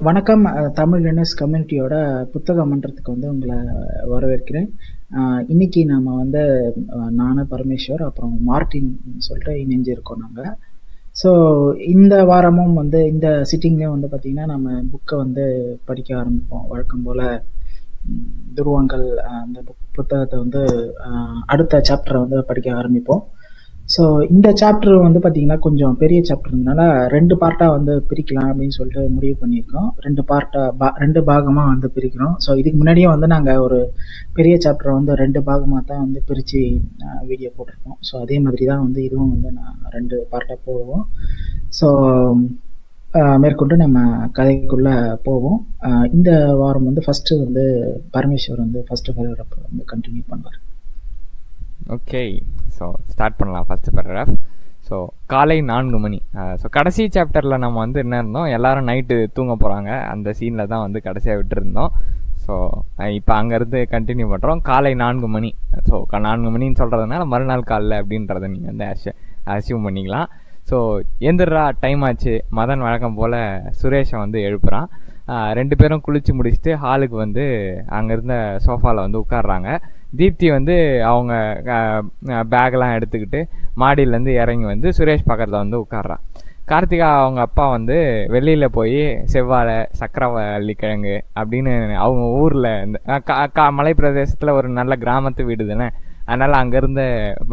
வணக்கம் அஹ், தமிழ் லினஸ் கம்யூனிட்டியோட புத்தக மன்றத்துக்கு வந்து உங்களை வரவேற்கிறேன் அஹ், இன்னைக்கு நாம வந்து அஹ், நானு பரமேஸ்வர் அப்புறம் மார்ட்டின் சொல்லிட்டு இணைஞ்சிருக்கோம் நாங்கள் ஸோ இந்த வாரமும் வந்து இந்த சிட்டிங்லேயும் வந்து பார்த்திங்கன்னா நம்ம புக்கை வந்து படிக்க ஆரம்பிப்போம் வழக்கம் போல் துருவங்கள் அஹ், அந்த புக் புத்தகத்தை வந்து அஹ், அடுத்த சாப்டரை வந்து படிக்க ஆரம்பிப்போம் ஸோ இந்த சாப்டர் வந்து பார்த்தீங்கன்னா கொஞ்சம் பெரிய சாப்டர்னால ரெண்டு பார்ட்டாக வந்து பிரிக்கலாம் அப்படின்னு சொல்லிட்டு முடிவு பண்ணியிருக்கோம் ரெண்டு பார்ட்டாக பா ரெண்டு பாகமாக வந்து பிரிக்கிறோம் ஸோ இதுக்கு முன்னாடியே வந்து நாங்கள் ஒரு பெரிய சாப்டரை வந்து ரெண்டு பாகமாக தான் வந்து பிரித்து வீடியோ போட்டிருக்கோம் ஸோ அதே மாதிரி தான் வந்து இதுவும் வந்து நான் ரெண்டு பார்ட்டாக போடுவோம் ஸோ மேற்கொண்டு நம்ம கதைக்குள்ளே போவோம் அஹ் இந்த வாரம் வந்து ஃபஸ்ட்டு வந்து பரமேஸ்வர் வந்து ஃபஸ்ட்டு பேராகிராஃப் வந்து கண்டினியூ பண்ணுவார் ஓகே ஸோ ஸ்டார்ட் பண்ணலாம் ஃபஸ்ட்டு பேராகிராஃப் ஸோ காலை நான்கு மணி ஸோ கடைசி சாப்டரில் நம்ம வந்து என்ன இருந்தோம் எல்லாரும் நைட்டு தூங்க போகிறாங்க அந்த சீனில் தான் வந்து கடைசியாக விட்டுருந்தோம் ஸோ இப்போ அங்கேருந்து கண்டினியூ பண்ணுறோம் காலை நான்கு மணி ஸோ நான்கு மணின்னு சொல்கிறதுனால மறுநாள் காலைல அப்படின்றத நீங்கள் வந்து அஸ் அசியூம் பண்ணிக்கலாம் ஸோ எந்திரா டைம் ஆச்சு மதன் வழக்கம் போல் சுரேஷை வந்து எழுப்புறான் ஆஹ் ரெண்டு பேரும் குளிச்சு முடிச்சுட்டு ஹாலுக்கு வந்து அங்கே இருந்த சோஃபாவில் வந்து உட்காடுறாங்க தீப்தி வந்து அவங்க பேக்லாம் எடுத்துக்கிட்டு மாடியிலேருந்து இறங்கி வந்து சுரேஷ் பக்கத்தில் வந்து உட்காடுறான் கார்த்திகா அவங்க அப்பா வந்து வெளியில் போய் செவ்வாழை சக்கரவள்ளி கிழங்கு அப்படின்னு அவங்க ஊரில் இந்த அஹ் கா கா மலை பிரதேசத்தில் ஒரு நல்ல கிராமத்து வீடு தானே அதனால் அங்கேருந்த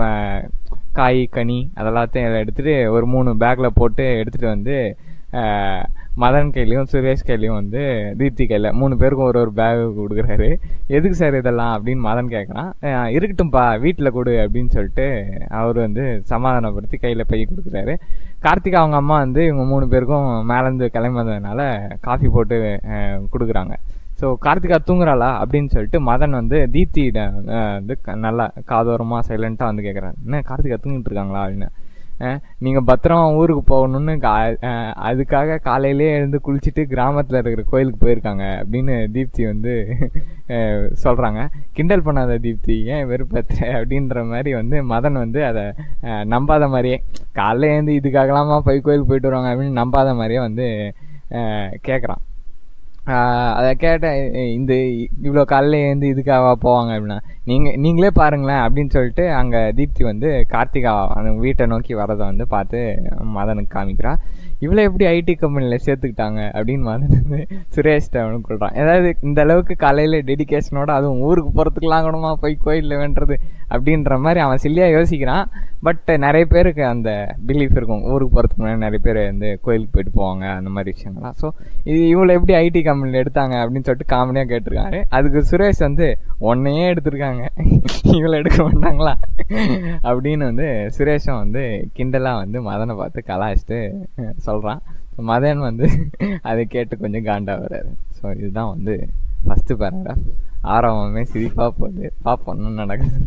காய் கனி அதெல்லாத்தையும் எடுத்துகிட்டு ஒரு மூணு பேக்கில் போட்டு எடுத்துகிட்டு வந்து அஹ், மதன் கையிலையும் சுரேஷ் கையிலையும் வந்து தீப்தி கையில் மூணு பேருக்கும் ஒரு ஒரு பேக் கொடுக்குறாரு எதுக்கு சார் இதெல்லாம் அப்படின்னு மதன் கேட்குறான் அஹ், இருக்கட்டும்ப்பா வீட்டில் கொடு அப்படின்னு சொல்லிட்டு அவர் வந்து சமாதானப்படுத்தி கையில் பை கொடுக்குறாரு கார்த்திகா அவங்க அம்மா வந்து இவங்க மூணு பேருக்கும் மேலேருந்து கிளம்புனதுனால காஃபி போட்டு அஹ், கொடுக்குறாங்க ஸோ கார்த்திகா தூங்குறாளா அப்படின்னு சொல்லிட்டு மதன் வந்து தீப்தியிட அஹ், வந்து க- நல்லா காதோரமாக சைலண்ட்டாக வந்து கேட்குறாரு என்ன கார்த்திகா தூங்கிட்டு இருக்காங்களா அப்படின்னு அஹ், நீங்க பத்திரமா ஊருக்கு போகணும்னு கா- அஹ், அதுக்காக காலையிலேயே எழுந்து குளிச்சுட்டு கிராமத்துல இருக்கிற கோயிலுக்கு போயிருக்காங்க அப்படின்னு தீப்தி வந்து அஹ், சொல்றாங்க கிண்டல் பண்ணாத தீப்தி ஏன் வெறுப்பேற்ற அப்படின்ற மாதிரி வந்து மதன் வந்து அதை அஹ், நம்பாத மாதிரியே காலைல எழுந்து இதுக்காகலாமா போய் கோயிலுக்கு போயிட்டு வருவாங்க அப்படின்னு நம்பாத மாதிரியே வந்து அஹ், கேட்குறான் ஆஹ் அதை கேட்டேன் இ- இந்த இவ்வளோ காலையில எழுந்து இதுக்காக போவாங்க அப்படின்னா நீங்கள் நீங்களே பாருங்களேன் அப்படின்னு சொல்லிட்டு அங்கே தீப்தி வந்து கார்த்திகா அந்த வீட்டை நோக்கி வரதை வந்து பார்த்து மதனுக்கு காமிக்கிறா இவ்வளோ எப்படி ஐடி கம்பெனியில் சேர்த்துக்கிட்டாங்க அப்படின்னு மதன் வந்து சுரேஷ்ட அவனு சொல்கிறான் ஏதாவது இந்த அளவுக்கு காலையில் டெடிகேஷனோட அதுவும் ஊருக்கு போகிறதுக்குலாம் கூடமா போய் கோயிலில் வேண்டது அப்படின்ற மாதிரி அவன் சில்லியாக யோசிக்கிறான் பட் நிறைய பேருக்கு அந்த பிலீஃப் இருக்கும் ஊருக்கு போகிறதுக்கு முன்னாடி நிறைய பேர் வந்து கோயிலுக்கு போயிட்டு போவாங்க அந்த மாதிரி விஷயங்கள்லாம் ஸோ இது இவ்வளோ எப்படி ஐடி கம்பெனியில் எடுத்தாங்க அப்படின்னு சொல்லிட்டு காமெடியாக கேட்டிருக்காரு அதுக்கு சுரேஷ் வந்து ஒன்னையே எடுத்திருக்காங்க இவ்வளோ எடுக்க மாட்டாங்களா அப்படின்னு வந்து சுரேஷும் வந்து கிண்டலாக வந்து மதனை பார்த்து கலாய்ச்சிட்டு சொல்கிறான் மதன் வந்து அதை கேட்டு கொஞ்சம் காண்டா வர்றாரு ஸோ இதுதான் வந்து ஃபஸ்ட்டு பேராகிராஃப் ஆரம்பமே சிரிப்பாக போகுது பார்ப்போம் என்ன நடக்குது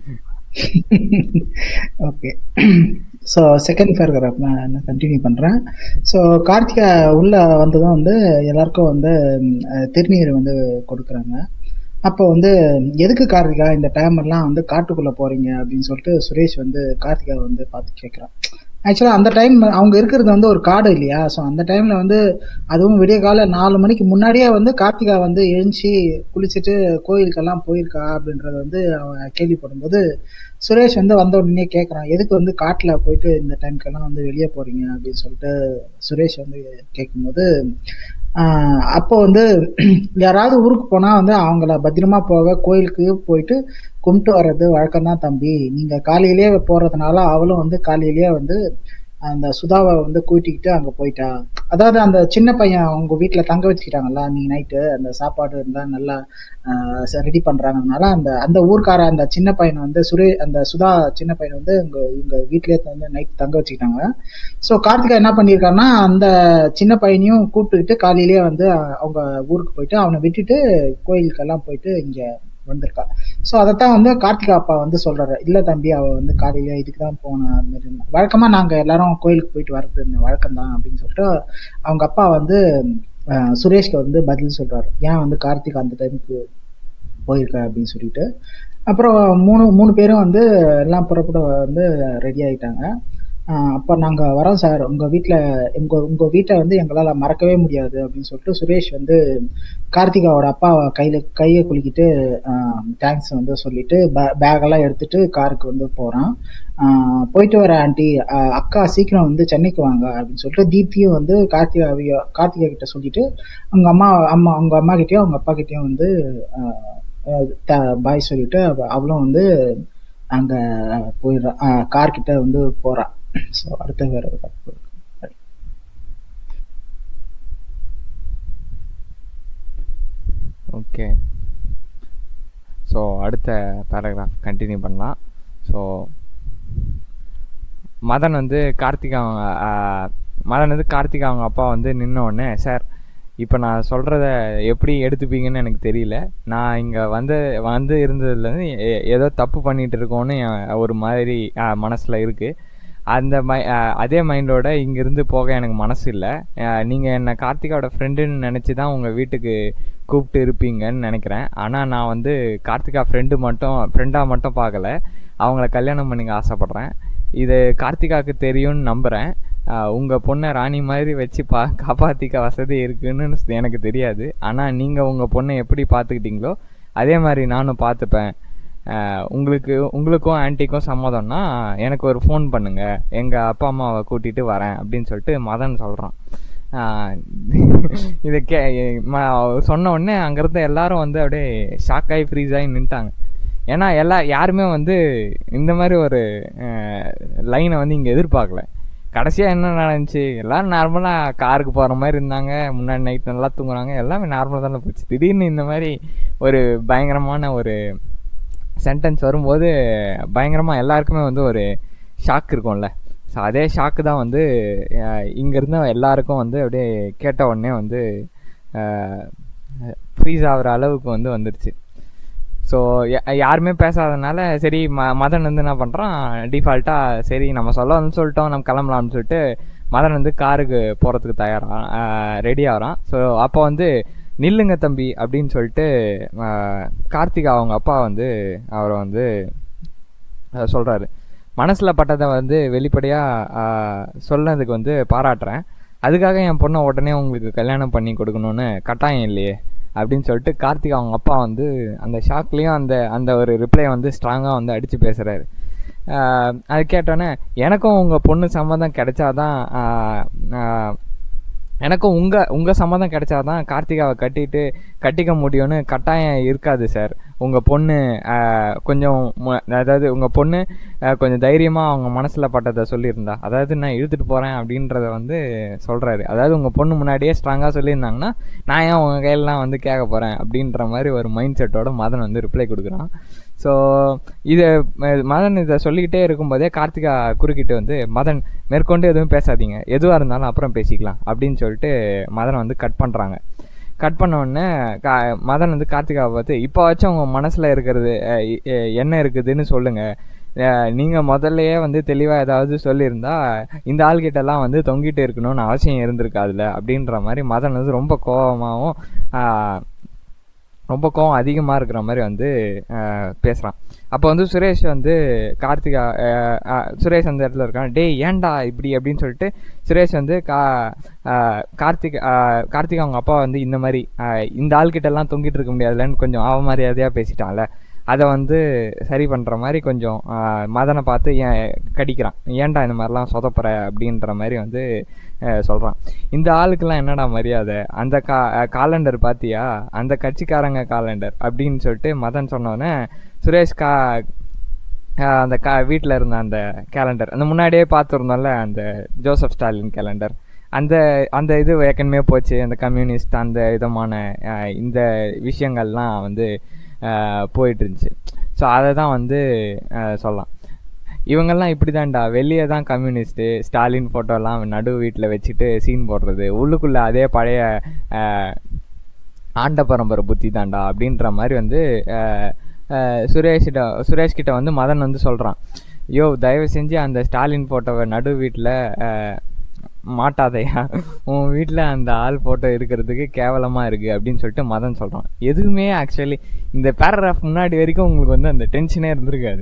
ஓகே ஸோ செகண்ட் பேராகிராஃப் நான் கண்டினியூ பண்ணுறேன் ஸோ கார்த்திகா உள்ளே வந்ததும் வந்து எல்லாருக்கும் வந்து ம், அஹ், திருநீர் வந்து கொடுக்குறாங்க அப்போ வந்து எதுக்கு கார்த்திகா இந்த டைம் எல்லாம் வந்து காட்டுக்குள்ளே போகிறீங்க அப்படின்னு சொல்லிட்டு சுரேஷ் வந்து கார்த்திகா வந்து பார்த்து கேட்குறான் ஆக்சுவலாக அந்த டைம் அவங்க இருக்கிறது வந்து ஒரு காடு இல்லையா ஸோ அந்த டைமில் வந்து அதுவும் விடிய காலை நாலு மணிக்கு முன்னாடியே வந்து கார்த்திகா வந்து எழுந்துச்சி குளிச்சுட்டு கோயிலுக்கெல்லாம் போயிருக்கா அப்படின்றத வந்து அவன் கேள்விப்படும்போது சுரேஷ் வந்து வந்த உடனே கேட்குறான் எதுக்கு வந்து காட்டில் போயிட்டு இந்த டைம்க்கெல்லாம் வந்து வெளியே போகிறீங்க அப்படின்னு சொல்லிட்டு சுரேஷ் வந்து கேட்கும்போது ஆஹ் அப்போ வந்து யாராவது ஊருக்கு போனால் வந்து அவங்கள பத்திரமா போக கோயிலுக்கு போயிட்டு கும்பிட்டு வர்றது வழக்கம்தான் தம்பி நீங்கள் காலையிலேயே போகிறதுனால அவளும் வந்து காலையிலேயே வந்து அந்த சுதாவை வந்து கூட்டிக்கிட்டு அங்கே போயிட்டா அதாவது அந்த சின்ன பையன் அவங்க வீட்டில் தங்க வச்சுக்கிட்டாங்கல்ல அன்னைக்கு நைட்டு அந்த சாப்பாடு இருந்தால் நல்லா ரெடி பண்ணுறாங்கனால அந்த அந்த ஊர்க்கார அந்த சின்ன பையனை வந்து சுரே அந்த சுதா சின்ன பையனை வந்து இங்கே இவங்க வீட்லேயே வந்து நைட் தங்க வச்சுக்கிட்டாங்க ஸோ கார்த்திகா என்ன பண்ணியிருக்காருன்னா அந்த சின்ன பையனையும் கூப்பிட்டுக்கிட்டு காலையிலேயே வந்து அவங்க ஊருக்கு போயிட்டு அவனை விட்டுட்டு கோயிலுக்கெல்லாம் போயிட்டு இங்கே வந்திருக்கா ஸோ அதைத்தான் வந்து கார்த்திகா அப்பா வந்து சொல்றாரு இல்லை தம்பி அவ வந்து காலையில இதுக்கு தான் போனா அந்த மாதிரி இருந்தா. வழக்கமா நாங்க எல்லாரும் கோயிலுக்கு போயிட்டு வர்றது இந்த வழக்கம் தான் அப்படின்னு சொல்லிட்டு அவங்க அப்பா வந்து அஹ், சுரேஷ்க்கு வந்து பதில் சொல்றாரு ஏன் வந்து கார்த்திகா அந்த டைமுக்கு போயிருக்க அப்படின்னு சொல்லிட்டு அப்புறம் மூணு மூணு பேரும் வந்து எல்லாம் புறப்பட வந்து ரெடி ஆயிட்டாங்க அப்போ நாங்கள் வரோம் சார் உங்கள் வீட்டில் உங்கள் உங்கள் வீட்டை வந்து எங்களால் மறக்கவே முடியாது அப்படின்னு சொல்லிட்டு சுரேஷ் வந்து கார்த்திகாவோட அப்பா கையில் கையை குலுக்கிட்டு தேங்க்ஸ் வந்து சொல்லிட்டு பேக்கெல்லாம் எடுத்துட்டு காருக்கு வந்து போகிறான் போயிட்டு வர ஆண்டி அக்கா சீக்கிரம் வந்து சென்னைக்கு வாங்க அப்படின்னு சொல்லிட்டு தீப்தியும் வந்து கார்த்திகா கார்த்திகா கிட்ட சொல்லிட்டு அவங்க அம்மா அம்மா அவங்க அம்மா கிட்டயும் அவங்க அப்பா கிட்டயும் வந்து பாய் சொல்லிட்டு அவளும் வந்து அங்க போயிடுறா கார் கிட்ட வந்து போறா ஸோ அடுத்த வேற ஓகே ஸோ அடுத்த பேராகிராஃப் கண்டினியூ பண்ணலாம் ஸோ மதன் வந்து கார்த்திகா அவங்க மதன் வந்து கார்த்திகா அவங்க அப்பா வந்து நின்ன உடனே சார் இப்போ நான் சொல்கிறத எப்படி எடுத்துப்பீங்கன்னு எனக்கு தெரியல நான் இங்கே வந்து வந்து இருந்ததுலேருந்து ஏதோ தப்பு பண்ணிகிட்டு இருக்கோன்னு ஒரு மாதிரி மனசில் இருக்குது அந்த மை அதே மைண்டோட இங்கேருந்து போக எனக்கு மனசு இல்லை நீங்கள் என்னை கார்த்திகாவோட ஃப்ரெண்டுன்னு நினச்சி தான் உங்கள் வீட்டுக்கு கூப்பிட்டு இருப்பீங்கன்னு நினைக்கிறேன் ஆனால் நான் வந்து கார்த்திகா ஃப்ரெண்டு மட்டும் ஃப்ரெண்டாக மட்டும் பார்க்கல அவங்கள கல்யாணம் பண்ணிக்க ஆசைப்பட்றேன் இது கார்த்திகாவுக்கு தெரியும்னு நம்புகிறேன் உங்கள் பொண்ணை ராணி மாதிரி வச்சு பா காப்பாற்றிக்க வசதி இருக்குன்னு எனக்கு தெரியாது ஆனால் நீங்கள் உங்கள் பொண்ணை எப்படி பார்த்துக்கிட்டீங்களோ அதே மாதிரி நானும் பார்த்துப்பேன் உங்களுக்கு உங்களுக்கும் ஆன்ட்டிக்கும் சம்மதம்னா எனக்கு ஒரு ஃபோன் பண்ணுங்க எங்கள் அப்பா அம்மாவை கூட்டிகிட்டு வரேன் அப்படின்னு சொல்லிட்டு மதன் சொல்கிறான் இதை கே சொன்ன உடனே அங்கேருந்து எல்லாரும் வந்து அப்படியே ஷாக் ஆகி ஃப்ரீஸ் ஆகி நின்ட்டாங்க ஏன்னா எல்லா யாருமே வந்து இந்த மாதிரி ஒரு லைனை வந்து இங்கே எதிர்பார்க்கல கடைசியாக என்ன நடந்துச்சு எல்லோரும் நார்மலாக காருக்கு போகிற மாதிரி இருந்தாங்க முன்னாடி நைட் நல்லா தூங்குறாங்க எல்லாமே நார்மலாக தானே போச்சு திடீர்னு இந்த மாதிரி ஒரு பயங்கரமான ஒரு சென்டென்ஸ் வரும்போது பயங்கரமாக எல்லாருக்குமே வந்து ஒரு ஷாக் இருக்கும்ல ஸோ அதே ஷாக்கு தான் வந்து இங்கேருந்து எல்லாருக்கும் வந்து அப்படியே கேட்ட உடனே வந்து ஃப்ரீஸ் ஆகிற அளவுக்கு வந்து வந்துருச்சு ஸோ யாருமே பேசாதனால சரி ம மதன் வந்து என்ன பண்ணுறான் டிஃபால்ட்டாக சரி நம்ம சொல்ல வந்து சொல்லிட்டோம் நம்ம கிளம்பலாம்னு சொல்லிட்டு மதன் வந்து காருக்கு போகிறதுக்கு தயாராக ரெடி ஆகிறான் ஸோ அப்போ வந்து நில்லுங்க தம்பி அப்படின்னு சொல்லிட்டு கார்த்திகா அவங்க அப்பா வந்து அவரை வந்து சொல்கிறாரு மனசில் பட்டதை வந்து வெளிப்படையாக சொன்னதுக்கு வந்து பாராட்டுறேன் அதுக்காக என் பொண்ணை உடனே உங்களுக்கு கல்யாணம் பண்ணி கொடுக்கணும்னு கட்டாயம் இல்லையே அப்படின்னு சொல்லிட்டு கார்த்திக் அவங்க அப்பா வந்து அந்த ஷாக்லேயும் அந்த அந்த ஒரு ரிப்ளை வந்து ஸ்ட்ராங்காக வந்து அடித்து பேசுகிறாரு அது கேட்டோன்னே எனக்கும் உங்கள் பொண்ணு சம்மதம் கிடைச்சாதான் எனக்கும் உங்கள் உங்கள் சம்மதம் கிடைச்சாதான் கார்த்திகாவை கட்டிட்டு கட்டிக்க முடியும்னு கட்டாயம் இருக்காது சார் உங்கள் பொண்ணு கொஞ்சம் அதாவது உங்கள் பொண்ணு கொஞ்சம் தைரியமாக அவங்க மனசில் பட்டதை சொல்லியிருந்தா அதாவது நான் இழுத்துட்டு போகிறேன் அப்படின்றத வந்து சொல்கிறாரு அதாவது உங்கள் பொண்ணு முன்னாடியே ஸ்ட்ராங்காக சொல்லியிருந்தாங்கன்னா நான் ஏன் உங்கள் கையிலலாம் வந்து கேட்க போகிறேன் அப்படின்ற மாதிரி ஒரு மைண்ட் செட்டோட மதன் வந்து ரிப்ளை கொடுக்குறான் ஸோ இதை மதன் இதை சொல்லிக்கிட்டே இருக்கும்போதே கார்த்திகா குறுக்கிட்டு வந்து மதன் மேற்கொண்டு எதுவும் பேசாதீங்க எதுவாக இருந்தாலும் அப்புறம் பேசிக்கலாம் அப்படின்னு சொல்லிட்டு மதனை வந்து கட் பண்ணுறாங்க கட் பண்ண உடனே கா மதன் வந்து கார்த்திகாவை பார்த்து இப்போ வச்சும் உங்கள் மனசில் இருக்கிறது என்ன இருக்குதுன்னு சொல்லுங்கள் நீங்கள் முதல்லையே வந்து தெளிவாக ஏதாவது சொல்லியிருந்தா இந்த ஆள்கிட்டலாம் வந்து தொங்கிட்டு இருக்கணும்னு அவசியம் இருந்திருக்காதுல்ல அப்படின்ற மாதிரி மதன் வந்து ரொம்ப கோபமாகவும் ரொம்ப கோவம் அதிகமாக இருக்கிற மாதிரி வந்து பேசுகிறான் அப்போ வந்து சுரேஷ் வந்து கார்த்திகா சுரேஷ் அந்த இடத்துல இருக்கான் டே ஏன்டா இப்படி அப்படின்னு சொல்லிட்டு சுரேஷ் வந்து கா கார்த்திக் கார்த்திகா அவங்க அப்பா வந்து இந்த மாதிரி இந்த ஆள்கிட்டலாம் தொங்கிட்டு இருக்க முடியாதுலன்னு கொஞ்சம் அவமரியாதையாக பேசிட்டான்ல அதை வந்து சரி பண்ணுற மாதிரி கொஞ்சம் மதனை பார்த்து ஏன் கடிக்கிறான் ஏன்டா இந்த மாதிரிலாம் சொதப்புற அப்படின்ற மாதிரி வந்து சொல்கிறான் இந்த ஆளுக்கெல்லாம் என்னடா மரியாதை அந்த கா காலண்டர் பார்த்தியா அந்த கட்சிக்காரங்க காலண்டர் அப்படின்னு சொல்லிட்டு மதன் சொன்னோடனே சுரேஷ் கா அந்த கா வீட்டில் இருந்த அந்த கேலண்டர் அந்த முன்னாடியே பார்த்துருந்தோம்ல அந்த ஜோசப் ஸ்டாலின் கேலண்டர் அந்த அந்த இது ஏற்கனவே போச்சு அந்த கம்யூனிஸ்ட் அந்த விதமான இந்த விஷயங்கள்லாம் வந்து போயிட்டு இருந்துச்சு ஸோ அதை தான் வந்து சொல்லலாம் இவங்கெல்லாம் இப்படி தான்டா வெளியே தான் கம்யூனிஸ்ட்டு ஸ்டாலின் ஃபோட்டோலாம் நடு வீட்டில் வச்சுட்டு சீன் போடுறது உள்ளுக்குள்ளே அதே பழைய ஆண்ட பரம்பரை புத்தி தான்டா அப்படின்ற மாதிரி வந்து சுரேஷிட்ட சுரேஷ் கிட்ட வந்து மதன் வந்து சொல்கிறான் யோ தயவு செஞ்சு அந்த ஸ்டாலின் ஃபோட்டோவை நடு வீட்டில் மாட்டாதையா உன் வீட்டில் அந்த ஆள் ஃபோட்டோ இருக்கிறதுக்கு கேவலமாக இருக்குது அப்படின்னு சொல்லிட்டு மதன் சொல்கிறான் எதுவுமே ஆக்சுவலி இந்த பேராகிராஃப் முன்னாடி வரைக்கும் உங்களுக்கு வந்து அந்த டென்ஷனே இருந்திருக்காது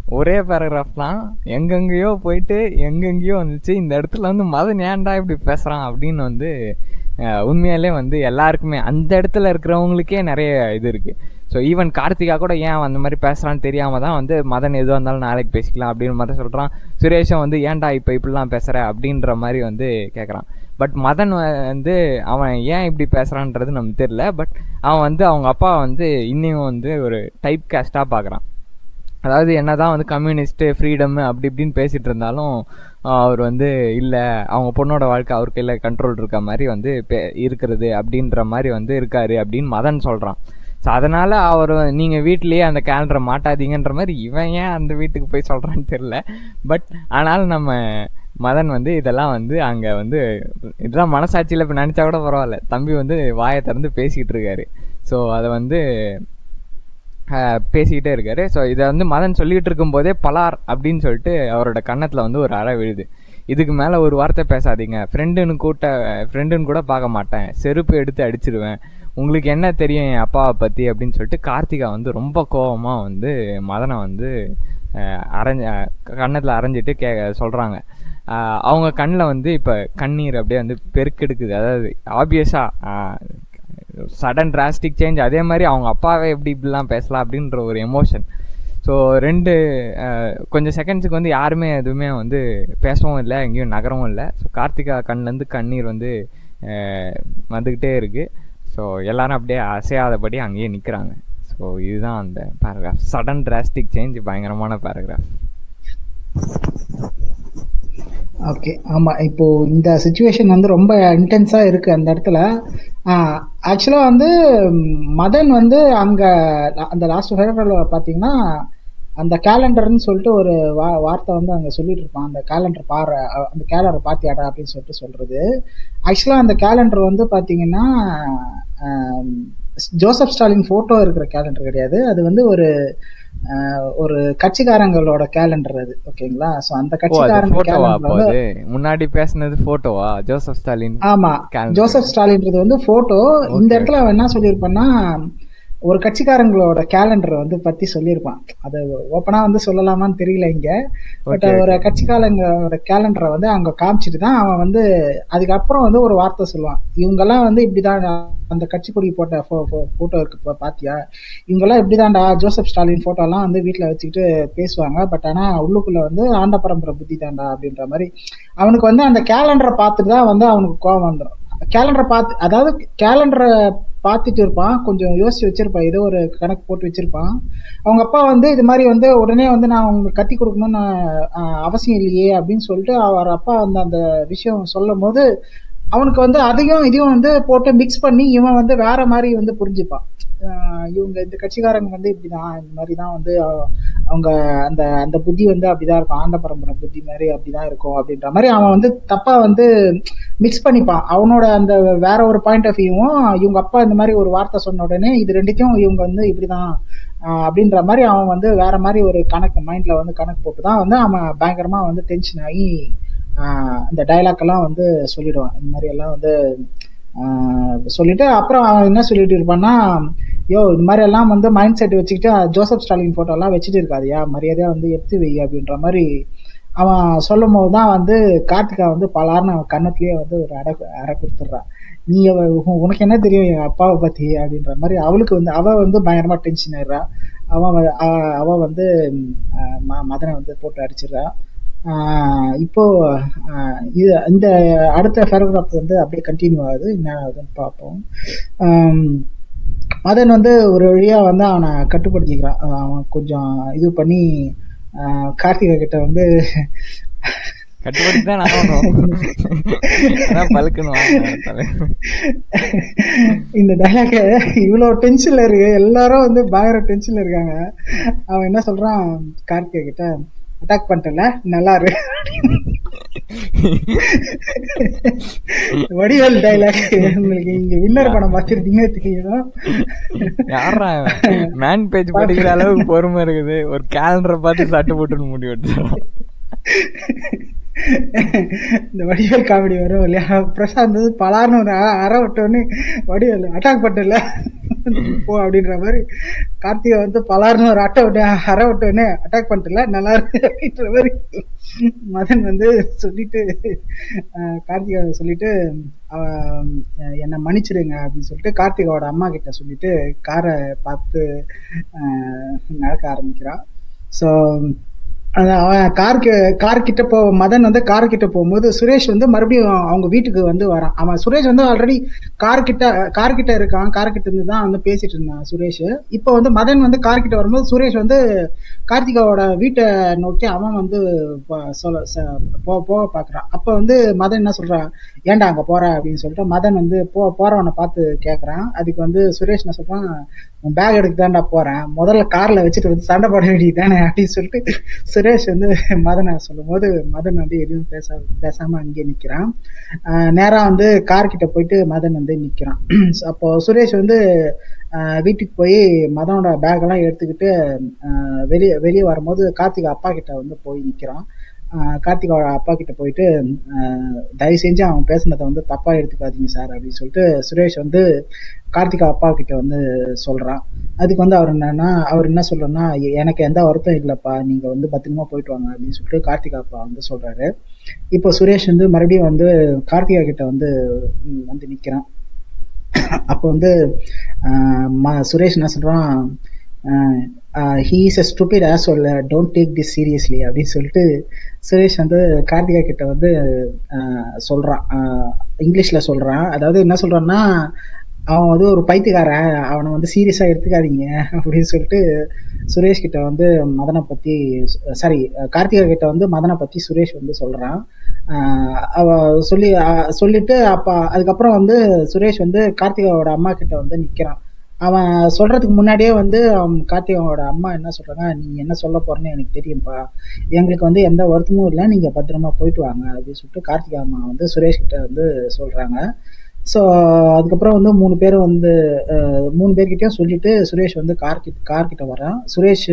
ஒரே பேராகிராஃப் தான் எங்கெங்கேயோ போயிட்டு எங்கெங்கேயோ வந்துச்சு இந்த இடத்துல வந்து மதன் ஏன்டா இப்படி பேசுகிறான் அப்படின்னு வந்து அஹ், உண்மையாலே வந்து எல்லாருக்குமே அந்த இடத்துல இருக்கிறவங்களுக்கே நிறைய இது இருக்குது ஸோ ஈவன் கார்த்திகா கூட ஏன் அவன் அந்த மாதிரி பேசுகிறான்னு தெரியாம தான் வந்து மதன் எதுவாக இருந்தாலும் நாளைக்கு பேசிக்கலாம் அப்படின்னு மாதிரி சொல்கிறான் சுரேஷும் வந்து ஏன்டா இப்போ இப்படிலாம் பேசுகிற அப்படின்ற மாதிரி வந்து கேட்குறான் பட் மதன் வந்து அவன் ஏன் இப்படி பேசுகிறான்றது நமக்கு தெரியல பட் அவன் வந்து அவங்க அப்பா வந்து இன்னும் வந்து ஒரு டைப் கேஸ்டாக பார்க்குறான் அதாவது என்னதான் வந்து கம்யூனிஸ்ட்டு ஃப்ரீடம் அப்படி இப்படின்னு பேசிட்டு இருந்தாலும் ஆஹ் அவர் வந்து இல்லை அவங்க பொண்ணோட வாழ்க்கை அவர் கையில் கண்ட்ரோல் இருக்க மாதிரி வந்து பே- இருக்கிறது அப்படின்ற மாதிரி வந்து இருக்காரு அப்படின்னு மதன் சொல்கிறான் ஸோ அதனால் அவர் நீங்கள் வீட்டிலேயே அந்த கேலண்டரை மாட்டாதீங்கன்ற மாதிரி இவன் ஏன் அந்த வீட்டுக்கு போய் சொல்கிறான்னு தெரில பட் ஆனாலும் நம்ம மதன் வந்து இதெல்லாம் வந்து அங்கே வந்து இதெல்லாம் மனசாட்சியில் இப்போ நினச்சா கூட பரவாயில்ல தம்பி வந்து வாயை திறந்து பேசிக்கிட்டு இருக்காரு ஸோ அதை வந்து ஆஹ் பேசிக்கிட்டே இருக்காரு ஸோ இதை வந்து மதன் சொல்லிட்டு இருக்கும்போதே பலார் அப்படின்னு சொல்லிட்டு அவரோட கன்னத்தில் வந்து ஒரு அறை விழுது இதுக்கு மேலே ஒரு வார்த்தை பேசாதீங்க ஃப்ரெண்டுன்னு கூட்ட ஃப்ரெண்டுன்னு கூட பார்க்க மாட்டேன் செருப்பு எடுத்து அடிச்சிருவேன் உங்களுக்கு என்ன தெரியும் என் அப்பாவை பற்றி அப்படின்னு சொல்லிட்டு கார்த்திகா வந்து ரொம்ப கோவமாக வந்து மதனை வந்து ஆஹ் அரைஞ்ச கன்னத்தில் அரைஞ்சிட்டு கே சொல்கிறாங்க அவங்க கண்ணில் வந்து இப்போ கண்ணீர் அப்படியே வந்து பெருக்கெடுக்குது அதாவது ஆப்வியஸாக சடன் டிராஸ்டிக் சேஞ்ச் அதே மாதிரி அவங்க அப்பாவே எப்படி இப்படிலாம் பேசலாம் அப்படின்ற ஒரு எமோஷன் ஸோ ரெண்டு அஹ், கொஞ்சம் செகண்ட்ஸுக்கு வந்து யாருமே எதுவுமே வந்து பேசவும் இல்லை எங்கேயும் நகரவும் இல்லை ஸோ கார்த்திகா கண்லேருந்து கண்ணீர் வந்து அஹ், வந்துக்கிட்டே இருக்குது ஸோ எல்லாரும் அப்படியே அசையாதபடி அங்கேயே நிற்கிறாங்க ஸோ இதுதான் அந்த பேராகிராஃப் சடன் டிராஸ்டிக் சேஞ்ச் பயங்கரமான பேராகிராஃப் ஓகே ஆமா இப்போ இந்த சுச்சுவேஷன் வந்து ரொம்ப இன்டென்ஸா இருக்கு அந்த இடத்துல ஆக்சுவலா வந்து ம், மதன் வந்து அங்க la- அந்த லாஸ்ட் ஃபேரல பாத்தீங்கன்னா அந்த கேலண்டர்னு சொல்லிட்டு ஒரு வா வார்த்தை வந்து அங்க சொல்லிட்டு இருப்பான் அந்த கேலண்டர் பாரு அ- அந்த கேலண்டர் பாத்தியாடா அப்படின்னு சொல்லிட்டு சொல்றது ஆக்சுவலா அந்த கேலண்டர் வந்து பாத்தீங்கன்னா ஆம், ஜோசப் ஸ்டாலின் போட்டோ இருக்கிற கேலண்டர் கிடையாது அது வந்து ஒரு ஆஹ், ஒரு கட்சிக்காரங்களோட கேலண்டர் அது ஓகேங்களா சோ அந்த ஓ அது கட்சிக்காரங்க ஃபோட்டோவா கேலண்டர் அப்போ வந்து அது முன்னாடி பேசுனது ஃபோட்டோவா ஜோசப் ஸ்டாலின் ஆமா calendar. ஜோசப் ஸ்டாலின்றது வந்து போட்டோ இந்த Okay. இடத்துல அவன் என்ன சொல்லியிருப்பான்னா ஒரு கட்சிக்காரங்களோட கேலண்டர் வந்து பத்தி சொல்லியிருப்பான் அது ஓப்பனா வந்து சொல்லலாமான்னு தெரியல இங்க பட் Okay, ஒரு கட்சிக்காரங்களோட கேலண்டரை வந்து அங்க காமிச்சிட்டு தான் அவன் வந்து அதுக்கப்புறம் வந்து ஒரு வார்த்தை சொல்லுவான் இவங்கெல்லாம் வந்து இப்படிதான் அந்த கட்சி கொடி போட்ட போட்டோ இருக்கு பா- பாத்தியா இவங்கெல்லாம் இப்படிதான்டா ஜோசப் ஸ்டாலின் போட்டோ எல்லாம் வந்து வீட்டுல வச்சுக்கிட்டு பேசுவாங்க பட் ஆனா உள்ளுக்குள்ள வந்து ஆண்ட பரம்பரை புத்தி தான்டா அப்படின்ற மாதிரி அவனுக்கு வந்து அந்த கேலண்டரை பார்த்துட்டு தான் வந்து அவனுக்கு கோவம் வந்துடும் கேலண்டரை பார்த்து அதாவது கேலண்டரை பார்த்துட்டு இருப்பான் கொஞ்சம் யோசிச்சு வச்சிருப்பான் ஏதோ ஒரு கணக்கு போட்டு வச்சிருப்பான் அவங்க அப்பா வந்து இது மாதிரி வந்து உடனே வந்து நான் உங்களுக்கு கட்டி கொடுக்கணும்னு ஆஹ், அவசியம் இல்லையே அப்படின்னு சொல்லிட்டு அவர் அப்பா வந்து அந்த விஷயம் சொல்லும் போது அவனுக்கு வந்து அதையும் இதையும் வந்து போட்டு மிக்ஸ் பண்ணி இவன் வந்து வேற மாதிரி வந்து புரிஞ்சுப்பான் ஆஹ் இவங்க இந்த கட்சிக்காரங்க வந்து இப்படிதான் இந்த மாதிரி தான் வந்து அவ- அவங்க அந்த அந்த புத்தி வந்து அப்படிதான் இருக்கும் ஆண்ட பரம்பரை புத்தி மாதிரி அப்படிதான் இருக்கும் அப்படின்ற மாதிரி அவன் வந்து தப்பா வந்து மிக்ஸ் பண்ணிப்பான் அவனோட அந்த வேற ஒரு பாயிண்ட் ஆஃப் வியூவும் இவங்க அப்பா இந்த மாதிரி ஒரு வார்த்தை சொன்ன உடனே இது ரெண்டுத்தையும் இவங்க வந்து இப்படிதான் ஆஹ் அப்படின்ற மாதிரி அவன் வந்து வேற மாதிரி ஒரு கணக்கு மைண்ட்ல வந்து கணக்கு போட்டு தான் வந்து அவன் பயங்கரமா வந்து டென்ஷன் ஆகி ஆஹ் அந்த டைலாக் எல்லாம் வந்து சொல்லிடுவான் இந்த மாதிரி எல்லாம் வந்து ஆஹ் சொல்லிட்டு அப்புறம் அவன் என்ன சொல்லிட்டு இருப்பான்னா யோ இந்த மாதிரி எல்லாம் வந்து மைண்ட் செட் வச்சுக்கிட்டு ஜோசப் ஸ்டாலின் போட்டோ எல்லாம் வச்சுட்டு இருக்காதியா மரியாதையா வந்து எடுத்து வை அப்படின்ற மாதிரி அவன் சொல்லும் போது தான் வந்து கார்த்திகா வந்து பலார்னு அவன் கன்னத்திலேயே வந்து ஒரு அடை அரை கொடுத்துட்றான் நீ அவ உ- உனக்கு என்ன தெரியும் என் அப்பாவை பத்தி அப்படின்ற மாதிரி அவளுக்கு வந்து அவ வந்து பயங்கரமா டென்ஷன் ஆயிடுறா அவன் வ- அவ- அவ வந்து ம், ஆஹ் ம- மதனை வந்து போட்டு அடிச்சிடுறா ஆஹ் இப்போ ஆஹ் இது இந்த அடுத்த பேராகிராஃப் வந்து அப்படியே கண்டினியூ ஆகுது என்ன ஆகுதுன்னு பார்ப்போம் ஆம், மதன் வந்து ஒரு வழியா வந்து அவனை கட்டுப்படுத்திக்கிறான் அஹ் அவன் கொஞ்சம் இது பண்ணி ஆஹ் கார்த்திகா கிட்ட வந்து கட்டுப்படி தான் ஆகணும் அதான் பழுக்கணும் வாங்க இந்த டைலாக இவ்வளவு டென்ஷன்ல இருக்கு எல்லாரும் வந்து பயங்கர டென்ஷன்ல இருக்காங்க அவன் என்ன சொல்றான் கார்த்திகா கிட்ட அட்டாக் பண்ணிட்டல நல்லா இரு வடிவேல் டைலாக் உங்களுக்கு இங்க வின்னர் படம் பார்த்துருக்கீங்க தெரியும் யாரா மேன் பேஜ் படிக்கிற அளவுக்கு பொறுமை இருக்குது ஒரு கேலண்டரை பார்த்து சட்டு போட்டுன்னு முடி எடுத்துறான் இந்த வடிவேல் காமெடி வரும் இல்லையா பிரசாந்த் வந்து பலார்னு ஒரு அ- அற விட்டோன்னு வடிவேல் அட்டாக் பண்ணல போ அப்படின்ற மாதிரி கார்த்திகை வந்து பலாருன்னு ஒரு அட்டை விட்டு அரை விட்டோடனே அட்டாக் பண்ணிட்டுல நல்லா இருக்கு அப்படின்ற மாதிரி மதன் வந்து சொல்லிட்டு அஹ், கார்த்திகா சொல்லிட்டு அவ என்னை மன்னிச்சிடுங்க அப்படின்னு சொல்லிட்டு கார்த்திகாவோட அம்மா கிட்ட சொல்லிட்டு காரை பார்த்து அஹ், நடக்க ஆரம்பிக்கிறான் ஸோ அவன் காருக்கு கார் கிட்ட போ மதன் வந்து கார் கிட்ட போகும்போது சுரேஷ் வந்து மறுபடியும் அவங்க வீட்டுக்கு வந்து வரான் அவன் சுரேஷ் வந்து ஆல்ரெடி கார் கிட்ட கார் கிட்ட இருக்கான் கார் கிட்ட இருந்து தான் வந்து பேசிட்டு இருந்தான் சுரேஷ் இப்போ வந்து மதன் வந்து கார் கிட்ட வரும்போது சுரேஷ் வந்து கார்த்திகாவோட வீட்டை நோக்கி அவன் வந்து ப- சொல்ல ச- போ போக பார்க்கறான் அப்போ வந்து மதன் என்ன சொல்றான் ஏன்டா அங்க போற அப்படின்னு சொல்லிட்டு மதன் வந்து போ போறவனை பார்த்து கேட்கறான் அதுக்கு வந்து சுரேஷ் என்ன சொல்றான் உன் பேக் எடுக்க தான்டா போறேன் முதல்ல கார்ல வச்சுட்டு வந்து சண்டை போட வேண்டியது தானே அப்படின்னு சொல்லிட்டு சுரேஷ் வந்து மதனை சொல்லும்போது மதன் வந்து எதுவும் பேச பேசாம அங்கேயே நிக்கிறான் ஆஹ் நேரா வந்து கார் கிட்ட போயிட்டு மதன் வந்து நிக்கிறான் அப்போ சுரேஷ் வந்து ஆஹ் வீட்டுக்கு போய் மதனோட பேக் எல்லாம் எடுத்துக்கிட்டு ஆஹ் வெளியே வெளியே வரும்போது கார்த்திகா அப்பா கிட்ட வந்து போய் நிக்கிறான் ஆஹ் கார்த்திகாவோட அப்பா கிட்ட போயிட்டு ஆஹ் தயவு செஞ்சு அவன் பேசுனதை வந்து தப்பா எடுத்துக்காதீங்க சார் அப்படின்னு சொல்லிட்டு சுரேஷ் வந்து கார்த்திகா அப்பா கிட்ட வந்து சொல்றான் அதுக்கு வந்து அவர் என்னன்னா அவர் என்ன சொல்றேன்னா எனக்கு எந்த வருத்தம் இல்லப்பா நீங்க வந்து பத்திரமா போயிட்டு வாங்க அப்படின்னு சொல்லிட்டு கார்த்திகா அப்பா வந்து சொல்றாரு இப்போ சுரேஷ் வந்து மறுபடியும் வந்து கார்த்திகா கிட்ட வந்து ம், வந்து நிக்கிறான் அப்போ வந்து ஆஹ் ம- சுரேஷ் என்ன சொல்றான் he is a stupid as well don't take this seriously அப்படின்னு சொல்லிட்டு சுரேஷ் வந்து கார்த்திகா கிட்ட வந்து ஆஹ் சொல்றான் ஆஹ் இங்கிலீஷ்ல சொல்றான் அதாவது என்ன சொல்றான்னா அவன் வந்து ஒரு பைத்தியக்காரன் அவனை வந்து சீரியஸா எடுத்துக்காதீங்க அப்படின்னு சொல்லிட்டு சுரேஷ் கிட்ட வந்து மதனை பத்தி சாரி கார்த்திகா கிட்ட வந்து மதனை பத்தி சுரேஷ் வந்து சொல்றான் ஆஹ் அவ சொல்லி ஆஹ் சொல்லிட்டு அப்ப அதுக்கப்புறம் வந்து சுரேஷ் வந்து கார்த்திகாவோட அம்மா கிட்ட வந்து நிக்கிறான் அவன் சொல்றதுக்கு முன்னாடியே வந்து அவன் கார்த்திகாவோட அம்மா என்ன சொல்றாங்க நீ என்ன சொல்ல போறேன்னு எனக்கு தெரியும்பா எங்களுக்கு வந்து எந்த வருத்தமும் இல்லை நீங்க பத்திரமா போயிட்டு வாங்க அப்படின்னு சொல்லிட்டு கார்த்திகா அம்மா வந்து சுரேஷ் கிட்ட வந்து சொல்றாங்க ஸோ அதுக்கப்புறம் வந்து மூணு பேரும் வந்து அஹ், மூணு பேர்கிட்டயும் சொல்லிட்டு சுரேஷ் வந்து கார் கிட்ட கார் கிட்ட வரான் சுரேஷ்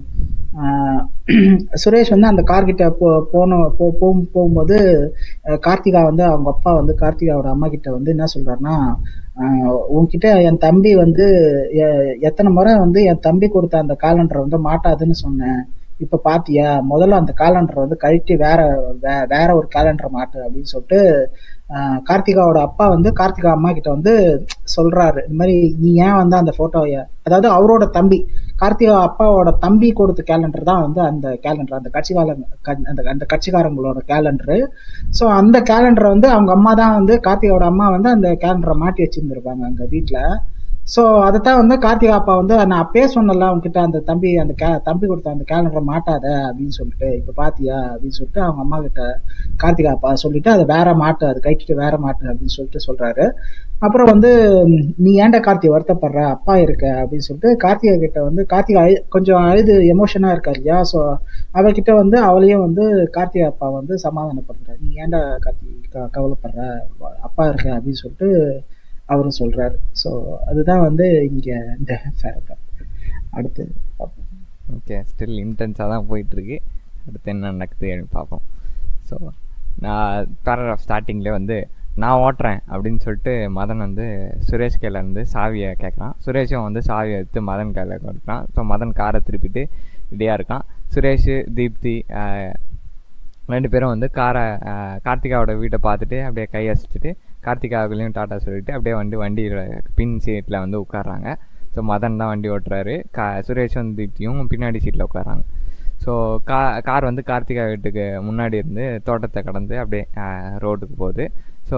ஆஹ், சுரேஷ் வந்து அந்த கார் கிட்ட போ போன போ போகும் போகும்போது அஹ், கார்த்திகா வந்து அவங்க அப்பா வந்து கார்த்திகாவோட அம்மா கிட்ட வந்து என்ன சொல்றாருன்னா ஆஹ், உன்கிட்ட என் தம்பி வந்து எ- எத்தனை முறை வந்து என் தம்பி கொடுத்த அந்த காலண்டரை வந்து மாட்டாதுன்னு சொன்னேன் இப்ப பாத்தியா முதல்ல அந்த காலண்டரை வந்து கழட்டி வேற வே- வேற ஒரு கேலண்டர் மாட்டு அப்படின்னு சொல்லிட்டு ஆஹ் கார்த்திகாவோட அப்பா வந்து கார்த்திகா அம்மா கிட்ட வந்து சொல்றாரு இந்த மாதிரி நீ ஏன் வந்து அந்த போட்டோவை அதாவது அவரோட தம்பி கார்த்திகா அப்பாவோட தம்பி கொடுத்த கேலண்டர் தான் வந்து அந்த கேலண்டர் அந்த கட்சிக்கால அந்த அந்த கட்சிக்காரங்களோட கேலண்டரு ஸோ அந்த கேலண்டரை வந்து அவங்க அம்மா தான் வந்து கார்த்திகாவோட அம்மா வந்து அந்த கேலண்டரை மாட்டி வச்சிருந்துருப்பாங்க அங்க வீட்டுல ஸோ அதைத்தான் வந்து கார்த்திகா அப்பா வந்து நான் அப்பயே சொன்னல உங்ககிட்ட அந்த தம்பி அந்த கே தம்பி கொடுத்த அந்த கேலண்டரை மாட்டாத அப்படின்னு சொல்லிட்டு இப்போ பாத்தியா அப்படின்னு சொல்லிட்டு அவங்க அம்மா கிட்ட கார்த்திகா அப்பா சொல்லிட்டு அதை வேற மாட்டு அது கைட்டிட்டு வேற மாட்டு அப்படின்னு சொல்லிட்டு சொல்றாரு அப்புறம் வந்து ம், நீ ஏன்டா கார்த்தி வருத்தப்படுற அப்பா இருக்க அப்படின்னு சொல்லிட்டு கார்த்திகா கிட்ட வந்து கார்த்திகா அழு- கொஞ்சம் அழுது எமோஷனா இருக்கா இல்லையா ஸோ அவகிட்ட வந்து அவளையும் வந்து கார்த்திகா அப்பா வந்து சமாதானப்படுத்துறாரு நீ ஏன்டா கார்த்தி க- கவலைப்படுற அப்பா இருக்க அப்படின்னு சொல்லிட்டு அவரும் சொல்றாரு ஸோ அதுதான் வந்து இங்க இந்த பேராகிராஃப் அடுத்து பார்ப்போம். ஓகே ஸ்டில் இன்டென்ஸாக தான் போயிட்டுருக்கு அடுத்து என்ன நடக்குது அப்படின்னு பார்ப்போம் ஸோ நான் பேராகிராஃப் ஸ்டார்டிங்லேயே வந்து நான் ஓட்டுறேன் அப்படின்னு சொல்லிட்டு மதன் வந்து சுரேஷ் கையில் இருந்து சாவியை கேட்குறான் சுரேஷும் வந்து சாவியை எடுத்து மதன் கையில் கொடுக்குறான் ஸோ மதன் காரை திருப்பிட்டு ரெடியாக இருக்கான் சுரேஷ் தீப்தி ஆஹ், ரெண்டு பேரும் வந்து காரை ஆஹ், கார்த்திகாவோட வீட்டை பார்த்துட்டு அப்படியே கை அசைச்சிட்டு கார்த்திகாவுக்குள்ளேயும் டாட்டா சொல்லிட்டு அப்படியே வந்து வண்டியில் பின் சீட்டில் வந்து உட்கார்றாங்க ஸோ மதன் தான் வண்டி ஓட்டுறாரு கா சுரேஷ் வந்து தீப்தியும் பின்னாடி சீட்டில் உட்காராங்க ஸோ கா கார் வந்து கார்த்திகா வீட்டுக்கு முன்னாடி இருந்து தோட்டத்தை கடந்து அப்படியே ரோட்டுக்கு போகுது ஸோ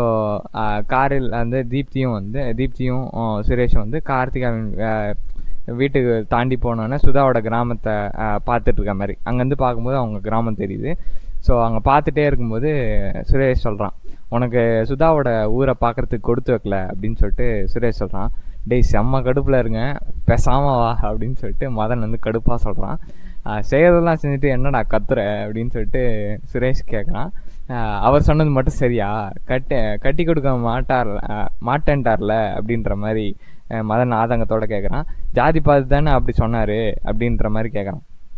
காரில் வந்து தீப்தியும் வந்து தீப்தியும் ஆஹ், சுரேஷும் வந்து கார்த்திகாவின் ஆஹ், வீட்டுக்கு தாண்டி போனோன்னே சுதாவோட கிராமத்தை ஆஹ், பார்த்துட்டு இருக்க மாதிரி அங்கேருந்து பார்க்கும்போது அவங்க கிராமம் தெரியுது ஸோ அங்கே பார்த்துட்டே இருக்கும்போது சுரேஷ் சொல்கிறான் உனக்கு சுதாவோட ஊரை பார்க்கறதுக்கு கொடுத்து வைக்கல அப்படின்னு சொல்லிட்டு சுரேஷ் சொல்கிறான் டேய் செம்ம கடுப்பில் இருங்க பேசாம வா அப்படின்னு சொல்லிட்டு மதன் வந்து கடுப்பாக சொல்கிறான் செய்யறதெல்லாம் செஞ்சுட்டு என்னடா கத்துற அப்படின்னு சொல்லிட்டு சுரேஷ் கேட்குறான் அவர் சொன்னது மட்டும் சரியா கட்ட கட்டி கொடுக்க மாட்டார் ஆஹ் மாட்டேன்ட்டார்ல அப்படின்ற மாதிரி ஆஹ் மதன் ஆதங்கத்தோட கேட்குறான் ஜாதி பார்த்து தானே அப்படி சொன்னார் அப்படின்ற மாதிரி கேட்குறான்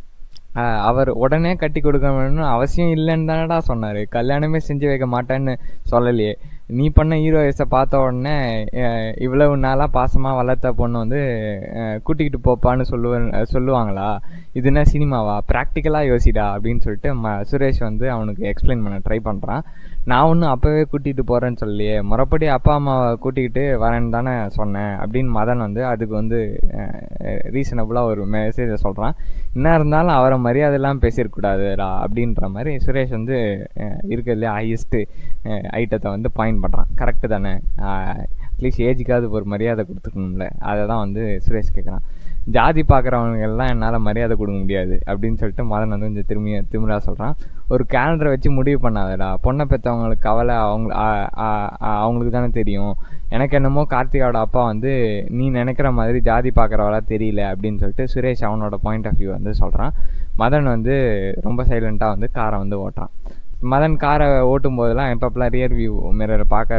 ஆஹ் அவர் உடனே கட்டி கொடுக்கணும்னு அவசியம் இல்லைன்னு தானடா சொன்னார் கல்யாணமே செஞ்சு வைக்க மாட்டேன்னு சொல்லலையே நீ பண்ண ஹீரோயிஸை பார்த்த உடனே அஹ், இவ்வளவு நாளாக பாசமாக வளர்த்த பொண்ணு வந்து அஹ், கூட்டிக்கிட்டு போப்பான்னு சொல்லுவேன் சொல்லுவாங்களா இது என்ன சினிமாவா ப்ராக்டிக்கலாக யோசிடா அப்படின்னு சொல்லிட்டு ம சுரேஷ் வந்து அவனுக்கு எக்ஸ்பிளைன் பண்ண ட்ரை பண்ணுறான் நான் ஒன்றும் அப்போவே கூட்டிகிட்டு போகிறேன்னு சொல்லியே முறைப்படி அப்பா அம்மாவை கூட்டிக்கிட்டு வரேன்னு தானே சொன்னேன் அப்படின்னு மதன் வந்து அதுக்கு வந்து ரீசனபுளாக ஒரு மெசேஜை சொல்கிறான் என்ன இருந்தாலும் அவரை மரியாதை எல்லாம் பேசியிருக்கூடாதுடா அப்படின்ற மாதிரி சுரேஷ் வந்து அஹ், இருக்கிறதுலே ஹையஸ்ட்டு ஐட்டத்தை வந்து பாயிண்ட் பண்ணுறான் கரெக்டு தானே அட்லீஸ்ட் ஏஜுக்காவது ஒரு மரியாதை கொடுத்துக்கணும்ல அதை தான் வந்து சுரேஷ் கேட்குறான் ஜாதி பார்க்குறவனுங்கெல்லாம் என்னால் மரியாதை கொடுக்க முடியாது அப்படின்னு சொல்லிட்டு மதன் வந்து கொஞ்சம் திரும்பி திமிரா சொல்கிறான் ஒரு கேலண்டரை வச்சு முடிவு பண்ணாதடா பொண்ணை பெற்றவங்களுக்கு கவலை அவங்க ஆ- ஆ- ஆ- அவங்களுக்கு தானே தெரியும் எனக்கு என்னமோ கார்த்திகாவோட அப்பா வந்து நீ நினைக்கிற மாதிரி ஜாதி பார்க்குறவளா தெரியல அப்படின்னு சொல்லிட்டு சுரேஷ் அவனோட பாயிண்ட் ஆஃப் வியூ வந்து சொல்கிறான் மதன் வந்து ரொம்ப சைலண்ட்டாக வந்து காரை வந்து ஓட்டுறான் மதன் காரை ஓட்டும் போதெல்லாம் எப்பப்பெல்லாம் ரியர் வியூ மிரரை பார்க்குற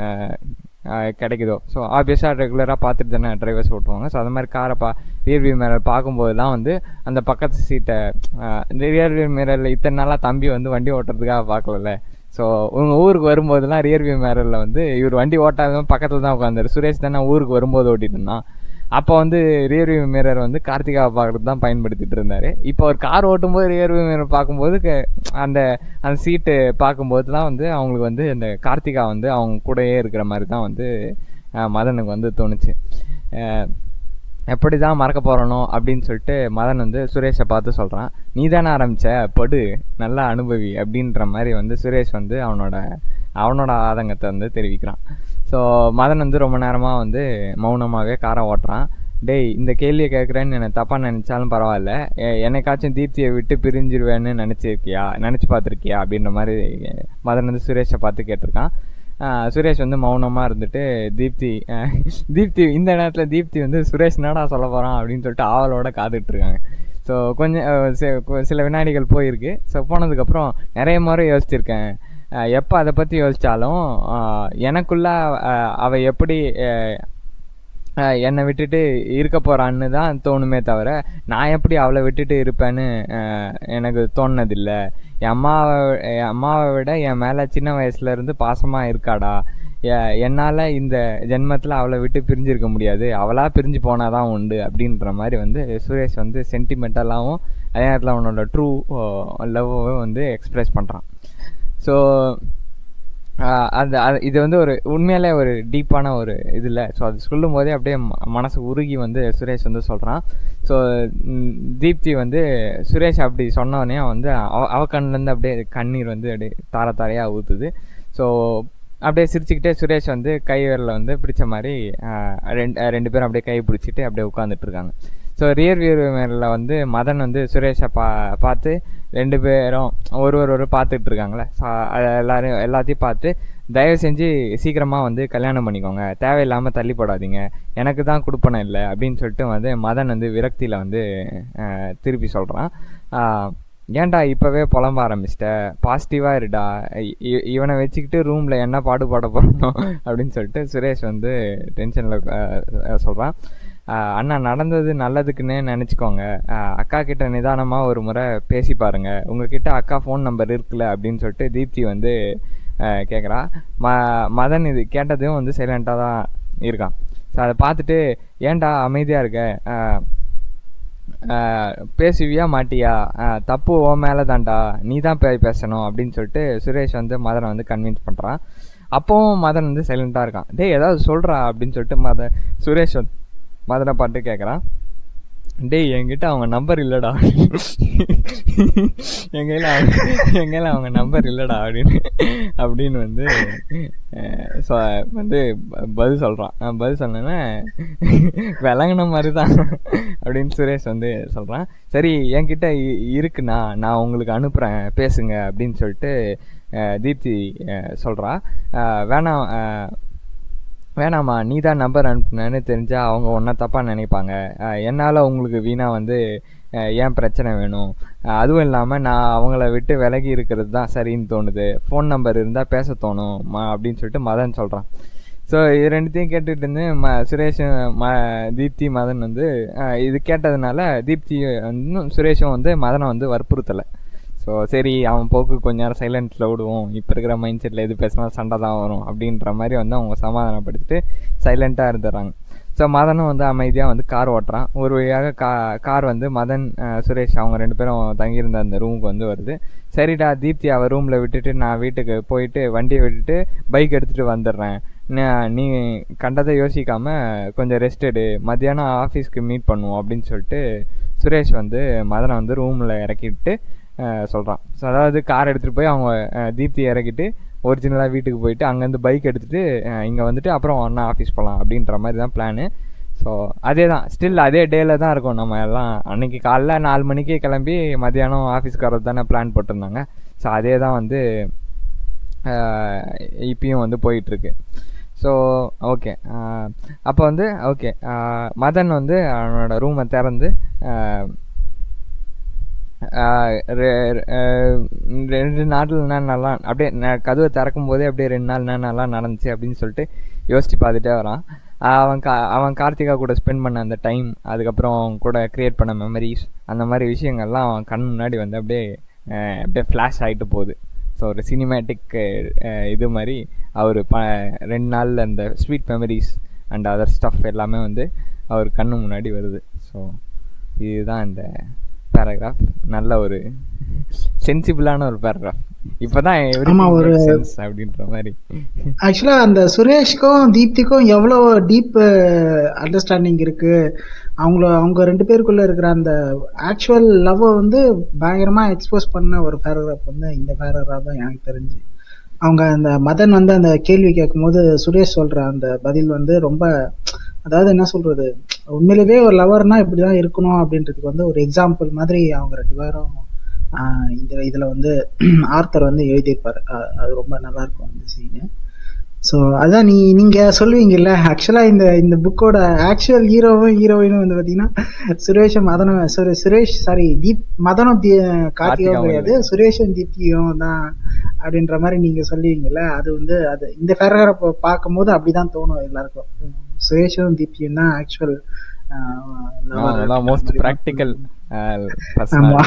கிடைக்குதோ ஸோ ஆப்வியஸாக ரெகுலராக பார்த்துட்டு தானே டிரைவர்ஸ் ஓட்டுவாங்க ஸோ அது மாதிரி காரை பா ரியர் வியூ மிரர் பார்க்கும்போதெல்லாம் வந்து அந்த பக்கத்து சீட்டை இந்த ரியர் வியூ மிரரில் இத்தனை நாளாக தம்பி வந்து வண்டி ஓட்டுறதுக்காக பார்க்கலல்ல ஸோ உங்கள் ஊருக்கு வரும்போதெல்லாம் ரியர் வியூ மிரரில் வந்து இவர் வண்டி ஓட்டாத பக்கத்தில் தான் உட்காந்தாரு சுரேஷ் தானே ஊருக்கு வரும்போது ஓட்டிட்டு இருந்தான் அப்போ வந்து ரியர் வியூ மிரர் வந்து கார்த்திகாவை பார்க்கறது தான் பயன்படுத்திட்டு இருந்தாரு இப்போ ஒரு கார் ஓட்டும்போது ரியர் வியூ மிரர் பார்க்கும்போது க- அந்த அந்த சீட்டு பார்க்கும்போது தான் வந்து அவங்களுக்கு வந்து அந்த கார்த்திகா வந்து அவங்க கூடயே இருக்கிற மாதிரி தான் வந்து அஹ், மதனுக்கு வந்து தோணுச்சு அஹ், எப்படி தான் மறக்க போகிறனோ அப்படின்னு சொல்லிட்டு மதன் வந்து சுரேஷை பார்த்து சொல்கிறான் நீ தானே ஆரம்பிச்ச படு நல்லா அனுபவி அப்படின்ற மாதிரி வந்து சுரேஷ் வந்து அவனோட அவனோட ஆதங்கத்தை வந்து தெரிவிக்கிறான் ஸோ மதன் வந்து ரொம்ப நேரமாக வந்து மௌனமாகவே காரை ஓட்டுறான் டேய் இந்த கேள்வியை கேட்குறேன்னு என்னை தப்பாக நினச்சாலும் பரவாயில்ல எ- என்னைக்காச்சும் தீப்தியை விட்டு பிரிஞ்சிருவேன்னு நினச்சிருக்கியா நினச்சி பார்த்துருக்கியா அப்படின்ற மாதிரி மதன் வந்து சுரேஷை பார்த்து கேட்டிருக்கான் ஆஹ் சுரேஷ் வந்து மௌனமாக இருந்துட்டு தீப்தி ஆஹ் தீப்தி இந்த நேரத்தில் தீப்தி வந்து சுரேஷ் என்னடா சொல்ல போகிறான் அப்படின்னு சொல்லிட்டு ஆவலோட காத்துட்டு இருக்காங்க ஸோ கொஞ்சம் ஆஹ் சி- கொ- சில வினாடிகள் போயிருக்கு ஸோ போனதுக்கப்புறம் நிறைய முறை யோசிச்சிருக்கேன் எப்போ அதை பற்றி யோசித்தாலும் எனக்குள்ள ஆஹ் அவ எப்படி ஆஹ் ஆஹ் என்னை விட்டுட்டு இருக்க போறான்னு தான் தோணுமே தவிர நான் எப்படி அவளை விட்டுட்டு இருப்பேன்னு ஆஹ் எனக்கு தோணுனதில்ல என் அம்மாவை என் அம்மாவை விட என் மேலே சின்ன வயசுல இருந்து பாசமாக இருக்காடா எ- என்னால இந்த ஜென்மத்தில் அவளை விட்டு பிரிஞ்சிருக்க முடியாது அவளா பிரிஞ்சு போனாதான் உண்டு அப்படின்ற மாதிரி வந்து சுரேஷ் வந்து சென்டிமெண்டலாகவும் அதே நேரத்தில் அவனோட ட்ரூ லவ்வை வந்து எக்ஸ்பிரஸ் பண்ணுறான் ஸோ ஆஹ் அது அது இது வந்து ஒரு உண்மையிலே ஒரு டீப்பான ஒரு இது இல்லை ஸோ அது சொல்லும் போதே அப்படியே ம- மனசு உருகி வந்து சுரேஷ் வந்து சொல்கிறான் ஸோ தீப்தி வந்து சுரேஷ் அப்படி சொன்னோடனே வந்து அவ அவ கண்ணுலேருந்து அப்படியே கண்ணீர் வந்து அப்படியே தார தாரையாக ஊற்றுது ஸோ அப்படியே சிரிச்சுக்கிட்டே சுரேஷ் வந்து கை விரலில் வந்து பிடிச்ச மாதிரி ஆஹ் ரெண்டு ஆஹ் ரெண்டு பேரும் அப்படியே கை பிடிச்சிட்டு அப்படியே உட்காந்துட்டு இருக்காங்க ஸோ ரியர் வியூ மேரில் வந்து மதன் வந்து சுரேஷை பா பார்த்து ரெண்டு பேரும் ஒரு ஒரு ஒரு பார்த்துட்டு இருக்காங்களே ஸோ எல்லாரையும் எல்லாத்தையும் பார்த்து தயவு செஞ்சு சீக்கிரமாக வந்து கல்யாணம் பண்ணிக்கோங்க தேவையில்லாமல் தள்ளி போடாதீங்க எனக்கு தான் கொடுப்பனம் இல்லை அப்படின்னு சொல்லிட்டு வந்து மதன் வந்து விரக்தியில் வந்து ஆஹ் திருப்பி சொல்கிறான் ஏன்டா இப்போவே புலம்ப ஆரம்பிச்சிட்ட பாசிட்டிவாக இருடா இ- இ- இவனை வச்சுக்கிட்டு ரூமில் என்ன பாடுபாட போகிறோம் அப்படின்னு சொல்லிட்டு சுரேஷ் வந்து டென்ஷனில் சொல்கிறான் அண்ணா நடந்தது நல்லதுக்குன்னே நினச்சிக்கோங்க அக்கா கிட்ட நிதானமாக ஒரு முறை பேசி பாருங்க உங்ககிட்ட அக்கா ஃபோன் நம்பர் இருக்குல்ல அப்படின்னு சொல்லிட்டு தீப்தி வந்து கேட்குறா ம மதன் இது கேட்டதும் வந்து சைலண்ட்டாக தான் இருக்கான் ஸோ அதை பார்த்துட்டு ஏன்டா அமைதியாக இருக்க ஆஹ் ஆஹ் பேசுவியா மாட்டியா ஆஹ் தப்பு ஓ மேலே தான்டா நீ தான் போய் பேசணும் அப்படின்னு சொல்லிட்டு சுரேஷ் வந்து மதனை வந்து கன்வின்ஸ் பண்ணுறான் அப்போவும் மதன் வந்து சைலண்ட்டாக இருக்கான் டேய் ஏதாவது சொல்கிறா அப்படின்னு சொல்லிட்டு மத சுரேஷ் வந்து மதனை பாட்டு கேட்குறான் டேய் என்கிட்ட அவங்க நம்பர் இல்லைடா என் கையில் என் கையில் அவங்க நம்பர் இல்லைடா அப்படின்னு அப்படின்னு வந்து அஹ், சொ- வந்து ப- பதில் சொல்கிறான் நான் பதில் சொன்னேன்னா விளங்குன மாதிரி தான் அப்படின்னு சுரேஷ் வந்து சொல்கிறான் சரி என்கிட்ட இ- இருக்குண்ணா நான் உங்களுக்கு அனுப்புகிறேன் பேசுங்க அப்படின்னு சொல்லிட்டு அஹ், தீப்தி சொல்கிறா வேணாம் அஹ், வேணாம்மா நீ தான் நம்பர் அனுப்புனேன்னு தெரிஞ்சா அவங்க ஒன்றா தப்பாக நினைப்பாங்க அஹ் என்னால் உங்களுக்கு வீணாக வந்து அஹ் ஏன் பிரச்சனை வேணும் அஹ் அதுவும் இல்லாமல் நான் அவங்கள விட்டு விலகி இருக்கிறது தான் சரின்னு தோணுது ஃபோன் நம்பர் இருந்தால் பேச தோணும் மா அப்படின்னு சொல்லிட்டு மதன் சொல்கிறான் ஸோ இது ரெண்டுத்தையும் கேட்டுட்டு இருந்து ம சுரேஷும் ம தீப்தி மதன் வந்து அஹ் இது கேட்டதுனால தீப்தி வந்து சுரேஷும் வந்து மதனை வந்து வற்புறுத்தலை ஸோ ஸோ சரி அவன் போக்கு கொஞ்ச நேரம் சைலண்ட்டில் விடுவோம் இப்போ இருக்கிற மைண்ட் செட்டில் எது பேசினா சண்டை தான் வரும் அப்படின்ற மாதிரி வந்து அவங்க சமாதானப்படுத்திட்டு சைலண்ட்டாக இருந்துடுறாங்க ஸோ மதனும் வந்து அமைதியாக வந்து கார் ஓட்டுறான் ஒரு வழியாக கா கார் வந்து மதன் அஹ், சுரேஷ் அவங்க ரெண்டு பேரும் தங்கியிருந்த அந்த ரூமுக்கு வந்து வருது சரிடா தீப்தி அவள் ரூமில் விட்டுட்டு நான் வீட்டுக்கு போயிட்டு வண்டியை விட்டுட்டு பைக் எடுத்துகிட்டு வந்துடுறேன் நான் நீ கண்டதை யோசிக்காம கொஞ்சம் ரெஸ்ட் எடு மத்தியானம் ஆஃபீஸ்க்கு மீட் பண்ணுவோம் அப்படின்னு சொல்லிட்டு சுரேஷ் வந்து மதனை வந்து ரூமில் இறக்கிட்டு சொல்கிறான் ஸோ அதாவது கார் எடுத்துகிட்டு போய் அவங்க அஹ், தீப்தி இறக்கிட்டு ஒரிஜினலாக வீட்டுக்கு போயிட்டு அங்கேருந்து பைக் எடுத்துகிட்டு இங்கே வந்துட்டு அப்புறம் ஒன்றா ஆஃபீஸ் போகலாம் அப்படின்ற மாதிரி தான் பிளானு ஸோ அதே தான் ஸ்டில் அதே டேல தான் இருக்கும் நம்ம எல்லாம் அன்னைக்கு காலைல நாலு மணிக்கு கிளம்பி மத்தியானம் ஆஃபீஸ்க்கு வரது தானே பிளான் போட்டிருந்தாங்க ஸோ அதே தான் வந்து ஆஹ் இப்பயும் வந்து போயிட்டுருக்கு ஸோ ஓகே அப்போ வந்து ஓகே மதன் வந்து அவனோட ரூமை திறந்து ஆஹ் ஆஹ் ரெ- ஆஹ் ரெண்டு நாட்டில் என்னென்னலாம் அப்படியே ந- கதவை திறக்கும் போதே அப்படியே ரெண்டு நாள் என்னென்னலாம் நடந்துச்சு அப்படின்னு சொல்லிட்டு யோசிச்சு பார்த்துட்டே வரான் ஆஹ் அவன் கா அவன் கார்த்திகா கூட ஸ்பெண்ட் பண்ண அந்த டைம் அதுக்கப்புறம் அவன் கூட க்ரியேட் பண்ண மெமரிஸ் அந்த மாதிரி விஷயங்கள்லாம் அவன் கண் முன்னாடி வந்து அப்படியே ஆஹ் அப்படியே ஃப்ளாஷ் ஆகிட்டு போகுது ஸோ ஒரு சினிமேட்டிக் இது மாதிரி அவர் ப ரெண்டு நாளில் அந்த sweet memories and other stuff எல்லாமே வந்து அவர் கண்ணு முன்னாடி வருது ஸோ இதுதான் இந்த பேராகிராஃப் நல்ல ஒரு சென்சிபிளான ஒரு பேராகிராஃப் இப்போதான் ஆமா, ஒரு- சென்ஸ் அப்படின்ற மாதிரி ஆக்சுவலா அந்த சுரேஷ்க்கும் தீப்திக்கும் எவ்வளோ டீப் அண்டர்ஸ்டாண்டிங் இருக்கு அவங்கள அவங்க ரெண்டு பேருக்குள்ள இருக்கிற அந்த ஆக்சுவல் லவ்வை வந்து பயங்கரமா எக்ஸ்போஸ் பண்ண ஒரு பேராகிராஃப் வந்து இந்த பேராகிராஃப் தான் எனக்கு தெரிஞ்சு அவங்க அந்த மதன் வந்து அந்த கேள்வி கேட்கும்போது சுரேஷ் சொல்ற அந்த பதில் வந்து ரொம்ப அதாவது என்ன சொல்றது உண்மையிலேயே ஒரு லவர்னா இப்படிதான் இருக்கணும் அப்படின்றதுக்கு வந்து ஒரு எக்ஸாம்பிள் மாதிரி அவங்க ரெண்டு பேரும் ஆஹ் இந்த இதுல வந்து ஆர்த்தர் வந்து எழுதியிருப்பாரு அஹ் அது ரொம்ப நல்லா இருக்கும் அந்த சீனு ஸோ அதான் நீ நீங்க சொல்லுவீங்கல்ல ஆக்சுவலா இந்த இந்த புக்கோட ஆக்சுவல் ஹீரோவும் ஹீரோயினும் வந்து பாத்தீங்கன்னா சுரேஷும் மதனும் சாரி சுரேஷ் சாரி தீப் மதனும் தீ கார்த்திகாவும் கார்த்திகாவும் கிடையாது சுரேஷும் தீப்தியும் தான் அப்படின்ற மாதிரி நீங்க சொல்லுவீங்கல்ல அது வந்து அது இந்த பேராகிராஃப் பார்க்கும்போது அப்படிதான் தோணும் எல்லாருக்கும் உம் சுரேஷும் தீப்தியும் தான் ஆக்சுவல் அதான் மோஸ்ட் ப்ராக்டிக்கல் ஆமா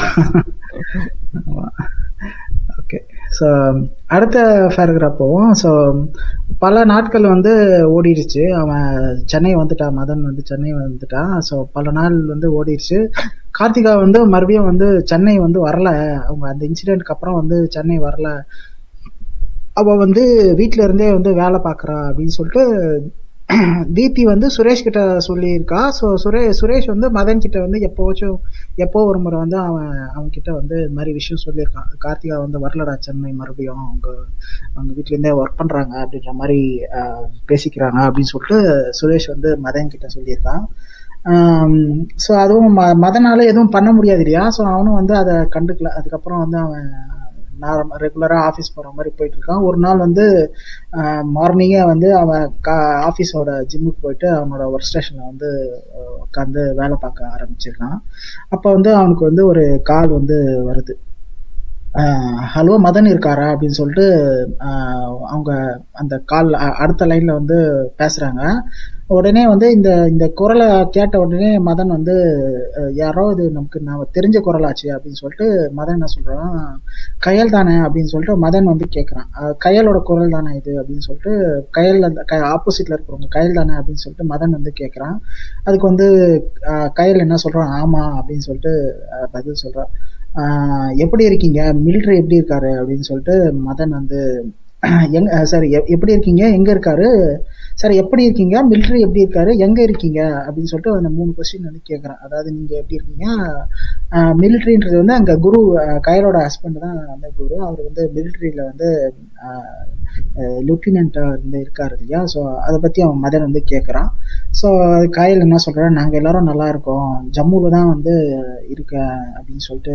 ஓகே ஸோ அடுத்த பேராகிராஃப் போவோம் ஸோ பல நாட்கள் வந்து ஓடிடுச்சு அவன் சென்னை வந்துட்டான் மதன் வந்து சென்னை வந்துட்டான் ஸோ பல நாள் வந்து ஓடிடுச்சு கார்த்திகா வந்து மறுபடியும் வந்து சென்னை வந்து வரல அவங்க அந்த இன்சிடென்ட்க்கு அப்புறம் வந்து சென்னை வரல அவ வந்து வீட்ல இருந்தே வந்து வேலை பார்க்கறா அப்படின்னு சொல்லிட்டு தீப்தி வந்து சுரேஷ் கிட்ட சொல்லியிருக்கா ஸோ சுரே சுரேஷ் வந்து மதன் கிட்ட வந்து எப்போவாச்சும் எப்போ ஒரு முறை வந்து அவன் அவன் கிட்ட வந்து இந்த மாதிரி விஷயம் சொல்லியிருக்கான் கார்த்திகா வந்து வரலடா சென்னை மறுபடியும் அவங்க அவங்க வீட்ல இருந்தே ஒர்க் பண்றாங்க அப்படின்ற மாதிரி ஆஹ், பேசிக்கிறாங்க அப்படின்னு சொல்லிட்டு சுரேஷ் வந்து மதன் கிட்ட சொல்லியிருக்கான் ஸோ அதுவும் ம மதனால எதுவும் பண்ண முடியாது இல்லையா ஸோ அவனும் வந்து அதை கண்டுக்கல அதுக்கப்புறம் வந்து அவன் நான் ரெகுலராக ஆஃபீஸ் போகிற மாதிரி போயிட்டு இருக்கான் ஒரு நாள் வந்து மார்னிங்கே வந்து அவன் கா ஆஃபீஸோட ஜிம்முக்கு போயிட்டு அவனோட ஒர்க் ஸ்டேஷனில் வந்து உட்காந்து வேலை பார்க்க ஆரம்பிச்சிருக்கான் அப்போ வந்து அவனுக்கு வந்து ஒரு கால் வந்து வருது ஹலோ மதன் இருக்காரா அப்படின்னு சொல்லிட்டு ஆஹ் அவங்க அந்த கால் அடுத்த லைன்ல வந்து பேசுறாங்க உடனே வந்து இந்த இந்த குரலை கேட்ட உடனே மதன் வந்து அஹ் யாரோ இது நமக்கு நாம தெரிஞ்ச குரலாச்சு அப்படின்னு சொல்லிட்டு மதன் என்ன சொல்றான் கயல் தானே அப்படின்னு சொல்லிட்டு மதன் வந்து கேட்குறான் கயலோட குரல் தானே இது அப்படின்னு சொல்லிட்டு கயல் அந்த க ஆப்போசிட்ல இருக்கிறவங்க கயல் தானே அப்படின்னு சொல்லிட்டு மதன் வந்து கேட்குறான் அதுக்கு வந்து அஹ் கயல் என்ன சொல்றான் ஆமா அப்படின்னு சொல்லிட்டு அஹ் பதில் சொல்றான் ஆஹ் எப்படி இருக்கீங்க மிலிட்ரி எப்படி இருக்காரு அப்படின்னு சொல்லிட்டு மதன் வந்து எங்க சாரி எப்படி இருக்கீங்க எங்க இருக்காரு சார் எப்படி இருக்கீங்க மிலிட்ரி எப்படி இருக்காரு எங்க இருக்கீங்க அப்படின்னு சொல்லிட்டு அந்த மூணு கொஸ்டின் வந்து கேட்குறேன் அதாவது நீங்க எப்படி இருக்கீங்க மிலிட்ரின்றது வந்து அங்க குரு அஹ் கயலோட ஹஸ்பண்ட் தான் அந்த குரு அவர் வந்து மிலிட்ரியில வந்து லெப்டினண்டா இருந்து இருக்காரு இல்லையா ஸோ அதை பத்தி அவன் மதன் வந்து கேட்குறான் ஸோ கயல் என்ன சொல்றாரு நாங்க எல்லாரும் நல்லா இருக்கோம் ஜம்முல தான் வந்து இருக்க அப்படின்னு சொல்லிட்டு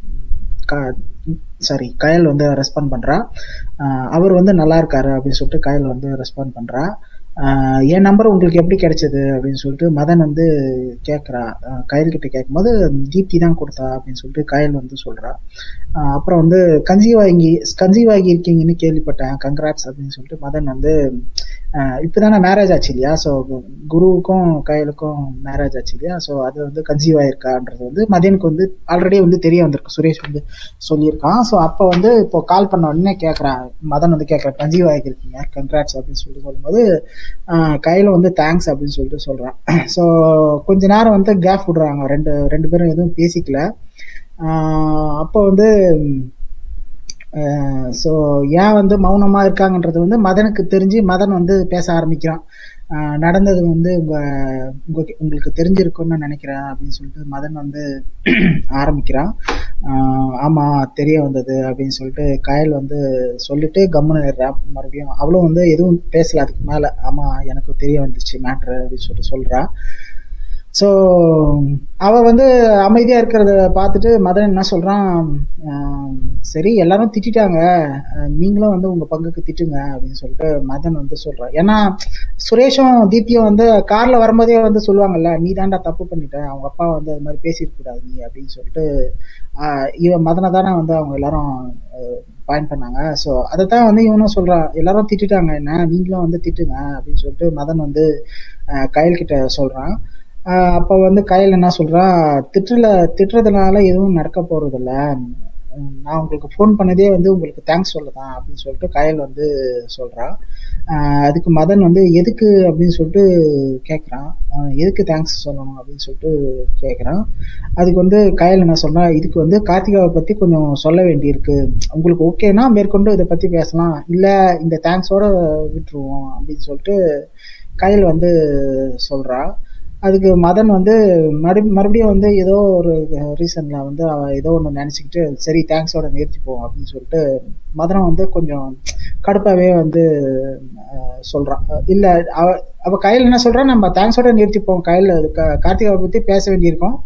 சாரி கயல் வந்து ரெஸ்பாண்ட் பண்றா அவர் வந்து நல்லா இருக்காரு அப்படின்னு சொல்லிட்டு கயல் வந்து ரெஸ்பாண்ட் பண்றா ஆஹ் என் நம்பர் உங்களுக்கு எப்படி கிடைச்சது அப்படின்னு சொல்லிட்டு மதன் வந்து கேட்குறா கயல் கிட்ட கேட்கும்போது தீப்தி தான் கொடுத்தா அப்படின்னு சொல்லிட்டு கயல் வந்து சொல்றா ஆஹ் அப்புறம் வந்து கன்சீவ் ஆகி கன்சீவ் ஆகி இருக்கீங்கன்னு கேள்விப்பட்டேன் கங்க்ராட்ஸ் அப்படின்னு சொல்லிட்டு மதன் வந்து ஆஹ் இப்பதானே மேரேஜ் ஆச்சு இல்லையா ஸோ குருவுக்கும் கயலுக்கும் மேரேஜ் ஆச்சு இல்லையா ஸோ அது வந்து கன்சீவ் ஆயிருக்கான்றது வந்து மதியனுக்கு வந்து ஆல்ரெடி வந்து தெரிய வந்திருக்கு சுரேஷ் வந்து சொல்லியிருக்கான் ஸோ அப்போ வந்து இப்போ கால் பண்ண உடனே கேட்குறான் மதன் வந்து கேட்குறான் கன்சீவ் ஆகிருக்கீங்க கங்க்ராட்ஸ் அப்படின்னு சொல்லிட்டு சொல்லும்போது ஆஹ் கையில வந்து தேங்க்ஸ் அப்படின்னு சொல்லிட்டு சொல்றான் ஸோ கொஞ்ச நேரம் வந்து கேப் விடுறாங்க ரெண்டு ரெண்டு பேரும் எதுவும் பேசிக்கல ஆஹ் அப்போ வந்து ஸோ ஏன் வந்து மௌனமா இருக்காங்கன்றது வந்து மதனுக்கு தெரிஞ்சு மதன் வந்து பேச ஆரம்பிக்கிறான் ஆஹ் நடந்தது வந்து உங்க உங்க உங்களுக்கு தெரிஞ்சிருக்கும்னு நினைக்கிறேன் அப்படின்னு சொல்லிட்டு மதன் வந்து ஆரம்பிக்கிறான் ஆஹ் ஆமா தெரிய வந்தது அப்படின்னு சொல்லிட்டு கயல் வந்து சொல்லிட்டு கம்முன்னு இருறான் மறுபடியும் அவளும் வந்து எதுவும் பேசல அதுக்கு மேல ஆமா எனக்கு தெரிய வந்துச்சு மேட்ரு அப்படின்னு சொல்லிட்டு சொல்றா ஸோ அவ வந்து அமைதியா இருக்கிறத பார்த்துட்டு மதன் என்ன சொல்றான் ஆஹ் சரி எல்லாரும் திட்டிட்டாங்க அஹ் நீங்களும் வந்து உங்க பங்குக்கு திட்டுங்க அப்படின்னு சொல்லிட்டு மதன் வந்து சொல்றான் ஏன்னா சுரேஷும் தீப்தியும் வந்து கார்ல வரும்போதே வந்து சொல்லுவாங்கல்ல நீ தாண்டா தப்பு பண்ணிட்ட அவங்க அப்பா வந்து அது மாதிரி பேசியிருக்க கூடாது நீ அப்படின்னு சொல்லிட்டு ஆஹ் இவன் மதனை தானே வந்து அவங்க எல்லாரும் பாயிண்ட் பண்ணாங்க ஸோ அதை தான் வந்து இவனும் சொல்றான் எல்லாரும் திட்டிட்டாங்க என்ன நீங்களும் வந்து திட்டுங்க அப்படின்னு சொல்லிட்டு மதன் வந்து ஆஹ் கயல் கிட்ட சொல்றான் ஆஹ் அப்ப வந்து கயல் என்ன சொல்றா திட்டுல திட்டுறதுனால எதுவும் நடக்க போறது இல்ல உம் நான் உங்களுக்கு ஃபோன் பண்ணதே வந்து உங்களுக்கு தேங்க்ஸ் சொல்லதான் அப்படின்னு சொல்லிட்டு கயல் வந்து சொல்றா ஆஹ் அதுக்கு மதன் வந்து எதுக்கு அப்படின்னு சொல்லிட்டு கேட்குறான் எதுக்கு தேங்க்ஸ் சொல்லணும் அப்படின்னு சொல்லிட்டு கேட்குறான் அதுக்கு வந்து கயல் என்ன சொல்றா இதுக்கு வந்து கார்த்திகாவை பத்தி கொஞ்சம் சொல்ல வேண்டியிருக்கு உங்களுக்கு ஓகேனா மேற்கொண்டு இதை பத்தி பேசலாம் இல்ல இந்த தேங்க்ஸோட விட்டுருவோம் அப்படின்னு சொல்லிட்டு கயல் வந்து சொல்றா அதுக்கு மதன் வந்து மறு மறுபடியும் வந்து ஏதோ ஒரு ரீசன்ல வந்து அவ ஏதோ ஒன்று நினச்சிக்கிட்டு சரி தேங்க்ஸோட நிறுத்திப்போம் அப்படின்னு சொல்லிட்டு மதனம் வந்து கொஞ்சம் கடுப்பாவே வந்து அஹ், சொல்றான் இல்ல அவ அவ கையில் என்ன சொல்றா நம்ம தேங்க்ஸோட நிறுத்திப்போம் கையில் கார்த்திகாவை பத்தி பேச வேண்டியிருக்கோம்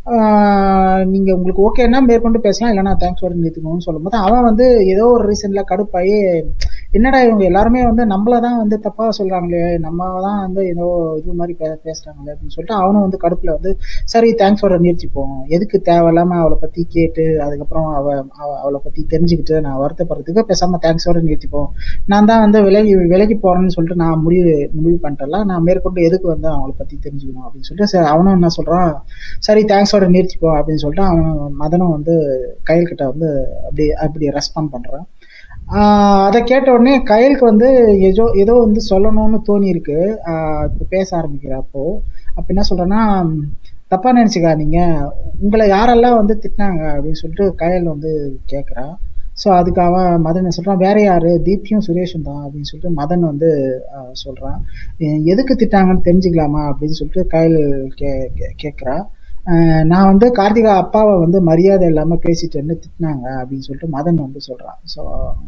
ஆஹ் நீங்க உங்களுக்கு ஓகேன்னா மேற்கொண்டு பேசலாம் இல்லைன்னா தேங்க்ஸோட நிறுத்திக்கணும்னு சொல்லும்போது அவன் வந்து ஏதோ ஒரு ரீசன்ல கடுப்பாயி என்னடா இவங்க எல்லாருமே வந்து நம்மள தான் வந்து தப்பா சொல்றாங்களே நம்ம தான் வந்து ஏதோ இது மாதிரி பே பேசுறாங்களே அப்படின்னு சொல்லிட்டு அவனும் வந்து கடுப்புல வந்து சரி தேங்க்ஸோட நிறுத்திப்போம் எதுக்கு தேவையில்லாம அவளை பத்தி கேட்டு அதுக்கப்புறம் அவ அவ- அவளை பத்தி தெரிஞ்சுக்கிட்டு நான் வருத்தப்படுறதுக்கு பேசாம தேங்க்ஸோட நிறுத்திப்போம் நான் தான் வந்து விலகி விலகி போறேன்னு சொல்லிட்டு நான் முடிவு முடிவு பண்ணிட்டல நான் மேற்கொண்டு எதுக்கு வந்து அவளை பத்தி தெரிஞ்சுக்கணும் அப்படின்னு சொல்லிட்டு சரி அவனும் என்ன சொல்றான் சரி தேங்க்ஸோட நிறுத்திப்போம் அப்படின்னு சொல்லிட்டு அவன் மதனும் வந்து கையில் கிட்ட வந்து அப்படி அப்படி ரெஸ்பாண்ட் பண்றான் ஆஹ் அதை கேட்ட உடனே கயலுக்கு வந்து ஏதோ ஏதோ வந்து சொல்லணும்னு தோணி இருக்கு ஆஹ் இப்போ பேச ஆரம்பிக்கிறப்போ அப்ப என்ன சொல்றேன்னா தப்பா நினைச்சுக்காதீங்க உங்களை யாரெல்லாம் வந்து திட்டினாங்க அப்படின்னு சொல்லிட்டு கயல் வந்து கேட்குறான் ஸோ அதுக்கு அவன் மதன் என்ன சொல்றான் வேற யாரு தீப்தியும் சுரேஷும் தான் அப்படின்னு சொல்லிட்டு மதன் வந்து ஆஹ் சொல்றான் எ- எதுக்கு திட்டாங்கன்னு தெரிஞ்சுக்கலாமா அப்படின்னு சொல்லிட்டு கயல் கே கே- கேட்குறா ஆஹ் நான் வந்து கார்த்திகா அப்பாவை வந்து மரியாதை இல்லாம பேசிட்டேன்னு திட்டினாங்க அப்படின்னு சொல்லிட்டு மதன் வந்து சொல்றான் ஸோ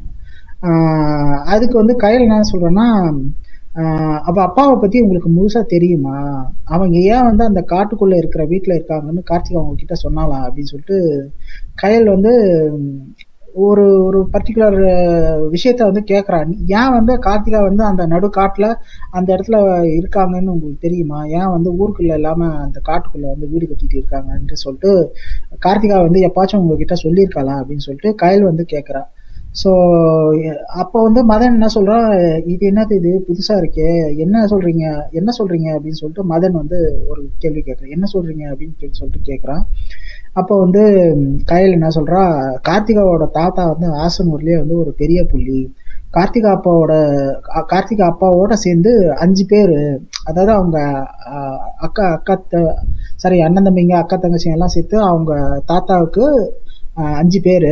அதுக்கு வந்து கயல் என்ன சொல்றேன்னா ஆஹ் அப்ப அப்பாவை பத்தி உங்களுக்கு முழுசா தெரியுமா அவங்க ஏன் வந்து அந்த காட்டுக்குள்ள இருக்கிற வீட்டுல இருக்காங்கன்னு கார்த்திகா அவங்க கிட்ட சொன்னாலாம் அப்படின்னு சொல்லிட்டு கயல் வந்து உம், ஒரு ஒரு பர்டிகுலர் விஷயத்த வந்து கேட்குறான் ஏன் வந்து கார்த்திகா வந்து அந்த நடு காட்டுல அந்த இடத்துல இருக்காங்கன்னு உங்களுக்கு தெரியுமா ஏன் வந்து ஊருக்குள்ள இல்லாம அந்த காட்டுக்குள்ள வந்து வீடு கட்டிட்டு இருக்காங்கன்ட்டு சொல்லிட்டு கார்த்திகா வந்து எப்பாச்சும் உங்ககிட்ட சொல்லியிருக்காளா அப்படின்னு சொல்லிட்டு கயல் வந்து கேட்குறா ஸோ அப்போ வந்து மதன் என்ன சொல்றான் இது என்னது இது புதுசா இருக்கே என்ன சொல்றீங்க என்ன சொல்றீங்க அப்படின்னு சொல்லிட்டு மதன் வந்து ஒரு கேள்வி கேட்குறேன் என்ன சொல்றீங்க அப்படின்னு கேட்டு சொல்லிட்டு கேட்குறான் அப்போ வந்து ம், கயல் என்ன சொல்றா கார்த்திகாவோட தாத்தா வந்து ஆசனூர்லயே வந்து ஒரு பெரிய புள்ளி கார்த்திகா அப்பாவோட கா- கார்த்திகா அப்பாவோட சேர்ந்து அஞ்சு பேர் அதாவது அவங்க ஆஹ், அக்கா அக்கா த- சாரி அண்ணன் தம்பிங்க அக்கா தங்கச்சிங்க எல்லாம் சேர்த்து அவங்க தாத்தாவுக்கு ஆஹ், அஞ்சு பேர்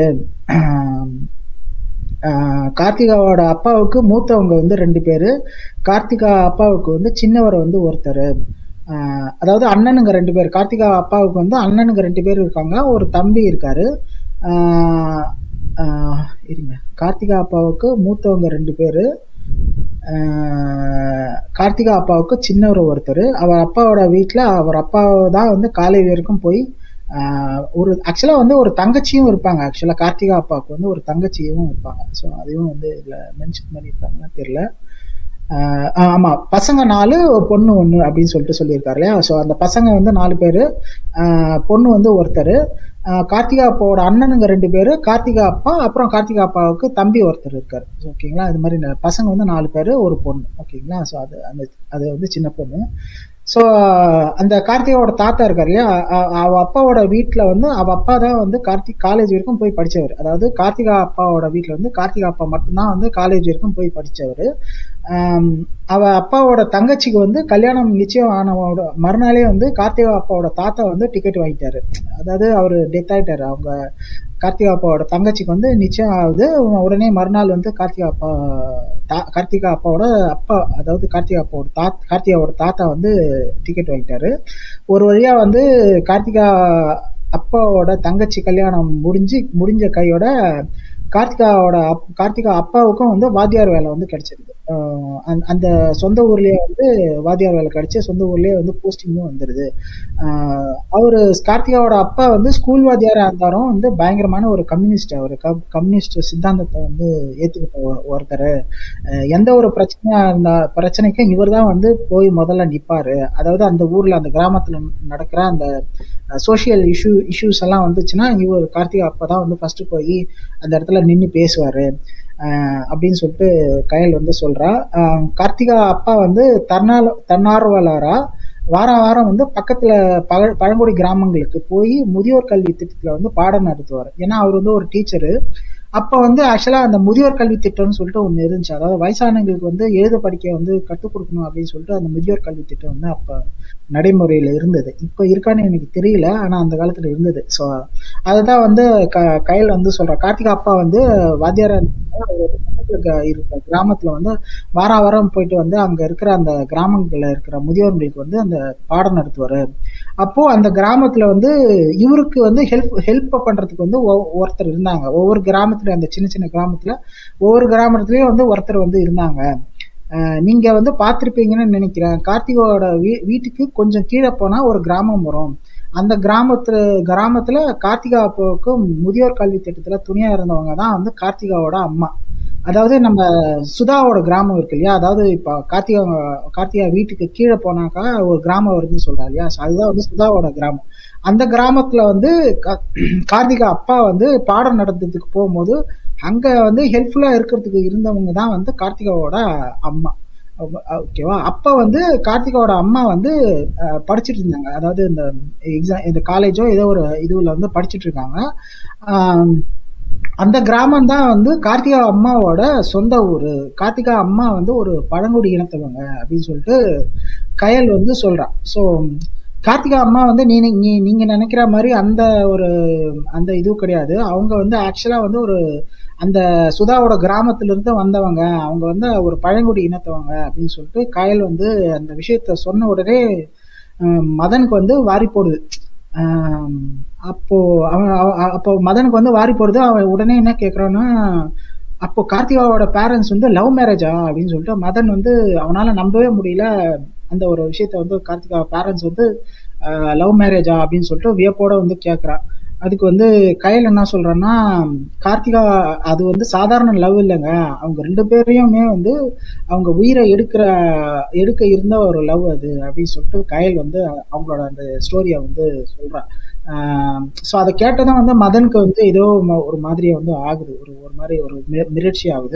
கார்த்திகாவோட அப்பாவுக்கு மூத்தவங்க வந்து ரெண்டு பேர் கார்த்திகா அப்பாவுக்கு வந்து சின்னவர் வந்து ஒருத்தர் ஆஹ் அதாவது அண்ணனுங்க ரெண்டு பேர் கார்த்திகா அப்பாவுக்கு வந்து அண்ணனுங்க ரெண்டு பேர் இருக்காங்க ஒரு தம்பி இருக்காரு ஆஹ் ஆஹ் இருங்க கார்த்திகா அப்பாவுக்கு மூத்தவங்க ரெண்டு பேர் கார்த்திகா அப்பாவுக்கு சின்னவர் ஒருத்தர் அவர் அப்பாவோட வீட்டில் அவர் அப்பா தான் வந்து காலை வரைக்கும் போய் ஆஹ் ஒரு ஆக்சுவலாக வந்து ஒரு தங்கச்சியும் இருப்பாங்க ஆக்சுவலாக கார்த்திகா அப்பாவுக்கு வந்து ஒரு தங்கச்சியும் இருப்பாங்க ஸோ அதையும் வந்து இதில் மென்ஷன் பண்ணியிருப்பாங்கன்னு தெரியல ஆஹ் ஆமா பசங்க நாலு பொண்ணு ஒண்ணு அப்படின்னு சொல்லிட்டு சொல்லியிருக்காரு இல்லையா ஸோ அந்த பசங்க வந்து நாலு பேரு ஆஹ் பொண்ணு வந்து ஒருத்தர் ஆஹ் கார்த்திகா அப்பாவோட அண்ணனுங்க ரெண்டு பேரு கார்த்திகா அப்பா அப்புறம் கார்த்திகா அப்பாவுக்கு தம்பி ஒருத்தர் இருக்காரு ஓகேங்களா இது மாதிரி ந- பசங்க வந்து நாலு பேரு ஒரு பொண்ணு ஓகேங்களா ஸோ அது அந்த அது வந்து சின்ன பொண்ணு ஸோ அந்த கார்த்திகாவோட தாத்தா இருக்காரு இல்லையா அ- அவ அப்பாவோட வீட்டில் வந்து அவ அப்பா தான் வந்து கார்த்திக் காலேஜ் வரைக்கும் போய் படிச்சவர் அதாவது கார்த்திகா அப்பாவோட வீட்டில் வந்து கார்த்திகா அப்பா மட்டும்தான் வந்து காலேஜ் வரைக்கும் போய் படிச்சவர் அவ அப்பாவோட தங்கச்சிக்கு வந்து கல்யாணம் நிச்சயம் ஆனவோட மறுநாளே வந்து கார்த்திகா அப்பாவோட தாத்தா வந்து டிக்கெட் வாங்கிட்டாரு அதாவது அவர் டெத் ஆயிட்டாரு அவங்க கார்த்திகா அப்பாவோட தங்கச்சிக்கு வந்து நிச்சயம் ஆகுது உடனே மறுநாள் வந்து கார்த்திகா அப்பா தா- கார்த்திகா அப்பாவோட அப்பா அதாவது கார்த்திகா அப்பாவோட தா கார்த்திகாவோட தாத்தா வந்து டிக்கெட் வாங்கிட்டாரு ஒரு வழியா வந்து கார்த்திகா அப்பாவோட தங்கச்சி கல்யாணம் முடிஞ்சு முடிஞ்ச கையோட கார்த்திகாவோட அப் கார்த்திகா அப்பாவுக்கும் வந்து வாத்தியார் வேலை வந்து கிடைச்சிருது ஆஹ் அந்த- அந்த சொந்த ஊர்லயே வந்து வாத்தியார் வேலை கிடைச்சு சொந்த ஊர்லயே வந்து போஸ்டிங்கும் வந்துருது ஆஹ் அவரு கார்த்திகாவோட அப்பா வந்து ஸ்கூல் வாத்தியாரா இருந்தாலும் வந்து பயங்கரமான ஒரு கம்யூனிஸ்ட் அவர் கம்யூனிஸ்ட் சித்தாந்தத்தை வந்து ஏத்துக்கிட்ட ஒரு- ஒருத்தர் அஹ் எந்த ஒரு பிரச்சனையா இருந்தா பிரச்சனைக்கும் இவர் தான் வந்து போய் முதல்ல நிப்பாரு அதாவது அந்த ஊர்ல அந்த கிராமத்துல நடக்கிற அந்த சோஷியல் இஷ்யூ இஷ்யூஸ் எல்லாம் வந்துச்சுன்னா இவர் கார்த்திகா அப்பா தான் வந்து ஃபர்ஸ்ட் போய் அந்த இடத்துல நின்று பேசுவாரு அஹ் அப்படின்னு சொல்லிட்டு கயல் வந்து சொல்றா அஹ் கார்த்திகா அப்பா வந்து தன்னால தன்னார்வலரா வாரம் வாரம் வந்து பக்கத்துல பழ பழங்குடி கிராமங்களுக்கு போய் முதியோர் கல்வி திட்டத்துல வந்து பாடம் நடத்துவார் ஏன்னா அவர் வந்து ஒரு டீச்சரு அப்ப வந்து ஆக்சுவலா அந்த முதியோர் கல்வி திட்டம்னு சொல்லிட்டு ஒண்ணு இருந்துச்சு அதாவது வயசானவங்களுக்கு வந்து எழுத படிக்க வந்து கற்றுக் கொடுக்கணும் அப்படின்னு சொல்லிட்டு அந்த முதியோர் கல்வி திட்டம் வந்து அப்ப நடைமுறையில இருந்தது இப்ப இருக்கான்னு எனக்கு தெரியல ஆனா அந்த காலத்துல இருந்தது ஸோ அதுதான் வந்து க கையில் வந்து சொல்ற கார்த்திகா அப்பா வந்து வாத்தியாரா இருந்தாங்க. அவர் வந்து பக்கத்துல இருக்க- இருக்கிற கிராமத்துல வந்து வார வாரம் போயிட்டு வந்து அங்க இருக்கிற அந்த கிராமங்கள்ல இருக்கிற முதியோர்களுக்கு வந்து அந்த பாடம் நடத்துவாரு அப்போ அந்த கிராமத்துல வந்து இவருக்கு வந்து ஹெல்ப் ஹெல்ப் பண்றதுக்கு வந்து ஒ- ஒருத்தர் இருந்தாங்க ஒவ்வொரு கிராமத்துல அந்த சின்ன சின்ன கிராமத்துல ஒவ்வொரு கிராமத்துலயும் வந்து ஒருத்தர் வந்து இருந்தாங்க அஹ் நீங்க வந்து பார்த்திருப்பீங்கன்னு நினைக்கிறேன் கார்த்திகோட வீ வீட்டுக்கு கொஞ்சம் கீழே போனா ஒரு கிராமம் வரும் அந்த கிராமத்துல கிராமத்துல கார்த்திகா அப்பாவுக்கு முதியோர் கல்வி திட்டத்துல துணையா இருந்தவங்க தான் வந்து கார்த்திகாவோட அம்மா அதாவது நம்ம சுதாவோட கிராமம் இருக்கு இல்லையா அதாவது இப்ப கார்த்திகா கார்த்திகா வீட்டுக்கு கீழே போனாக்கா ஒரு கிராமம் வருதுன்னு சொல்றா இல்லையா So அதுதான் வந்து சுதாவோட கிராமம் அந்த கிராமத்துல வந்து கா- கார்த்திகா அப்பா வந்து பாடம் நடத்துறதுக்கு போகும்போது அங்க வந்து ஹெல்ப்ஃபுல்லா இருக்கிறதுக்கு இருந்தவங்க தான் வந்து கார்த்திகாவோட அம்மா ஓகேவா அப்ப வந்து கார்த்திகாவோட அம்மா வந்து அஹ், படிச்சிட்டு இருந்தாங்க அதாவது இந்த எக்ஸாம் இந்த காலேஜோ ஏதோ ஒரு இதுல வந்து படிச்சிட்டு இருக்காங்க ஆம், அந்த கிராமம் தான் வந்து கார்த்திகா அம்மாவோட சொந்த ஊரு கார்த்திகா அம்மா வந்து ஒரு பழங்குடி இனத்தவங்க அப்படின்னு சொல்லிட்டு கயல் வந்து சொல்றான் ஸோ கார்த்திகா அம்மா வந்து நீ நீ நீங்க நினைக்கிற மாதிரி அந்த ஒரு அந்த இது கிடையாது அவங்க வந்து ஆக்சுவலா வந்து ஒரு அந்த சுதாவோட கிராமத்துல இருந்து வந்தவங்க அவங்க வந்து ஒரு பழங்குடி இனத்தவங்க அப்படின்னு சொல்லிட்டு கயல் வந்து அந்த விஷயத்த சொன்ன உடனே அஹ், மதனுக்கு வந்து வாரி போடுது ஆம், அப்போ அவன் அவ- அவ- அப்போ மதனுக்கு வந்து வாரி போடுது அவன் உடனே என்ன கேக்குறான்னா அப்போ கார்த்திகாவோட பேரண்ட்ஸ் வந்து லவ் மேரேஜா அப்படின்னு சொல்லிட்டு மதன் வந்து அவனால நம்பவே முடியல அந்த ஒரு விஷயத்த வந்து கார்த்திகா பேரண்ட்ஸ் வந்து லவ் மேரேஜா அப்படின்னு சொல்லிட்டு வியப்போட வந்து கேட்குறான் அதுக்கு வந்து கயல் என்ன சொல்றான்னா கார்த்திகா அது வந்து சாதாரண லவ் இல்லைங்க அவங்க ரெண்டு பேரையுமே வந்து அவங்க உயிரை எடுக்கிற எடுக்க இருந்த ஒரு லவ் அது அப்படின்னு சொல்லிட்டு கயல் வந்து அவங்களோட அந்த ஸ்டோரியை வந்து சொல்றான் ஸோ அதை கேட்டதும் வந்து மதனுக்கு வந்து ஏதோ ம- ஒரு மாதிரியா வந்து ஆகுது ஒரு ஒரு மாதிரி ஒரு மி- மிரட்சி ஆகுது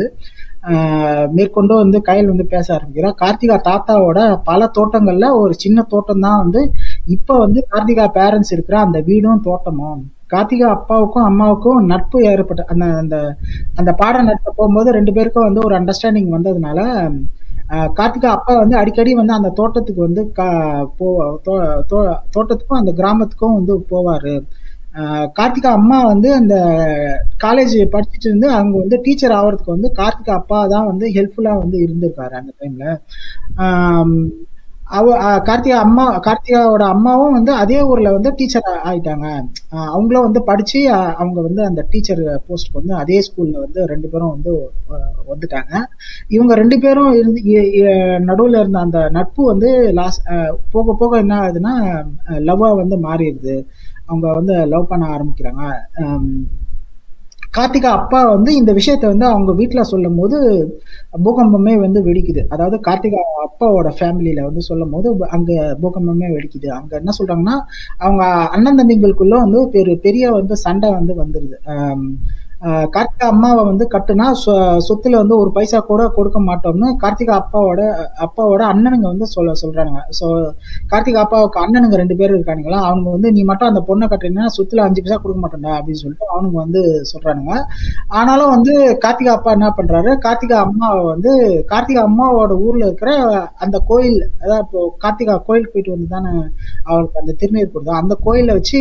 ஆஹ் மேற்கொண்டு வந்து கயல் வந்து பேச ஆரம்பிக்கிறா கார்த்திகா தாத்தாவோட பல தோட்டங்கள்ல ஒரு சின்ன தோட்டம் தான் வந்து இப்ப வந்து கார்த்திகா பேரண்ட்ஸ் இருக்கிற அந்த வீடும் தோட்டமும் கார்த்திகா அப்பாவுக்கும் அம்மாவுக்கும் நட்பு ஏற்பட்ட அந்த அந்த அந்த பாடம் நடத்த போகும்போது ரெண்டு பேருக்கும் வந்து ஒரு அண்டர்ஸ்டாண்டிங் வந்ததுனால ஆஹ் கார்த்திகா அப்பா வந்து அடிக்கடி வந்து அந்த தோட்டத்துக்கு வந்து கா- போ தோ- தோ- தோட்டத்துக்கும் அந்த கிராமத்துக்கும் வந்து போவாரு ஆஹ் கார்த்திகா அம்மா வந்து அந்த காலேஜ் படிச்சுட்டு இருந்து அவங்க வந்து டீச்சர் ஆகிறதுக்கு வந்து கார்த்திகா அப்பா தான் வந்து ஹெல்ப்ஃபுல்லா வந்து இருந்திருக்காரு அந்த டைம்ல அவ ஆஹ் கார்த்திகா அம்மா கார்த்திகாவோட அம்மாவும் வந்து அதே ஊர்ல வந்து டீச்சர் ஆயிட்டாங்க ஆஹ் அவங்களும் வந்து படிச்சு ஆஹ் அவங்க வந்து அந்த டீச்சர் போஸ்ட்க்கு வந்து அதே ஸ்கூல்ல வந்து ரெண்டு பேரும் வந்து ஆஹ் வந்துட்டாங்க இவங்க ரெண்டு பேரும் இருந்து இ- இ- நடுவுல இருந்த அந்த நட்பு வந்து லாஸ்ட் போக போக என்ன ஆகுதுன்னா லவ்வா வந்து மாறிடுது அவங்க வந்து லவ் பண்ண ஆரம்பிக்கிறாங்க ஆம், கார்த்திகா அப்பா வந்து இந்த விஷயத்த வந்து அவங்க வீட்டுல சொல்லும் போது பூகம்பமே வந்து வெடிக்குது அதாவது கார்த்திகா அப்பாவோட ஃபேமிலியில வந்து சொல்லும் போது அங்க பூகம்பமே வெடிக்குது அங்க என்ன சொல்றாங்கன்னா அவங்க அண்ணன் தம்பிங்களுக்குள்ள வந்து பெரு பெரிய வந்து சண்டை வந்து வந்துருது ஆம், ஆஹ் கார்த்திகா அம்மாவை வந்து கட்டுனா சொ- சொத்துல வந்து ஒரு பைசா கூட கொடுக்க மாட்டோம்னு கார்த்திகா அப்பாவோட அப்பாவோட அண்ணனுங்க வந்து சொல்ல சொல்றாங்க ஸோ கார்த்திகா அப்பாவுக்கு அண்ணனுங்க ரெண்டு பேரும் இருக்கானுங்களா அவங்க வந்து நீ மட்டும் அந்த பொண்ணை கட்டினா சொத்துல அஞ்சு பைசா கொடுக்க மாட்டேன்டா அப்படின்னு சொல்லிட்டு அவனுங்க வந்து சொல்றானுங்க ஆனாலும் வந்து கார்த்திகா அப்பா என்ன பண்றாரு கார்த்திகா அம்மாவை வந்து கார்த்திகா அம்மாவோட ஊர்ல இருக்கிற அந்த கோயில் அதாவது இப்போ கார்த்திகா கோயிலுக்கு போயிட்டு வந்து தானே அவருக்கு அந்த திருநீர் கொடுத்தா அந்த கோயில்ல வச்சு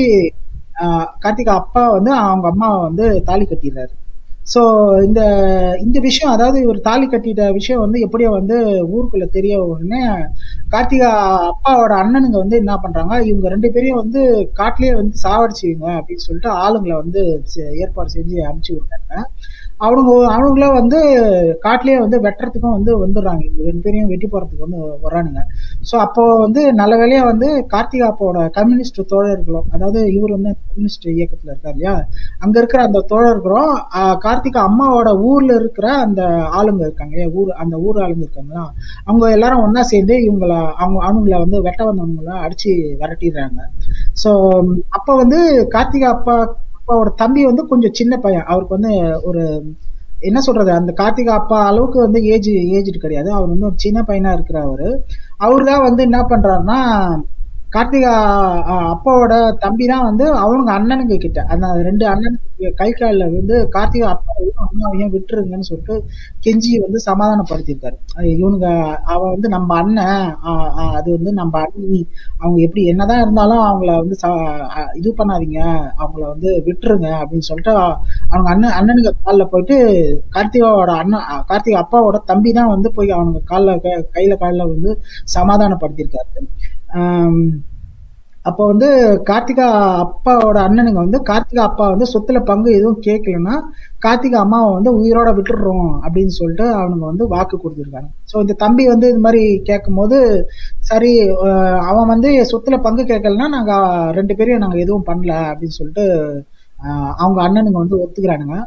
ஆஹ் கார்த்திகா அப்பா வந்து அவங்க அம்மாவை வந்து தாலி கட்டிடுறாரு ஸோ இந்த இந்த விஷயம் அதாவது இவர் தாலி கட்டிட்ட விஷயம் வந்து எப்படியோ வந்து ஊருக்குள்ள தெரிய உடனே கார்த்திகா அப்பாவோட அண்ணனுங்க வந்து என்ன பண்றாங்க இவங்க ரெண்டு பேரையும் வந்து காட்டிலேயே வந்து சாவடிச்சுங்க அப்படின்னு சொல்லிட்டு ஆளுங்களை வந்து செ- ஏற்பாடு செஞ்சு அனுப்பிச்சு விட்டாங்க அவனுங்க அவனுங்கள வந்து காட்டிலேயே வந்து வெட்டுறதுக்கும் வந்து வந்துடுறாங்க இவங்க ரெண்டு பேரையும் வெட்டி போறதுக்கு வந்து வர்றானுங்க ஸோ அப்போ வந்து நல்ல வேலையா வந்து கார்த்திகா அப்பாவோட கம்யூனிஸ்ட் தோழர்களும் அதாவது இவர் வந்து கம்யூனிஸ்ட் இயக்கத்துல இருக்கார் இல்லையா அங்க இருக்கிற அந்த தோழர்களும் ஆஹ், கார்த்திகா அம்மாவோட ஊர்ல இருக்கிற அந்த ஆளுங்க இருக்காங்க இல்லையா, ஊர் அந்த ஊர் ஆளுங்க இருக்காங்களா அவங்க எல்லாரும் ஒண்ணா சேர்ந்து இவங்கள அவங்க அவனுங்கள வந்து வெட்ட வந்தவங்கள அடிச்சு விரட்டிடுறாங்க ஸோ அப்போ வந்து கார்த்திகா அப்பா அப்பாவோட தம்பி வந்து கொஞ்சம் சின்ன பையன் அவருக்கு வந்து ஒரு என்ன சொல்றது அந்த கார்த்திகா அப்பா அளவுக்கு வந்து ஏஜ் ஏஜ்டு கிடையாது அவர் வந்து ஒரு சின்ன பையனா இருக்கிறவர் அவர் தான் வந்து என்ன பண்றாருன்னா கார்த்திகா அஹ், அப்பாவோட தம்பி தான் வந்து அவனுங்க அண்ணனுங்க கிட்ட அந்த ரெண்டு அண்ணனுக்கு கை காலில் வந்து கார்த்திகா அப்பாவையும் அம்மாவையும் விட்டுருங்கன்னு சொல்லிட்டு கெஞ்சி வந்து சமாதானப்படுத்தியிருக்காரு அது இவனுங்க அவன் வந்து நம்ம அண்ணன் அஹ், அஹ், அது வந்து நம்ம அண்ணி அவங்க எப்படி என்னதான் இருந்தாலும் அவங்கள வந்து ச- அஹ், இது பண்ணாதீங்க அவங்கள வந்து விட்டுருங்க அப்படின்னு சொல்லிட்டு அவங்க அண்ணன் அண்ணனுங்க காலில் போயிட்டு கார்த்திகாவோட அண்ணன் அஹ், கார்த்திகா அப்பாவோட தம்பி தான் வந்து போய் அவனுங்க காலில் கையில காலில் வந்து சமாதானப்படுத்தியிருக்காரு ஆம், அப்போ வந்து கார்த்திகா அப்பாவோட அண்ணனுங்க வந்து கார்த்திகா அப்பா வந்து சொத்துல பங்கு எதுவும் கேட்கலன்னா கார்த்திகா அம்மாவை வந்து உயிரோட விட்டுடுறோம் அப்படின்னு சொல்லிட்டு அவனுங்க வந்து வாக்கு கொடுத்துருக்காங்க ஸோ இந்த தம்பி வந்து இது மாதிரி கேட்கும்போது சரி அஹ், அவன் வந்து சொத்துல பங்கு கேட்கலன்னா நாங்க ரெண்டு பேரையும் நாங்க எதுவும் பண்ணல அப்படின்னு சொல்லிட்டு அஹ், அவங்க அண்ணனுங்க வந்து ஒத்துக்கிறானுங்க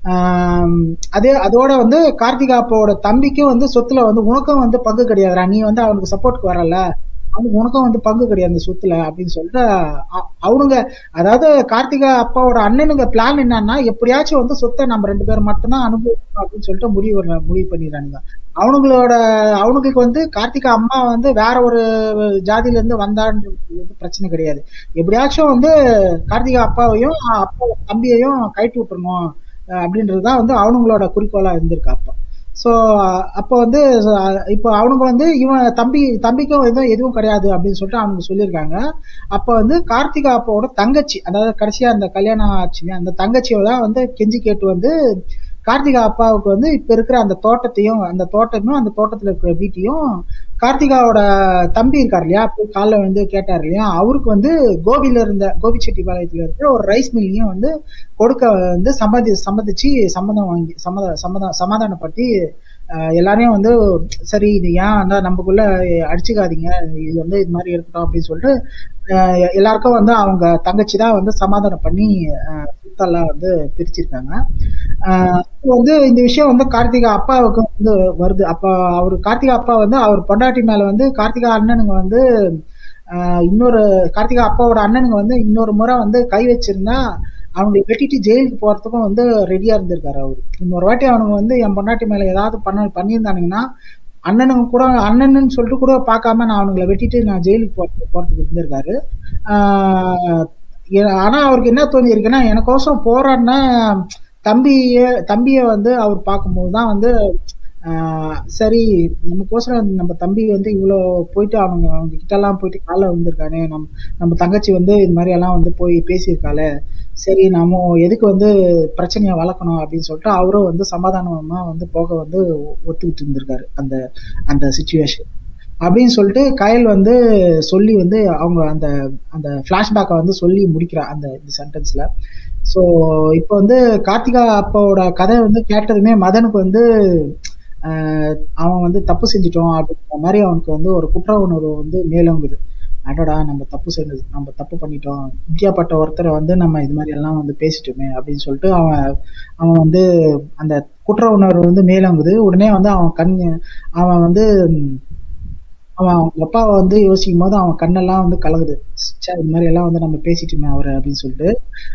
ஆம், அதே அதோட வந்து கார்த்திகா அப்பாவோட தம்பிக்கும் வந்து சொத்துல வந்து உனக்கும் வந்து பங்கு கிடையாதுடா நீ வந்து அவனுக்கு சப்போர்ட்க்கு வரல அவனுக்கு உனக்கும் வந்து பங்கு கிடையாது அந்த சொத்துல அப்படின்னு சொல்லிட்டு அ- அவனுங்க அதாவது கார்த்திகா அப்பாவோட அண்ணனுங்க பிளான் என்னன்னா எப்படியாச்சும் வந்து சொத்தை நம்ம ரெண்டு பேரும் மட்டும்தான் அனுபவிக்கணும் அப்படின்னு சொல்லிட்டு முடிவு பண்ண- முடிவு பண்ணிடுறானுங்க அவனுங்களோட அவனுங்களுக்கு வந்து கார்த்திகா அம்மா வந்து வேற ஒரு ஜாதியில இருந்து வந்தான்றது வந்து பிரச்சனை கிடையாது எப்படியாச்சும் வந்து கார்த்திகா அப்பாவையும் அப்பா தம்பியையும் கைட்டு விட்டுறணும் அஹ் அப்படின்றது தான் வந்து அவனுங்களோட குறிக்கோளா இருந்திருக்கு அப்போ ஸோ அப்போ வந்து அஹ் இப்போ அவனுங்க வந்து இவன் தம்பி தம்பிக்கும் எதுவும் எதுவும் கிடையாது அப்படின்னு சொல்லிட்டு அவனுங்க சொல்லியிருக்காங்க அப்போ வந்து கார்த்திகா அப்பாவோட தங்கச்சி அதாவது கடைசியா அந்த கல்யாணம் ஆச்சு இல்லையா, அந்த தங்கச்சியோட வந்து கெஞ்சி கேட்டு வந்து கார்த்திகா அப்பாவுக்கு வந்து இப்ப இருக்கிற அந்த தோட்டத்தையும் அந்த தோட்டமும் அந்த தோட்டத்துல இருக்கிற வீட்டையும் கார்த்திகாவோட தம்பி இருக்கார் இல்லையா போய் காலைல வந்து கேட்டார் இல்லையா அவருக்கு வந்து கோபியில இருந்த கோபிச்செட்டிப்பாளையத்துல இருக்கிற ஒரு ரைஸ் மில்லையும் வந்து கொடுக்க வந்து சம்மதி சம்மதிச்சு சம்மதம் வாங்கி சம்மத சம்மதம் சமாதானப்படுத்தி அஹ், எல்லாரையும் வந்து சரி இது ஏன் வந்து நமக்குள்ள அடிச்சுக்காதீங்க இது வந்து இது மாதிரி இருக்கட்டும் அப்படின்னு சொல்லிட்டு அஹ், எல்லாருக்கும் வந்து அவங்க தங்கச்சி தான் வந்து சமாதானம் பண்ணி அஹ், சொத்தெல்லாம் வந்து பிரிச்சிருக்காங்க ஆஹ் இப்போ வந்து இந்த விஷயம் வந்து கார்த்திகா அப்பாவுக்கு வந்து வருது அப்ப அவர் கார்த்திகா அப்பா வந்து அவர் பொண்டாட்டி மேல வந்து கார்த்திகா அண்ணனுங்க வந்து ஆஹ் இன்னொரு கார்த்திகா அப்பாவோட அண்ணனுங்க வந்து இன்னொரு முறை வந்து கை வச்சிருந்தா அவங்க வெட்டிட்டு ஜெயிலுக்கு போறதுக்கும் வந்து ரெடியா இருந்திருக்காரு அவர் இன்னொரு வாட்டி அவனுங்க வந்து என் பொண்டாட்டி மேல ஏதாவது பண்ண பண்ணியிருந்தானுங்கன்னா அண்ணனுங்க கூட அண்ணன்னு சொல்லிட்டு கூட பார்க்காம நான் அவனுங்களை வெட்டிட்டு நான் ஜெயிலுக்கு போறது போறதுக்கு இருந்திருக்காரு ஆஹ் எ- ஆனா அவருக்கு என்ன தோணி இருக்குன்னா எனக்கோசரம் போராடின தம்பிய தம்பிய வந்து அவர் பார்க்கும்போது தான் வந்து ஆஹ் சரி நமக்கோசரம் நம்ம தம்பி வந்து இவ்வளோ போயிட்டு அவங்க அவங்க கிட்ட எல்லாம் போயிட்டு காலைல வந்திருக்கானே நம் நம்ம தங்கச்சி வந்து இது மாதிரி எல்லாம் வந்து போய் பேசியிருக்காளே சரி நம்ம எதுக்கு வந்து பிரச்சனையை வளர்க்கணும் அப்படின்னு சொல்லிட்டு அவரும் வந்து சமாதானமா வந்து போக வந்து ஒத்துக்கிட்டு இருந்திருக்காரு அந்த அந்த சுச்சுவேஷன் அப்படின்னு சொல்லிட்டு கயல் வந்து சொல்லி வந்து அவங்க அந்த அந்த ஃப்ளாஷ்பேக்கை வந்து சொல்லி முடிக்கிறா அந்த இந்த சென்டென்ஸ்ல ஸோ இப்போ வந்து கார்த்திகா அப்பாவோட கதை வந்து கேட்டதுமே மதனுக்கு வந்து ஆஹ் அவன் வந்து தப்பு செஞ்சிட்டோம் அப்படின்ற மாதிரி அவனுக்கு வந்து ஒரு குற்ற உணர்வு வந்து மேலோங்குது அடடா நம்ம தப்பு செஞ்சது நம்ம தப்பு பண்ணிட்டோம் இப்படியாப்பட்ட ஒருத்தரை வந்து நம்ம இது மாதிரி எல்லாம் வந்து பேசிட்டோமே அப்படின்னு சொல்லிட்டு அவன் அவன் வந்து அந்த குற்ற உணர்வு வந்து மேலங்குது உடனே வந்து அவன் கண் அவன் வந்து ம், அவன் அவங்க அப்பாவை வந்து யோசிக்கும் போது அவன் கண்ணெல்லாம் வந்து கலங்குது ச்சே இது மாதிரி எல்லாம் வந்து நம்ம பேசிட்டோமே அவரை அப்படின்னு சொல்லிட்டு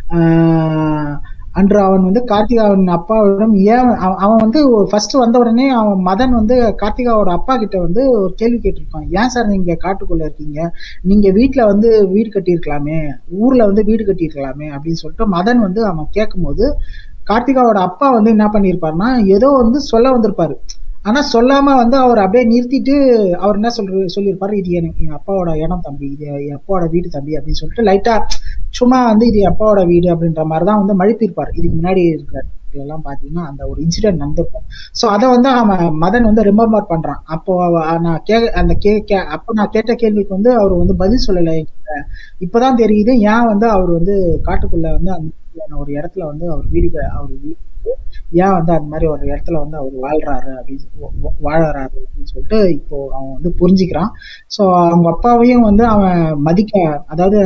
ஆஹ் அன்று அவன் வந்து கார்த்திகாவின் அப்பாவிடம் ஏன் அவன் அவன் வந்து ஃபர்ஸ்ட் வந்த உடனே அவன் மதன் வந்து கார்த்திகாவோட அப்பா கிட்ட வந்து ஒரு கேள்வி கேட்டிருக்கான் ஏன் சார் நீங்க காட்டுக்குள்ள இருக்கீங்க நீங்க வீட்ல வந்து வீடு கட்டியிருக்கலாமே ஊர்ல வந்து வீடு கட்டியிருக்கலாமே அப்படின்னு சொல்லிட்டு மதன் வந்து அவன் கேட்கும்போது கார்த்திகாவோட அப்பா வந்து என்ன பண்ணியிருப்பாருன்னா ஏதோ வந்து சொல்ல வந்திருப்பாரு ஆனா சொல்லாம வந்து அவர் அப்படியே நிறுத்திட்டு அவர் என்ன சொல்ற சொல்லியிருப்பாரு இது எனக்கு என் அப்பாவோட இடம் தம்பி இது என் அப்பாவோட வீடு தம்பி அப்படின்னு சொல்லிட்டு லைட்டா சும்மா வந்து இது என் அப்பாவோட வீடு அப்படின்ற மாதிரி தான் வந்து மழுப்பியிருப்பார் இதுக்கு முன்னாடி இருக்கிற எல்லாம் பாத்தீங்கன்னா அந்த ஒரு இன்சிடென்ட் நடந்திருக்கும் ஸோ அதை வந்து அவன் மதன் வந்து ரிமெம்பர் பண்றான் அப்போ அவ- நான் கே அந்த கே கே அப்போ நான் கேட்ட கேள்விக்கு வந்து அவர் வந்து பதில் சொல்லலை என்கிட்ட. இப்பதான் தெரியுது ஏன் வந்து அவர் வந்து காட்டுக்குள்ள வந்து அந்த மாதிரியான ஒரு இடத்துல வந்து அவர் வீடு க- அவர் வீடு ஏன் வந்து அந்த மாதிரி ஒரு இடத்துல வந்து அவர் வாழ்றாரு அப்படின்னு வா- வா- வாழறாரு அப்படின்னு சொல்லிட்டு இப்போ அவன் வந்து புரிஞ்சுக்கிறான் ஸோ அவங்க அப்பாவையும் வந்து அவன் மதிக்க அதாவது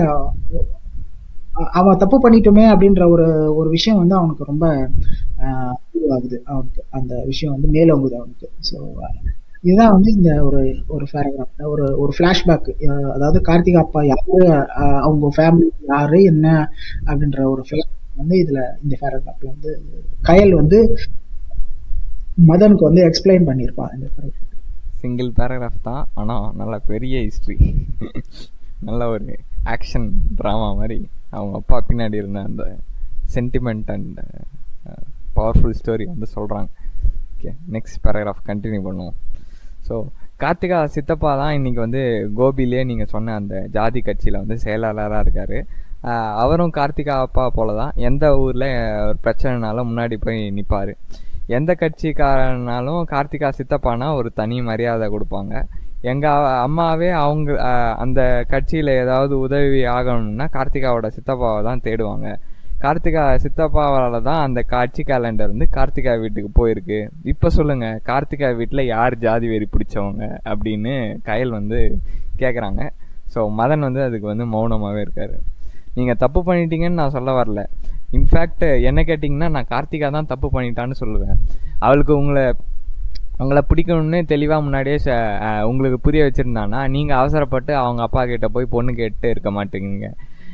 அ- அவன் தப்பு பண்ணிட்டோமே அப்படின்ற ஒரு ஒரு விஷயம் வந்து அவனுக்கு ரொம்ப ஆஹ், இதுவாகுது அவனுக்கு அந்த விஷயம் வந்து மேலோங்குது அவனுக்கு ஸோ இதுதான் வந்து இந்த ஒரு ஒரு பேராகிராஃப் ஒரு ஒரு ஃபிளாஷ்பேக் அதாவது கார்த்திகா அப்பா யாரு ஆஹ், அவங்க ஃபேமிலி யாரு என்ன அப்படின்ற ஒரு ஃபிளாஷ் வந்து இதுல இந்த பேராகிராஃப்ல வந்து கயல் வந்து மதனுக்கு வந்து எக்ஸ்பிளைன் பண்ணியிருப்பான் இந்த paragraph. சிங்கிள் பேராகிராஃப் தான் ஆனால் நல்ல பெரிய ஹிஸ்ட்ரி நல்ல ஒரு ஆக்ஷன் ட்ராமா மாதிரி அவங்க அப்பா பின்னாடி இருந்த அந்த சென்டிமெண்ட் அண்ட் பவர்ஃபுல் ஸ்டோரி வந்து சொல்கிறாங்க ஓகே நெக்ஸ்ட் பேராகிராஃப் கண்டினியூ பண்ணுவோம் ஸோ கார்த்திகா சித்தப்பா தான் இன்னைக்கு வந்து கோபிலே நீங்கள் சொன்ன அந்த ஜாதி கட்சியில் வந்து செயலாளராக இருக்கார் அவரும் கார்த்திகா அப்பா போல தான் எந்த ஊரில் ஒரு பிரச்சனைனாலும் முன்னாடி போய் நிற்பார் எந்த கட்சிக்காரனாலும் கார்த்திகா சித்தப்பானா ஒரு தனி மரியாதை கொடுப்பாங்க எங்கள் அம்மாவே அவங்க அஹ், அந்த கட்சியில் ஏதாவது உதவி ஆகணும்னா கார்த்திகாவோட சித்தப்பாவை தான் தேடுவாங்க கார்த்திகா சித்தப்பாவால தான் அந்த காட்சி கேலண்டர் வந்து கார்த்திகா வீட்டுக்கு போயிருக்கு இப்போ சொல்லுங்க கார்த்திகா வீட்டில் யார் ஜாதி வெறி பிடிச்சவங்க அப்படின்னு கயல் வந்து கேட்குறாங்க ஸோ மதன் வந்து அதுக்கு வந்து மௌனமாகவே இருக்காரு நீங்கள் தப்பு பண்ணிட்டீங்கன்னு நான் சொல்ல வரல இன்ஃபேக்ட் என்ன கேட்டிங்கன்னா நான் கார்த்திகா தான் தப்பு பண்ணிட்டான்னு சொல்லுவேன் அவளுக்கு உங்களை உங்களை பிடிக்கணும்னு தெளிவாக முன்னாடியே ச- அஹ் உங்களுக்கு புரிய வச்சுருந்தானா நீங்கள் அவசரப்பட்டு அவங்க அப்பா கிட்ட போய் பொண்ணு கேட்டு இருக்க மாட்டேங்குங்க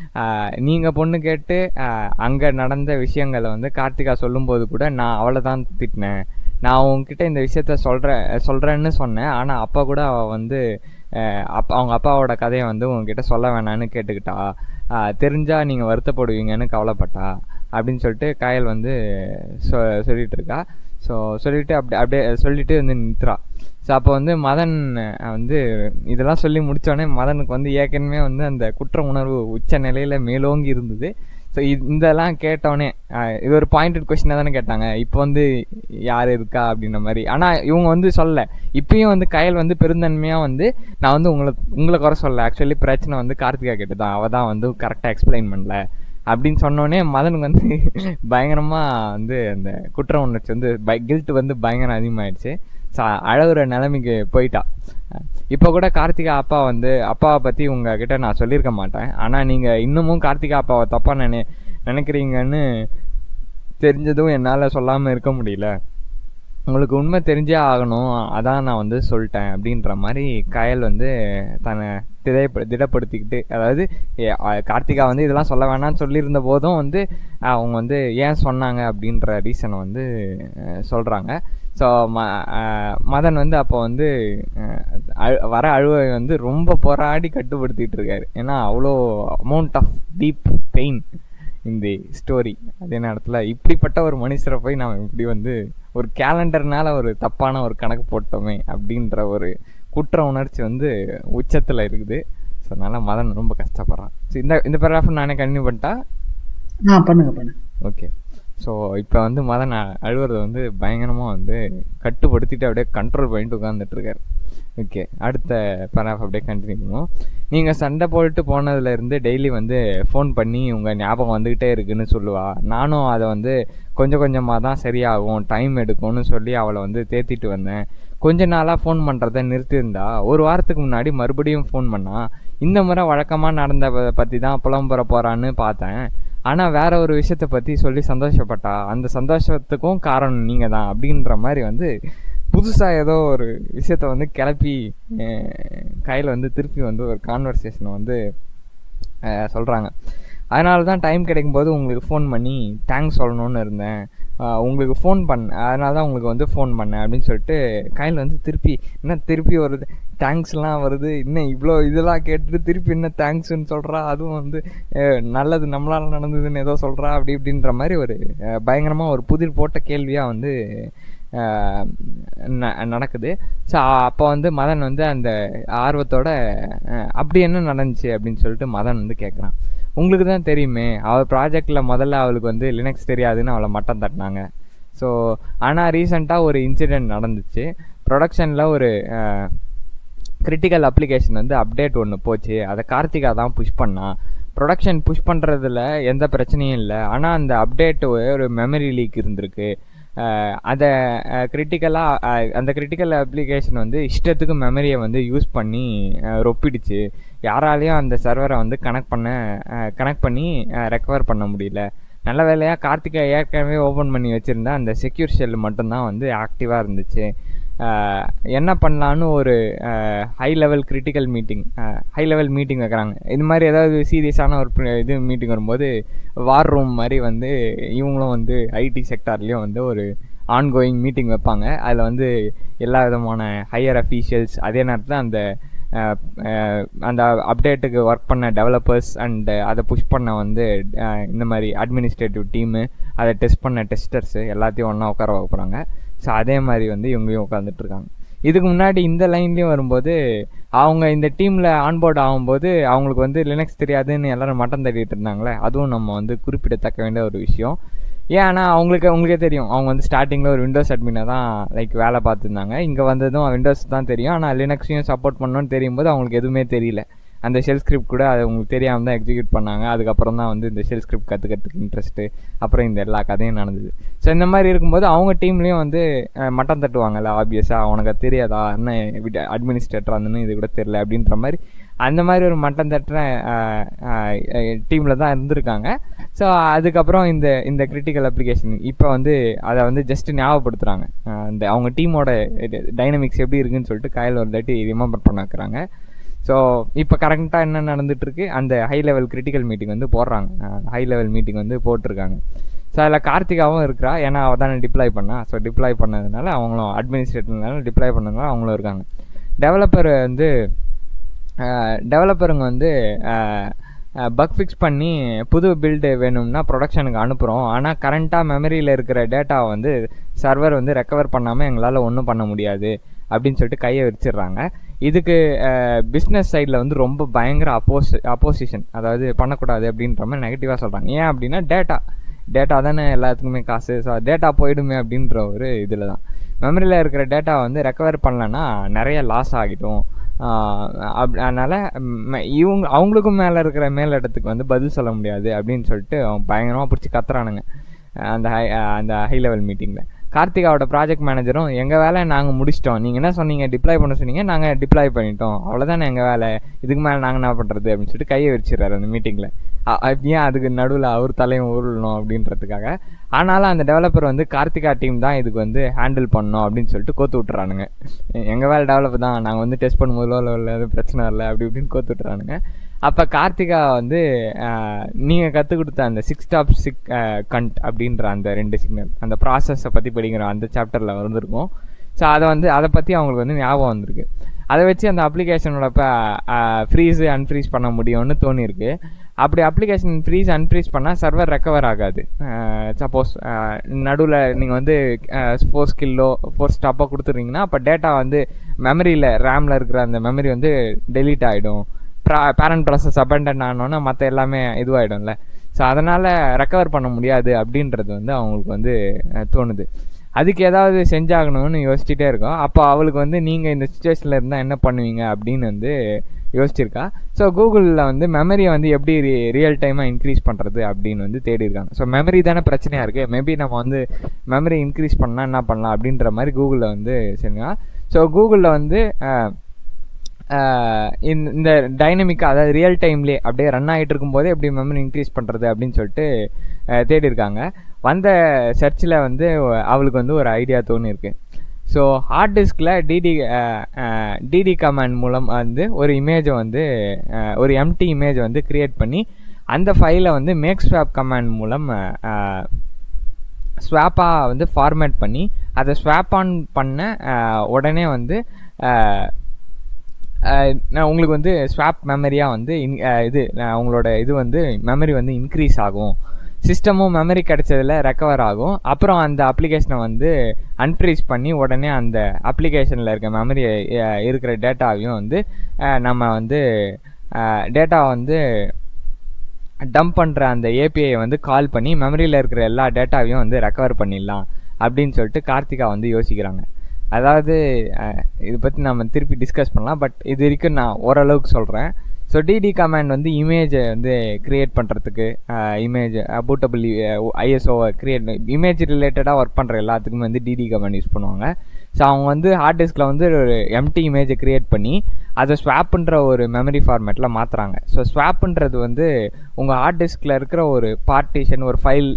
நீங்கள் பொண்ணு கேட்டு அங்கே நடந்த விஷயங்களை வந்து கார்த்திகா சொல்லும்போது கூட நான் அவளை தான் திட்டினேன் நான் உங்ககிட்ட இந்த விஷயத்த சொல்கிறேன் சொல்கிறேன்னு சொன்னேன் ஆனால் அப்பா கூட அவள் வந்து அஹ், அப்பா அவங்க அப்பாவோட கதையை வந்து உங்ககிட்ட சொல்ல வேணான்னு கேட்டுக்கிட்டா அஹ், தெரிஞ்சா நீங்கள் வருத்தப்படுவீங்கன்னு கவலைப்பட்டா அப்படின்னு சொல்லிட்டு காயல் வந்து சொ சொல்லிட்டு இருக்கா ஸோ சொல்லிட்டு அப்படி அப்படியே சொல்லிட்டு வந்து நிறுத்துறா ஸோ அப்போ வந்து மதன் அஹ், வந்து இதெல்லாம் சொல்லி முடிச்சோடனே மதனுக்கு வந்து ஏற்கனவே வந்து அந்த குற்ற உணர்வு உச்ச நிலையில மேலோங்கி இருந்தது ஸோ இதெல்லாம் கேட்டோடனே அஹ், இது ஒரு பாயிண்டட் கொஸ்டினாக தானே கேட்டாங்க இப்போ வந்து யார் இருக்கா அப்படின்ற மாதிரி ஆனால் இவங்க வந்து சொல்லல இப்பயும் வந்து கயல் வந்து பெருந்தன்மையாக வந்து நான் வந்து உங்களை உங்களை குறை சொல்லல ஆக்சுவலி பிரச்சனை வந்து கார்த்திகா கிட்ட தான் அவள் தான் வந்து கரெக்டாக எக்ஸ்பிளைன் பண்ணல அப்படின்னு சொன்னோடனே மதனுக்கு வந்து பயங்கரமா வந்து அந்த குற்ற உணர்ச்சி வந்து கில்ட் வந்து பயங்கரம் அதிகமாயிடுச்சு ஸோ அழகுற நிலைமைக்கு போயிட்டா இப்போ கூட கார்த்திகா அப்பா வந்து அப்பாவை பற்றி உங்ககிட்ட நான் சொல்லியிருக்க மாட்டேன் ஆனால் நீங்கள் இன்னமும் கார்த்திகா அப்பாவை தப்பாக நினை நினைக்கிறீங்கன்னு தெரிஞ்சதும் என்னால் சொல்லாமல் இருக்க முடியல உங்களுக்கு உண்மை தெரிஞ்சே ஆகணும் அதான் நான் வந்து சொல்லிட்டேன் அப்படின்ற மாதிரி கயல் வந்து தன்னை திடப்ப திடப்படுத்திக்கிட்டு அதாவது ஏ, அ, கார்த்திகா வந்து இதெல்லாம் சொல்ல வேணாம்னு சொல்லியிருந்த போதும் வந்து அவங்க வந்து ஏன் சொன்னாங்க அப்படின்ற ரீசனை வந்து சொல்கிறாங்க ஸோ ம அஹ், மதன் வந்து அப்போ வந்து அஹ், அழு- வர அழுவை வந்து ரொம்ப போராடி கட்டுப்படுத்திட்டு இருக்காரு ஏன்னா அவ்வளோ அமௌண்ட் ஆஃப் டீப் பெயின் இந்த ஸ்டோரி அதே நேரத்தில் இப்படிப்பட்ட ஒரு மனுஷரை போய் நாம் இப்படி வந்து ஒரு கேலண்டர்னால ஒரு தப்பான ஒரு கணக்கு போட்டோமே அப்படின்ற ஒரு குற்ற உணர்ச்சி வந்து உச்சத்தில் இருக்குது ஸோ அதனால மதன் ரொம்ப கஷ்டப்படுறான் ஸோ இந்த இந்த பேராஃப் நானே கண்டினியூ பண்ணிட்டா ஆ பண்ணுங்க பண்ணுங்க ஓகே ஸோ இப்போ வந்து மதன் அ- அழுவுறத வந்து பயங்கரமாக வந்து கட்டுப்படுத்திட்டு அப்படியே கண்ட்ரோல் பண்ணிட்டு உட்காந்துட்டு இருக்காரு ஓகே அடுத்த பேராஃப் அப்படியே கண்டினியூ பண்ணுவோம் நீங்கள் சண்டை போட்டு போனதுலேருந்து டெய்லி வந்து ஃபோன் பண்ணி உங்கள் ஞாபகம் வந்துக்கிட்டே இருக்குன்னு சொல்லுவா நானும் அதை வந்து கொஞ்சம் கொஞ்சமாக தான் சரியாகும் டைம் எடுக்கும்னு சொல்லி அவளை வந்து தேத்திட்டு வந்தேன் கொஞ்ச நாளாக ஃபோன் பண்ணுறத நிறுத்தியிருந்தா ஒரு வாரத்துக்கு முன்னாடி மறுபடியும் ஃபோன் பண்ணா இந்த முறை வழக்கமாக நடந்த பற்றி தான் புலம்புற போகிறான்னு பார்த்தேன் ஆனால் வேற ஒரு விஷயத்த பற்றி சொல்லி சந்தோஷப்பட்டா அந்த சந்தோஷத்துக்கும் காரணம் நீங்கள் தான் அப்படின்ற மாதிரி வந்து புதுசாக ஏதோ ஒரு விஷயத்த வந்து கிளப்பி கையில் வந்து திருப்பி வந்து ஒரு கான்வர்சேஷனை வந்து சொல்கிறாங்க அதனால தான் டைம் கிடைக்கும்போது உங்களுக்கு ஃபோன் பண்ணி தேங்க்ஸ் சொல்லணும்னு இருந்தேன் உங்களுக்கு ஃபோன் பண்ண அதனால தான் உங்களுக்கு வந்து ஃபோன் பண்ணேன் அப்படின்னு சொல்லிட்டு கையில் வந்து திருப்பி என்ன திருப்பி வருது தேங்க்ஸ்லாம் வருது இன்னும் இவ்வளோ இதெல்லாம் கேட்டுட்டு திருப்பி என்ன தேங்க்ஸ்ன்னு சொல்கிறா அதுவும் வந்து நல்லது நம்மளால் நடந்ததுன்னு ஏதோ சொல்கிறா அப்படி இப்படின்ற மாதிரி ஒரு பயங்கரமாக ஒரு புதிர் போட்ட கேள்வியாக வந்து நடக்குது ஸோ அப்போ வந்து மதன் வந்து அந்த ஆர்வத்தோட அப்படி என்ன நடந்துச்சு அப்படின்னு சொல்லிட்டு மதன் வந்து கேட்குறான் உங்களுக்கு தான் தெரியுமே அவள் ப்ராஜெக்டில் முதல்ல அவளுக்கு வந்து லினக்ஸ் தெரியாதுன்னு அவளை மட்டம் தட்டினாங்க ஸோ ஆனால் ரீசெண்டாக ஒரு இன்சிடெண்ட் நடந்துச்சு ப்ரொடக்ஷனில் ஒரு கிரிட்டிக்கல் அப்ளிகேஷன் வந்து அப்டேட் ஒன்று போச்சு அதை கார்த்திகா தான் புஷ் பண்ணா ப்ரொடக்ஷன் புஷ் பண்ணுறதுல எந்த பிரச்சனையும் இல்லை ஆனால் அந்த அப்டேட் ஒரு மெமரி லீக் இருந்திருக்கு அதை கிரிட்டிக்கலாக அந்த கிரிட்டிக்கல் அப்ளிகேஷன் வந்து இஷ்டத்துக்கு மெமரியை வந்து யூஸ் பண்ணி ரொப்பிடுச்சு யாராலையும் அந்த சர்வரை வந்து கனெக்ட் பண்ண கனெக்ட் பண்ணி ரெக்கவர் பண்ண முடியல நல்ல வேலையாக கார்த்திகா ஏற்கனவே ஓப்பன் பண்ணி வச்சுருந்தா அந்த செக்யூர் ஷெல் மட்டும்தான் வந்து ஆக்டிவாக இருந்துச்சு என்ன பண்ணலான்னு ஒரு high level critical meeting high level meeting வைக்கிறாங்க இது மாதிரி ஏதாவது சீரியஸான ஒரு இது மீட்டிங் வரும்போது வார் ரூம் மாதிரி வந்து இவங்களும் வந்து ஐடி செக்டார்லேயும் வந்து ஒரு ஆன்கோயிங் மீட்டிங் வைப்பாங்க அதில் வந்து எல்லா விதமான ஹையர் அஃபீஷியல்ஸ் அதே நேரத்தில் அந்த அந்த அப்டேட்டுக்கு ஒர்க் பண்ண டெவலப்பர்ஸ் அண்டு அதை புஷ் பண்ண வந்து இந்த மாதிரி அட்மினிஸ்ட்ரேட்டிவ் டீமு அதை டெஸ்ட் பண்ண டெஸ்டர்ஸு எல்லாத்தையும் ஒன்றா உட்கார வைக்கிறாங்க ஸோ அதே மாதிரி வந்து இவங்களையும் உட்காந்துட்டு இருக்காங்க இதுக்கு முன்னாடி இந்த லைன்லேயும் வரும்போது அவங்க இந்த டீமில் ஆன்போர்ட் ஆகும்போது அவங்களுக்கு வந்து லினக்ஸ் தெரியாதுன்னு எல்லாரும் மட்டம் தட்டிட்டு இருந்தாங்களே அதுவும் நம்ம வந்து குறிப்பிடத்தக்க வேண்டிய ஒரு விஷயம் ஏன் ஆனால் அவங்களுக்கு உங்களுக்கே தெரியும் அவங்க வந்து ஸ்டார்டிங்கில் ஒரு விண்டோஸ் அட்மினை தான் லைக் வேலை பார்த்துருந்தாங்க இங்கே வந்ததும் விண்டோஸ் தான் தெரியும் ஆனால் லினக்ஸையும் சப்போர்ட் பண்ணணும்னு தெரியும் போது அவங்களுக்கு எதுவுமே தெரியல அந்த ஷெல் ஸ்கிரிப்ட் கூட அது உங்களுக்கு தெரியாமல் தான் எக்ஸிக்யூட் பண்ணாங்க அதுக்கப்புறம் தான் வந்து இந்த ஷெல் ஸ்கிரிப்ட் கற்றுக்கிறதுக்கு இன்ட்ரெஸ்ட்டு அப்புறம் இந்த எல்லா கதையும் நடந்தது ஸோ இந்த மாதிரி இருக்கும்போது அவங்க டீம்லேயும் வந்து மட்டம் தட்டுவாங்கல்ல ஆப்வியஸாக உனக்கு தெரியாதா என்ன அட்மினிஸ்ட்ரேட்டர் இருந்துன்னு இது கூட தெரில அப்படின்ற மாதிரி அந்த மாதிரி ஒரு மட்டம் தட்டுற டீமில் தான் இருந்திருக்காங்க ஸோ அதுக்கப்புறம் இந்த இந்த கிரிட்டிக்கல் அப்ளிகேஷன் இப்போ வந்து அதை வந்து ஜஸ்ட் ஞாபகப்படுத்துகிறாங்க இந்த அவங்க டீமோட டைனமிக்ஸ் எப்படி இருக்குன்னு சொல்லிட்டு கையில் ஒரு தாட்டி ரிமெம்பர் பண்ண வைக்கிறாங்க ஸோ இப்போ கரெக்டாக என்ன நடந்துட்டுருக்கு அந்த ஹை லெவல் கிரிட்டிக்கல் மீட்டிங் வந்து போடுறாங்க ஹை லெவல் மீட்டிங் வந்து போட்டிருக்காங்க ஸோ அதில் கார்த்திகாவும் இருக்கிறா ஏன்னா அவள் தானே டிப்ளாய் பண்ணா ஸோ டிப்ளாய் பண்ணதுனால அவங்களும் அட்மினிஸ்ட்ரேட்டர்னால டிப்ளாய் பண்ணதுனால அவங்களும் இருக்காங்க டெவலப்பர் வந்து டெவலப்பருங்க வந்து பக் ஃபிக்ஸ் பண்ணி புது பில்டு வேணும்னா ப்ரொடக்ஷனுக்கு அனுப்புகிறோம் ஆனால் கரண்ட்டாக மெமரியில் இருக்கிற டேட்டாவை வந்து சர்வர் வந்து ரெக்கவர் பண்ணாமல் எங்களால் ஒன்றும் பண்ண முடியாது அப்படின்னு சொல்லிட்டு கையை விரிச்சிடுறாங்க இதுக்கு பிஸ்னஸ் சைடில் வந்து ரொம்ப பயங்கர அப்போஸ் அப்போசிஷன் அதாவது பண்ணக்கூடாது அப்படின்ற மாதிரி நெகட்டிவாக சொல்கிறாங்க ஏன் அப்படின்னா டேட்டா டேட்டா தானே எல்லாத்துக்குமே காசு ஸோ டேட்டா போயிடுமே அப்படின்ற ஒரு இதில் தான் மெமரியில் இருக்கிற டேட்டா வந்து ரெக்கவர் பண்ணலன்னா நிறைய லாஸ் ஆகிடும் அப் அதனால் இவங்க அவங்களுக்கும் மேலே இருக்கிற மேலிடத்துக்கு வந்து பதில் சொல்ல முடியாது அப்படின்னு சொல்லிட்டு அவங்க பயங்கரமாக பிடிச்சி கத்துறானுங்க அந்த ஹை அந்த ஹை லெவல் மீட்டிங்கில் கார்த்திகாவோட ப்ராஜெக்ட் மேனேஜரும் எங்கள் வேலை நாங்கள் முடிச்சிட்டோம் நீங்கள் என்ன சொன்னீங்க டிப்ளாய் பண்ண சொன்னீங்க நாங்கள் டிப்ளாய் பண்ணிட்டோம் அவ்வளோதானே எங்கள் வேலை இதுக்கு மேலே நாங்கள் என்ன பண்ணுறது அப்படின்னு சொல்லிட்டு கையை வச்சிடறாரு அந்த மீட்டிங்கில் ஏன் அதுக்கு நடுவில் அவர் தலையும் உருளணும் அப்படின்றதுக்காக ஆனாலும் அந்த டெவலப்பர் வந்து கார்த்திகா டீம் தான் இதுக்கு வந்து ஹேண்டில் பண்ணணும் அப்படின்னு சொல்லிட்டு கோத்து விட்டுறானுங்க எங்கள் வேலை டெவலப் தான் நாங்கள் வந்து டெஸ்ட் பண்ணும்போதோ இல்லை எதுவும் பிரச்சனை இல்லை அப்படி இப்படின்னு கோத்து விட்டுறானுங்க அப்போ கார்த்திகா வந்து நீங்கள் கற்றுக் கொடுத்த அந்த சிக்ஸ் டாப் சிக் கண்ட் அப்படின்ற அந்த ரெண்டு சிக்னல் அந்த ப்ராசஸை பற்றி படிக்கிற அந்த சாப்டரில் வந்திருக்கும் ஸோ அதை வந்து அதை பற்றி அவங்களுக்கு வந்து ஞாபகம் வந்திருக்கு அதை வச்சு அந்த அப்ளிகேஷனோட இப்போ ஃப்ரீஸு அன்ஃப்ரீஸ் பண்ண முடியும்னு தோணியிருக்கு அப்படி அப்ளிகேஷன் ஃப்ரீஸ் அன்ஃப்ரீஸ் பண்ணால் சர்வர் ரெக்கவர் ஆகாது சப்போஸ் நடுவில் நீங்கள் வந்து ஃபோர் ஸ்கில்லோ ஃபோர் ஸ்டாப்போ கொடுத்துருந்தீங்கன்னா அப்போ டேட்டா வந்து மெமரியில் ரேமில் இருக்கிற அந்த மெமரி வந்து டெலீட் ஆகிடும் பேரண்ட் ப்ராசஸ் அபண்டன் ஆனோன்னா மற்ற எல்லாமே இதுவாகிடும்ல ஸோ அதனால் ரெக்கவர் பண்ண முடியாது அப்படின்றது வந்து அவங்களுக்கு வந்து தோணுது அதுக்கு ஏதாவது செஞ்சாகணும்னு யோசிச்சுட்டே இருக்கோம் அப்போ அவளுக்கு வந்து நீங்கள் இந்த சுச்சுவேஷனில் இருந்தால் என்ன பண்ணுவீங்க அப்படின்னு வந்து யோசிச்சிருக்கா ஸோ கூகுளில் வந்து மெமரியை வந்து எப்படி ரியல் டைமாக இன்க்ரீஸ் பண்ணுறது அப்படின்னு வந்து தேடி இருக்காங்க ஸோ மெமரி தானே பிரச்சனையாக இருக்குது மேபி நம்ம வந்து மெமரி இன்க்ரீஸ் பண்ணால் என்ன பண்ணலாம் அப்படின்ற மாதிரி கூகுளில் வந்து சரிங்களா ஸோ கூகுளில் வந்து இந்த டைனமிக்காக அதாவது ரியல் டைம்லேயே அப்படியே ரன் ஆகிட்டு இருக்கும்போதே எப்படி மெமரி இன்க்ரீஸ் பண்ணுறது அப்படின்னு சொல்லிட்டு தேடி இருக்காங்க வந்த சர்ச்சில் வந்து அவளுக்கு வந்து ஒரு ஐடியா தோணிருக்கு ஸோ ஹார்ட் டிஸ்கில் டிடி டிடி கமாண்ட் மூலம் வந்து ஒரு இமேஜை வந்து ஒரு எம்டி இமேஜை வந்து க்ரியேட் பண்ணி அந்த ஃபைலை வந்து மேக் ஸ்வாப் கமாண்ட் மூலம் ஸ்வாப்பாக வந்து ஃபார்மேட் பண்ணி அதை ஸ்வாப் ஆன் பண்ண உடனே வந்து நான் உங்களுக்கு வந்து ஸ்வாப் மெமரியாக வந்து இன் இது உங்களோட இது வந்து மெமரி வந்து இன்க்ரீஸ் ஆகும் சிஸ்டமும் மெமரி கிடைச்சதில் ரெக்கவர் ஆகும் அப்புறம் அந்த அப்ளிகேஷனை வந்து அன்ஃப்ரீஸ் பண்ணி உடனே அந்த அப்ளிகேஷனில் இருக்க மெமரி இருக்கிற டேட்டாவையும் வந்து நம்ம வந்து டேட்டா வந்து டம்ப் பண்ணுற அந்த ஏபிஐ வந்து கால் பண்ணி மெமரியில் இருக்கிற எல்லா டேட்டாவையும் வந்து ரெக்கவர் பண்ணிடலாம் அப்படின்னு சொல்லிட்டு கார்த்திகா வந்து யோசிக்கிறாங்க அதாவது இதை பற்றி நம்ம திருப்பி டிஸ்கஸ் பண்ணலாம் பட் இது வரைக்கும் நான் ஓரளவுக்கு சொல்கிறேன் ஸோ டிடி கமாண்ட் வந்து இமேஜை வந்து க்ரியேட் பண்ணுறதுக்கு இமேஜ் பூட்டபிள் ஐஎஸ்ஓவை க்ரியேட் இமேஜ் ரிலேட்டடாக ஒர்க் பண்ணுற எல்லாத்துக்குமே வந்து டிடி கமாண்ட் யூஸ் பண்ணுவாங்க ஸோ அவங்க வந்து ஹார்ட் டிஸ்கில் வந்து ஒரு எம்டி இமேஜை க்ரியேட் பண்ணி அதை ஸ்வாப்புன்ற ஒரு மெமரி ஃபார்மேட்டில் மாற்றுறாங்க ஸோ ஸ்வாப்புன்றது வந்து உங்கள் ஹார்ட் டிஸ்கில் இருக்கிற ஒரு பார்ட்டிஷன் ஒரு ஃபைல்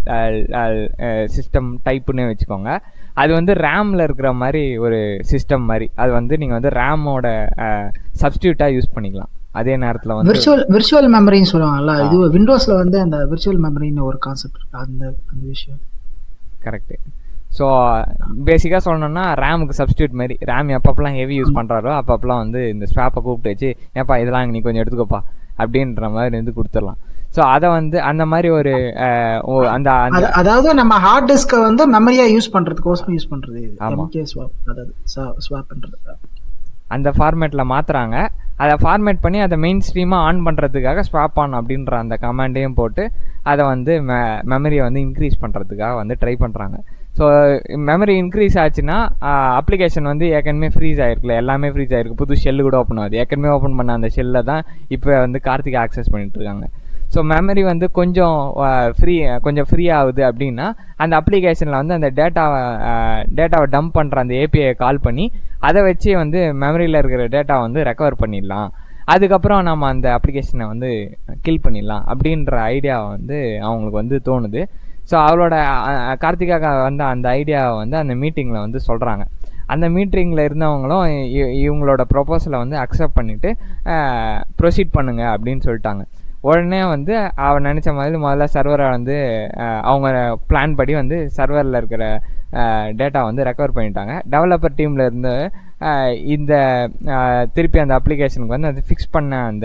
சிஸ்டம் டைப்புன்னு வச்சுக்கோங்க அது வந்து ரேமில் இருக்கிற மாதிரி ஒரு சிஸ்டம் மாதிரி அது வந்து நீங்கள் வந்து ரேமோட சப்ஸ்டியூட்டாக யூஸ் பண்ணிக்கலாம் அதே நேரத்தில் வந்து விர்ச்சுவல் விர்ச்சுவல் மெமரின்னு சொல்லுவாங்கல்ல இது விண்டோஸில் வந்து அந்த விர்ச்சுவல் மெமரின்னு ஒரு கான்செப்ட் இருக்கு அந்த அந்த விஷயம் கரெக்டு ஸோ பேசிக்காக சொல்லணும்னா ரேமுக்கு சப்ஸ்டியூட் மாதிரி ரேம் எப்பப்பெல்லாம் ஹெவி யூஸ் பண்ணுறாரோ அப்பப்பெல்லாம் வந்து இந்த ஸ்வாப்பை கூப்பிட்டு வச்சு ஏப்பா இதெல்லாம் நீ கொஞ்சம் எடுத்துக்கோப்பா அப்படின்ற மாதிரி வந்து கொடுத்துடலாம் ஸோ அதை வந்து அந்த மாதிரி ஒரு அந்த அதாவது நம்ம ஹார்ட் டிஸ்கை வந்து மெமரியா யூஸ் பண்றதுக்கோசரம் யூஸ் பண்றது ஆமா ஸ்வாப் அதாவது ஸ்வாப் பண்றது அந்த ஃபார்மேட்டில் மாற்றுறாங்க அதை ஃபார்மேட் பண்ணி அதை மெயின் ஸ்ட்ரீமாக ஆன் பண்ணுறதுக்காக ஸ்வாப் ஆன் அப்படின்ற அந்த கமாண்டையும் போட்டு அதை வந்து மெ மெமரியை வந்து இன்க்ரீஸ் பண்ணுறதுக்காக வந்து ட்ரை பண்ணுறாங்க ஸோ மெமரி இன்க்ரீஸ் ஆச்சுன்னா அப்ளிகேஷன் வந்து ஏற்கனவே ஃப்ரீஸ் ஆயிருக்குல்ல எல்லாமே ஃப்ரீஸ் ஆயிருக்கு புது ஷெல்லு கூட ஓப்பன் ஆகுது ஏற்கனவே ஓப்பன் பண்ண அந்த ஷெல்லை தான் இப்போ வந்து கார்த்திக் ஆக்சஸ் பண்ணிட்டு இருக்காங்க ஸோ மெமரி வந்து கொஞ்சம் ஃப்ரீ கொஞ்சம் ஃப்ரீ ஆகுது அப்படின்னா அந்த அப்ளிகேஷனில் வந்து அந்த டேட்டாவை டேட்டாவை டம்ப் பண்ணுற அந்த ஏபிஐ கால் பண்ணி அதை வச்சு வந்து மெமரியில் இருக்கிற டேட்டா வந்து ரெக்கவர் பண்ணிடலாம் அதுக்கப்புறம் நம்ம அந்த அப்ளிகேஷனை வந்து கில் பண்ணிடலாம் அப்படின்ற ஐடியா வந்து அவங்களுக்கு வந்து தோணுது ஸோ அவளோட கார்த்திகா வந்த அந்த ஐடியாவை வந்து அந்த மீட்டிங்கில் வந்து சொல்கிறாங்க அந்த மீட்டிங்கில் இருந்தவங்களும் இவங்களோட ப்ரொப்போசலை வந்து அக்செப்ட் பண்ணிவிட்டு ப்ரொசீட் பண்ணுங்க அப்படின்னு சொல்லிட்டாங்க உடனே வந்து அவன் நினச்ச மாதிரி முதல்ல சர்வரை வந்து அவங்க பிளான் படி வந்து சர்வரில் இருக்கிற டேட்டா வந்து ரெக்கவர் பண்ணிட்டாங்க டெவலப்பர் டீமில் இருந்து இந்த திருப்பி அந்த அப்ளிகேஷனுக்கு வந்து அது ஃபிக்ஸ் பண்ண அந்த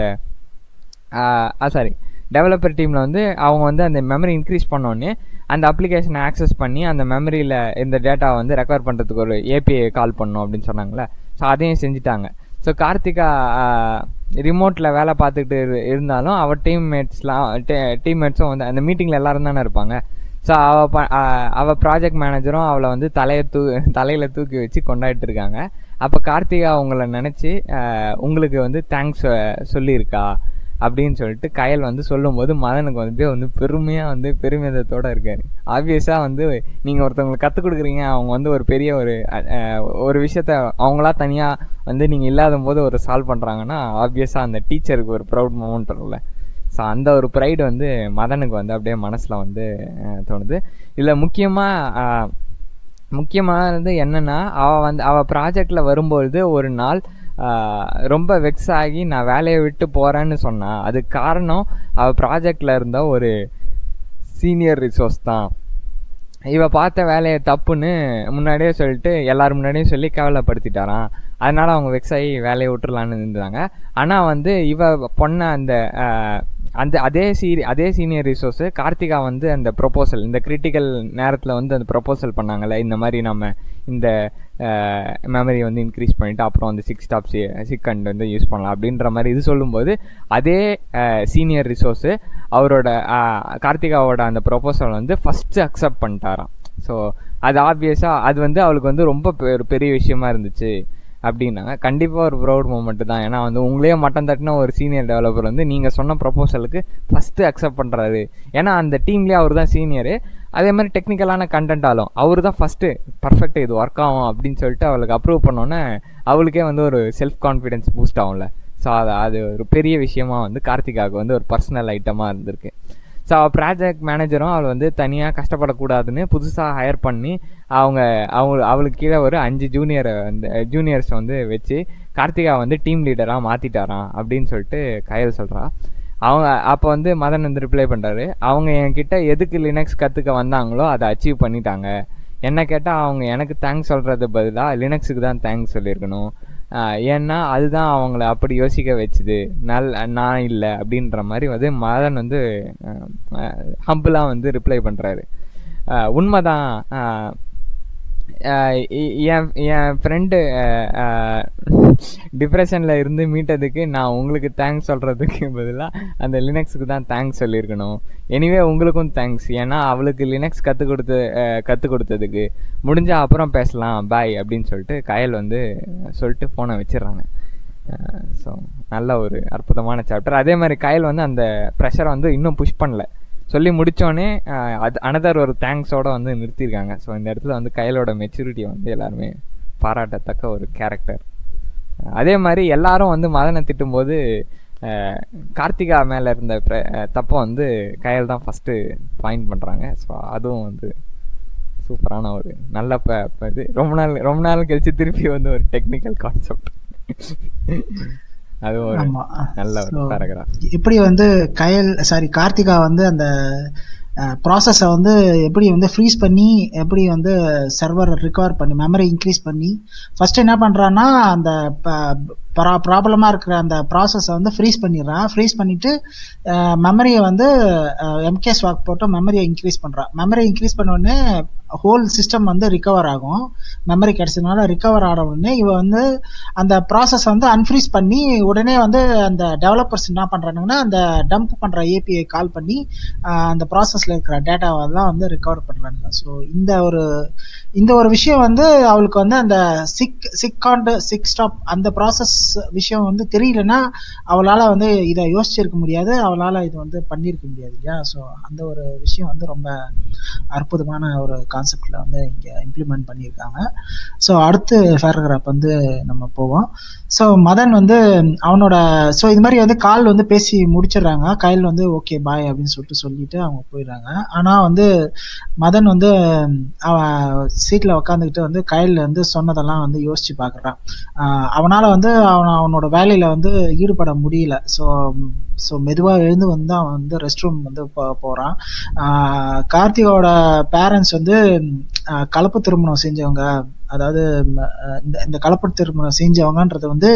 சாரி டெவலப்பர் டீமில் வந்து அவங்க வந்து அந்த மெமரி இன்க்ரீஸ் பண்ணோடனே அந்த அப்ளிகேஷனை ஆக்சஸ் பண்ணி அந்த மெமரியில் இந்த டேட்டாவை வந்து ரெக்கவர் பண்ணுறதுக்கு ஒரு ஏபிஐ கால் பண்ணோம் அப்படின்னு சொன்னாங்களே ஸோ அதையும் செஞ்சுட்டாங்க ஸோ கார்த்திகா ரிமோட்டில் வேலை பார்த்துக்கிட்டு இருந்தாலும் அவள் டீம்மேட்ஸ்லாம் டீம்மேட்ஸும் வந்து அந்த மீட்டிங்கில் எல்லாரும் தானே இருப்பாங்க ஸோ அவள் ப அவள் ப்ராஜெக்ட் மேனேஜரும் அவளை வந்து தலையை தூ தலையில் தூக்கி வச்சு கொண்டாடிட்டு இருக்காங்க அப்போ கார்த்திகா அவங்கள நினச்சி உங்களுக்கு வந்து தேங்க்ஸ் சொல்லியிருக்கா அப்படின்னு சொல்லிட்டு கயல் வந்து சொல்லும்போது மதனுக்கு வந்து வந்து பெருமையாக வந்து பெருமிதத்தோடு இருக்காரு ஆப்வியஸாக வந்து நீங்கள் ஒருத்தவங்களுக்கு கற்றுக் கொடுக்குறீங்க அவங்க வந்து ஒரு பெரிய ஒரு ஒரு விஷயத்த அவங்களா தனியாக வந்து நீங்கள் இல்லாத போது ஒரு சால்வ் பண்ணுறாங்கன்னா ஆப்வியஸாக அந்த டீச்சருக்கு ஒரு ப்ரௌட் மூமெண்ட் இருக்கும்ல ஸோ அந்த ஒரு ப்ரைடு வந்து மதனுக்கு வந்து அப்படியே மனசில் வந்து தோணுது இதில் முக்கியமாக முக்கியமானது என்னென்னா அவள் வந்து அவள் ப்ராஜெக்டில் வரும்பொழுது ஒரு நாள் ரொம்ப வெக்ஸ் ஆகி நான் வேலையை விட்டு போகிறேன்னு சொன்னான் அதுக்கு காரணம் அவள் ப்ராஜெக்டில் இருந்த ஒரு சீனியர் ரிசோர்ஸ் தான் இவ பார்த்த வேலையை தப்புன்னு முன்னாடியே சொல்லிட்டு எல்லாரும் முன்னாடியும் சொல்லி கேவலப்படுத்திட்டாராம் அதனால அவங்க வெக்ஸ் ஆகி வேலையை விட்டுறலான்னு இருந்தாங்க ஆனால் வந்து இவ பொண்ண அந்த அந்த அதே சீரி அதே சீனியர் ரிசோர்ஸு கார்த்திகா வந்து அந்த ப்ரொப்போசல் இந்த கிரிட்டிக்கல் நேரத்தில் வந்து அந்த ப்ரொப்போசல் பண்ணாங்கல்ல இந்த மாதிரி நம்ம இந்த மெமரி வந்து இன்க்ரீஸ் பண்ணிவிட்டு அப்புறம் வந்து சிக்ஸ் டாப் சி சிக்கண்ட் வந்து யூஸ் பண்ணலாம் அப்படின்ற மாதிரி இது சொல்லும்போது அதே சீனியர் ரிசோர்ஸு அவரோட கார்த்திகாவோட அந்த ப்ரொப்போசல் வந்து ஃபஸ்ட்டு அக்செப்ட் பண்ணிட்டாராம் ஸோ அது ஆப்வியஸாக அது வந்து அவளுக்கு வந்து ரொம்ப ஒரு பெரிய விஷயமா இருந்துச்சு அப்படின்னாங்க கண்டிப்பாக ஒரு ப்ரௌட் மூமெண்ட் தான் ஏன்னா வந்து உங்களே மட்டம் தட்டின ஒரு சீனியர் டெவலப்பர் வந்து நீங்கள் சொன்ன ப்ரொபோசலுக்கு ஃபஸ்ட்டு அக்செப்ட் பண்ணுறாரு ஏன்னா அந்த டீம்லேயே அவர் தான் சீனியரு அதே மாதிரி டெக்னிக்கலான கண்டென்ட் ஆலும் அவர் தான் ஃபஸ்ட்டு பர்ஃபெக்ட் இது ஒர்க் ஆகும் அப்படின்னு சொல்லிட்டு அவளுக்கு அப்ரூவ் பண்ணோன்னே அவளுக்கே வந்து ஒரு செல்ஃப் கான்ஃபிடென்ஸ் பூஸ்ட் ஆகும்ல ஸோ அது அது ஒரு பெரிய விஷயமா வந்து கார்த்திகாவுக்கு வந்து ஒரு பர்சனல் ஐட்டமாக இருந்திருக்கு ஸோ அவள் ப்ராஜெக்ட் மேனேஜரும் அவள் வந்து தனியாக கஷ்டப்படக்கூடாதுன்னு புதுசாக ஹையர் பண்ணி அவங்க அவங்க அவளுக்கு கீழே ஒரு அஞ்சு ஜூனியரை வந்து ஜூனியர்ஸை வந்து வச்சு கார்த்திகா வந்து டீம் லீடராக மாற்றிட்டாராம் அப்படின்னு சொல்லிட்டு கயல் சொல்கிறா அவங்க அப்போ வந்து மதன் வந்து ரிப்ளை பண்ணுறாரு அவங்க என்கிட்ட எதுக்கு லினக்ஸ் கற்றுக்க வந்தாங்களோ அதை அச்சீவ் பண்ணிட்டாங்க என்ன கேட்டால் அவங்க எனக்கு தேங்க்ஸ் சொல்கிறது பதிலாக லினக்ஸுக்கு தான் தேங்க்ஸ் சொல்லியிருக்கணும் ஏன்னா அதுதான் அவங்கள அப்படி யோசிக்க வச்சுது நல் நான் இல்லை அப்படின்ற மாதிரி வந்து மதன் வந்து ஹம்பிளாக வந்து ரிப்ளை பண்ணுறாரு உண்மைதான் என் என் ஃப்ரெண்டு டிப்ரெஷனில் இருந்து மீட்டதுக்கு நான் உங்களுக்கு தேங்க்ஸ் சொல்கிறதுக்கு பதிலாக அந்த லினக்ஸுக்கு தான் தேங்க்ஸ் சொல்லியிருக்கணும் எனிவே உங்களுக்கும் தேங்க்ஸ் ஏன்னா அவளுக்கு லினக்ஸ் கற்றுக் கொடுத்து கற்றுக் கொடுத்ததுக்கு முடிஞ்சால் அப்புறம் பேசலாம் பாய் அப்படின்னு சொல்லிட்டு கயல் வந்து சொல்லிட்டு ஃபோனை வச்சிடுறாங்க ஸோ நல்ல ஒரு அற்புதமான சாப்டர் அதே மாதிரி கயல் வந்து அந்த ப்ரெஷரை வந்து இன்னும் புஷ் பண்ணல சொல்லி முடித்தோடனே அது அனதர் ஒரு தேங்க்ஸோட வந்து நிறுத்தியிருக்காங்க ஸோ இந்த இடத்துல வந்து கையலோட மெச்சூரிட்டியை வந்து எல்லாருமே பாராட்டத்தக்க ஒரு கேரக்டர் அதே மாதிரி எல்லாரும் வந்து மதனை திட்டும்போது கார்த்திகா மேலே இருந்த தப்பை வந்து கையல் தான் ஃபஸ்ட்டு பாயிண்ட் பண்ணுறாங்க ஸோ அதுவும் வந்து சூப்பரான ஒரு நல்ல இது ரொம்ப நாள் ரொம்ப நாள் கழிச்சு திருப்பி வந்து ஒரு டெக்னிக்கல் கான்செப்ட் அது ஒரு நல்ல ஒரு பேராகிராஃப் எப்படி வந்து கயல் சாரி கார்த்திகா வந்து அந்த ப்ராசஸை வந்து எப்படி வந்து ஃப்ரீஸ் பண்ணி எப்படி வந்து சர்வர் ரிகவர் பண்ணி மெமரி இன்க்ரீஸ் பண்ணி ஃபர்ஸ்ட் என்ன பண்ணுறான்னா அந்த ப்ராப்ளமாக இருக்கிற அந்த ப்ராசஸை வந்து ஃப்ரீஸ் பண்ணிடுறான் ஃப்ரீஸ் பண்ணிட்டு மெமரியை வந்து எம்கே ஸ்வாக் போட்டு மெமரியை இன்க்ரீஸ் பண்ணுறான் மெமரி இன்க்ரீஸ் பண்ண உடனே ஹோல் சிஸ்டம் வந்து ரிகவர் ஆகும் மெமரி கிடைச்சதுனால ரிகவர் ஆன உடனே இவ வந்து அந்த ப்ராசஸ் வந்து அன்ஃப்ரீஸ் பண்ணி உடனே வந்து அந்த டெவலப்பர்ஸ் என்ன பண்ணுறாங்கன்னா அந்த டம்ப் பண்ணுற ஏபிஐ கால் பண்ணி அந்த ப்ராசஸில் இருக்கிற டேட்டாவை தான் வந்து ரிகவர் பண்ணுறாங்க ஸோ இந்த ஒரு இந்த ஒரு விஷயம் வந்து அவளுக்கு வந்து அந்த sig sig cont sig stop அந்த ப்ராசஸ் விஷயம் வந்து தெரியலன்னா அவளால் வந்து இதை யோசிச்சிருக்க முடியாது அவளால் இது வந்து பண்ணியிருக்க முடியாது இல்லையா ஸோ அந்த ஒரு விஷயம் வந்து ரொம்ப அற்புதமான ஒரு கான்செப்டில் வந்து இங்கே இம்ப்ளிமெண்ட் பண்ணியிருக்காங்க ஸோ அடுத்து பேராகிராஃப் வந்து நம்ம போவோம் ஸோ மதன் வந்து அவனோட ஸோ இது மாதிரி வந்து கால் வந்து பேசி முடிச்சிடுறாங்க கையில் வந்து ஓகே பாய் அப்படின்னு சொல்லிட்டு சொல்லிட்டு அவங்க போயிடுறாங்க ஆனால் வந்து மதன் வந்து அவன் சீட்டில் உக்காந்துக்கிட்டு வந்து கையில் வந்து சொன்னதெல்லாம் வந்து யோசிச்சு பார்க்குறான் அவனால் வந்து அவன் அவனோட வேலையில் வந்து ஈடுபட முடியல ஸோ ஸோ மெதுவாக எழுந்து வந்து அவன் வந்து ரெஸ்ட் ரூம் வந்து போ போகிறான் கார்த்திகோட பேரண்ட்ஸ் வந்து கலப்பு திருமணம் செஞ்சவங்க அதாவது இந்த இந்த கலப்பு திருமணம் செஞ்சவங்கன்றது வந்து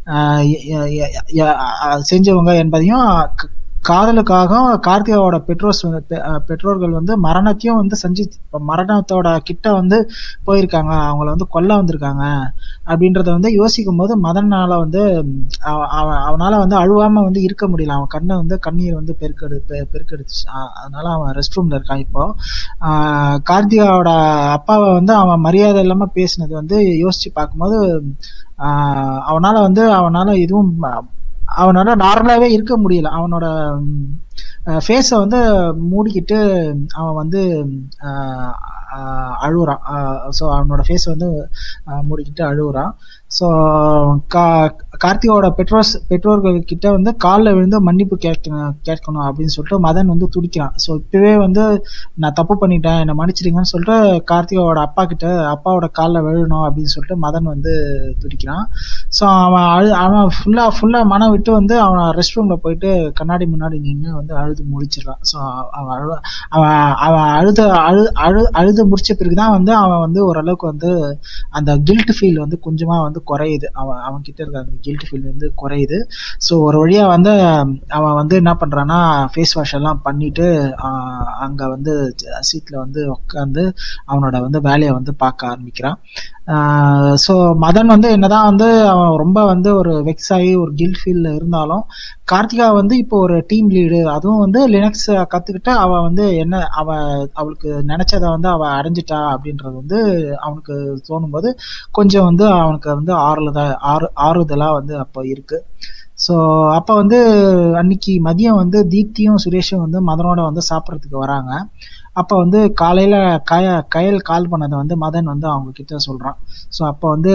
செஞ்சவங்க என்பதையும் காதலுக்காக கார்த்திகாவோட பெற்றோர்ஸ் பெற்றோர்கள் வந்து மரணத்தையும் வந்து செஞ்சு மரணத்தோட கிட்ட வந்து போயிருக்காங்க அவங்கள வந்து கொல்ல வந்திருக்காங்க அப்படின்றத வந்து யோசிக்கும் போது மதனால வந்து அவனால வந்து அழுவாம வந்து இருக்க முடியல அவன் கண்ணை வந்து கண்ணீர் வந்து பெருக்கெடு பெருக்கெடுச்சு அதனால அவன் ரெஸ்ட் ரூம்ல இருக்கான் இப்போ கார்த்திகாவோட அப்பாவை வந்து அவன் மரியாதை இல்லாம பேசினது வந்து யோசிச்சு பார்க்கும்போது அவனால வந்து அவனால எதுவும் அவனால நார்மலாவே இருக்க முடியல அவனோட ஃபேஸை வந்து மூடிக்கிட்டு அவன் வந்து அழுகுறான் ஸோ அவனோட ஃபேஸ் வந்து மூடிக்கிட்டு அழுகுறான் ஸோ கா கார்த்திகோட பெற்றோர்ஸ் பெற்றோர்கள் கிட்ட வந்து காலில் விழுந்து மன்னிப்பு கேட்கணும் கேட்கணும் அப்படின்னு சொல்லிட்டு மதன் வந்து துடிக்கிறான் ஸோ இப்பவே வந்து நான் தப்பு பண்ணிட்டேன் என்னை மன்னிச்சிடுங்கன்னு சொல்லிட்டு கார்த்திகாவோட அப்பா கிட்ட அப்பாவோட காலில் விழணும் அப்படின்னு சொல்லிட்டு மதன் வந்து துடிக்கிறான் ஸோ அவன் அழு அவன் ஃபுல்லாக ஃபுல்லாக மனம் விட்டு வந்து அவன் ரெஸ்ட் ரூமில் போயிட்டு கண்ணாடி முன்னாடி நின்று வந்து அழுது முடிச்சிடறான் ஸோ அவன் அழு அவன் அவன் அழுத அழு அழு அழுது முடிச்ச பிறகுதான் வந்து அவன் வந்து ஓரளவுக்கு வந்து அந்த கில்ட் ஃபீல் வந்து கொஞ்சமாக வந்து குறையுது அவன் அவன் கிட்ட இருக்க அந்த கில்ட் ஃபீல் வந்து குறையுது ஸோ ஒரு வழியா வந்து அவன் வந்து என்ன பண்றான்னா ஃபேஸ் வாஷ் எல்லாம் பண்ணிட்டு அங்க வந்து சீட்ல வந்து உட்காந்து அவனோட வந்து வேலையை வந்து பார்க்க ஆரம்பிக்கிறான் ஸோ மதன் வந்து என்னதான் வந்து அவன் ரொம்ப வந்து ஒரு வெக்ஸ் ஆகி ஒரு கில்ட் ஃபீல்ல இருந்தாலும் கார்த்திகா வந்து இப்போ ஒரு டீம் லீடு அதுவும் வந்து லினக்ஸ் கத்துக்கிட்டு அவ வந்து என்ன அவ அவளுக்கு நினைச்சதை வந்து அவ அடைஞ்சிட்டா அப்படின்றது வந்து அவனுக்கு தோணும் போது கொஞ்சம் வந்து அவனுக்கு வந்து ஆறுதலா ஆறு ஆறுதலா வந்து அப்போ இருக்கு ஸோ அப்போ வந்து அன்னைக்கு மதியம் வந்து தீப்தியும் சுரேஷும் வந்து மதனோட வந்து சாப்பிட்றதுக்கு வராங்க அப்போ வந்து காலையில் கய கயல் கால் பண்ணதை வந்து மதன் வந்து அவங்க கிட்ட சொல்கிறான் ஸோ அப்போ வந்து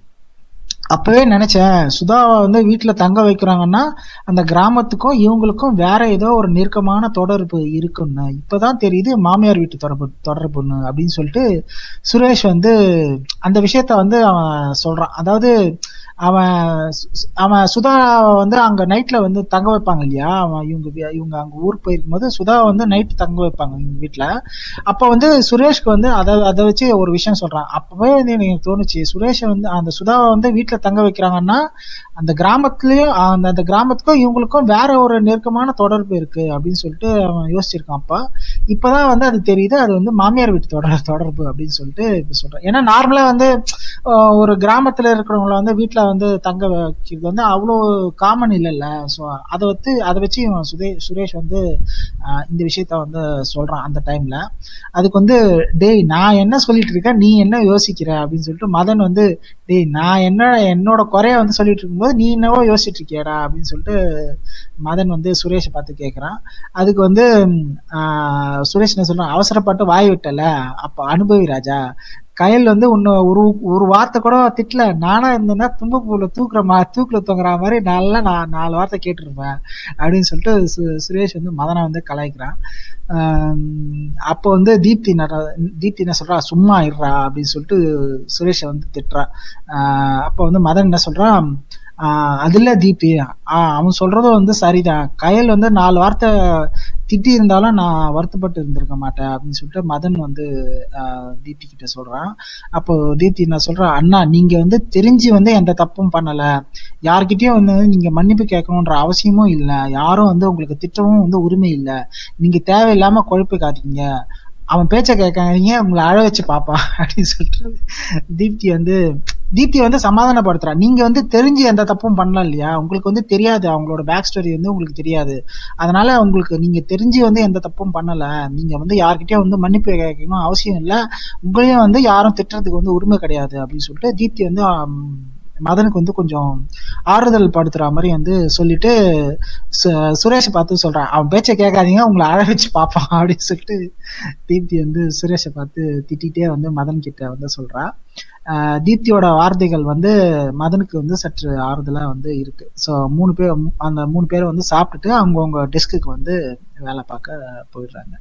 அப்பவே நினைச்சேன் சுதாவை வந்து வீட்டுல தங்க வைக்கிறாங்கன்னா அந்த கிராமத்துக்கும் இவங்களுக்கும் வேற ஏதோ ஒரு நெருக்கமான தொடர்பு இருக்குன்னு இப்பதான் தெரியுது மாமியார் வீட்டு தொடர்பு தொடர்புன்னு அப்படின்னு சொல்லிட்டு சுரேஷ் வந்து அந்த விஷயத்த வந்து அவன் சொல்றான் அதாவது அவன் சு- அவன் சுதா வந்து அங்க நைட்ல வந்து தங்க வைப்பாங்க இல்லையா அவன் இவங்க வீ- இவங்க அங்க ஊருக்கு போயிருக்கும் போது சுதா வந்து நைட் தங்க வைப்பாங்க இவங்க வீட்டுல அப்ப வந்து சுரேஷ்க்கு வந்து அதை அதை வச்சு ஒரு விஷயம் சொல்றான் அப்பவே வந்து எனக்கு தோணுச்சு சுரேஷ் வந்து அந்த சுதாவை வந்து வீட்டுல தங்க வைக்கிறாங்கன்னா அந்த கிராமத்துலயும் அந்த அந்த கிராமத்துக்கும் இவங்களுக்கும் வேற ஒரு நெருக்கமான தொடர்பு இருக்கு அப்படின்னு சொல்லிட்டு அவன் யோசிச்சிருக்கான் அப்பா இப்பதான் வந்து அது தெரியுது அது வந்து மாமியார் வீட்டு தொடர் தொடர்பு அப்படின்னு சொல்லிட்டு இப்ப சொல்றான் ஏன்னா நார்மலா வந்து ஆஹ் ஒரு கிராமத்துல இருக்கிறவங்கள வந்து வீட்டுல வந்து தங்க வைக்கிறது வந்து அவ்வளோ காமன் இல்லைல்ல ஸோ அதை வச்சு அதை வச்சு இவன் சுதே சுரேஷ் வந்து ஆஹ் இந்த விஷயத்த வந்து சொல்றான் அந்த டைம்ல அதுக்கு வந்து டேய் நான் என்ன சொல்லிட்டு இருக்கேன் நீ என்ன யோசிக்கிற அப்படின்னு சொல்லிட்டு மதன் வந்து டேய் நான் என்ன என்னோட குறைய வந்து சொல்லிட்டு இருக்கும்போது நீ என்னவோ யோசிச்சுட்டு இருக்கியடா அப்படின்னு சொல்லிட்டு மதன் வந்து சுரேஷை பார்த்து கேட்குறான் அதுக்கு வந்து ம், ஆஹ், சுரேஷ் என்ன சொல்றான் அவசரப்பட்டு வாய் விட்டல அப்ப அனுபவி ராஜா கயல் வந்து உன்னை ஒரு ஒரு வார்த்தை கூட திட்டல நானா இருந்தேன்னா தும்ப பூல தூக்குற மா தூக்குல தொங்குற மாதிரி நல்லா நான் நாலு வார்த்தை கேட்டிருப்பேன் அப்படின்னு சொல்லிட்டு சு- சுரேஷ் வந்து மதனை வந்து கலாய்க்கிறான் ஆம், அப்போ வந்து தீப்தி நட- தீப்தி என்ன சொல்றா சும்மா இருறா அப்படின்னு சொல்லிட்டு சுரேஷை வந்து திட்டுறா ஆஹ் அப்போ வந்து மதன் என்ன சொல்றான் ஆஹ் அதுல தீப்தி ஆஹ் அவன் சொல்றதும் வந்து சரிதான் கயல் வந்து நாலு வார்த்தை திட்டி இருந்தாலும் நான் வருத்தப்பட்டு இருந்திருக்க மாட்டேன் அப்படின்னு சொல்லிட்டு மதன் வந்து ஆஹ் தீப்தி கிட்ட சொல்றான் அப்போ தீப்தி நான் சொல்றேன் அண்ணா நீங்க வந்து தெரிஞ்சு வந்து எந்த தப்பும் பண்ணல யார்கிட்டயும் வந்து நீங்க மன்னிப்பு கேட்கணுன்ற அவசியமும் இல்லை யாரும் வந்து உங்களுக்கு திட்டமும் வந்து உரிமை இல்லை நீங்க தேவையில்லாம குழப்பிக்காதீங்க அவன் பேச்ச கேட்காதீங்க உங்களை அழ வச்சு பாப்பான் அப்படின்னு சொல்லிட்டு தீப்தி வந்து தீப்தி வந்து சமாதானப்படுத்துறா நீங்க வந்து தெரிஞ்சு எந்த தப்பும் பண்ணலாம் இல்லையா உங்களுக்கு வந்து தெரியாது அவங்களோட பேக் ஸ்டோரி வந்து உங்களுக்கு தெரியாது அதனால உங்களுக்கு நீங்க தெரிஞ்சு வந்து எந்த தப்பும் பண்ணல நீங்க வந்து யார்கிட்டயும் வந்து மன்னிப்பு கேட்கணும் அவசியம் இல்லை உங்களையும் வந்து யாரும் திட்டுறதுக்கு வந்து உரிமை கிடையாது அப்படின்னு சொல்லிட்டு தீப்தி வந்து ஆம், மதனுக்கு வந்து கொஞ்சம் ஆறுதல் படுத்துற மாதிரி வந்து சொல்லிட்டு சு- சுரேஷை பார்த்து சொல்றான் அவன் பேச்சை கேட்காதீங்க உங்களை அழ வச்சு பார்ப்பான் அப்படின்னு சொல்லிட்டு தீப்தி வந்து சுரேஷை பார்த்து திட்டிகிட்டே வந்து மதன் கிட்ட வந்து சொல்றா ஆஹ் தீப்தியோட வார்த்தைகள் வந்து மதனுக்கு வந்து சற்று ஆறுதலா வந்து இருக்கு ஸோ மூணு பேர் அந்த மூணு பேர் வந்து சாப்பிட்டுட்டு அவங்கவுங்க டெஸ்க்குக்கு வந்து வேலை பார்க்க போயிடுறாங்க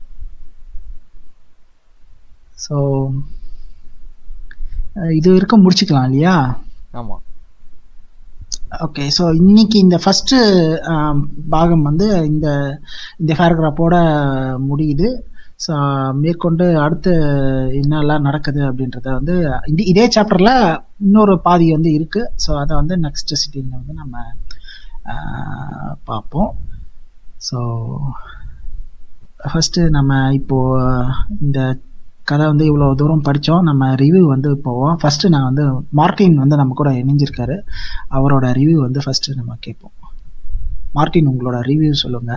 ஸோ இது வரைக்கும் முடிச்சுக்கலாம் இல்லையா ஆமா ஓகே ஸோ இன்னைக்கு இந்த ஃபர்ஸ்ட் பாகம் வந்து இந்த இந்த பேராகிராஃபோட முடியுது ஸோ மேற்கொண்டு அடுத்து என்னெல்லாம் நடக்குது அப்படின்றத வந்து இந்த- இதே சாப்டர்ல இன்னொரு பாதி வந்து இருக்கு ஸோ அதை வந்து நெக்ஸ்ட் சிட்டிங்ல வந்து நம்ம ஆஹ், பார்ப்போம் ஸோ ஃபர்ஸ்ட் நம்ம இப்போ இந்த கதை வந்து இவ்வளோ தூரம் படித்தோம் நம்ம ரிவ்யூ வந்து போவோம் ஃபர்ஸ்ட் நான் வந்து மார்ட்டின் வந்து நம்ம கூட இணைஞ்சிருக்காரு அவரோட ரிவ்யூ வந்து ஃபர்ஸ்ட் நம்ம கேட்போம் மார்ட்டின் உங்களோட ரிவ்யூ சொல்லுங்க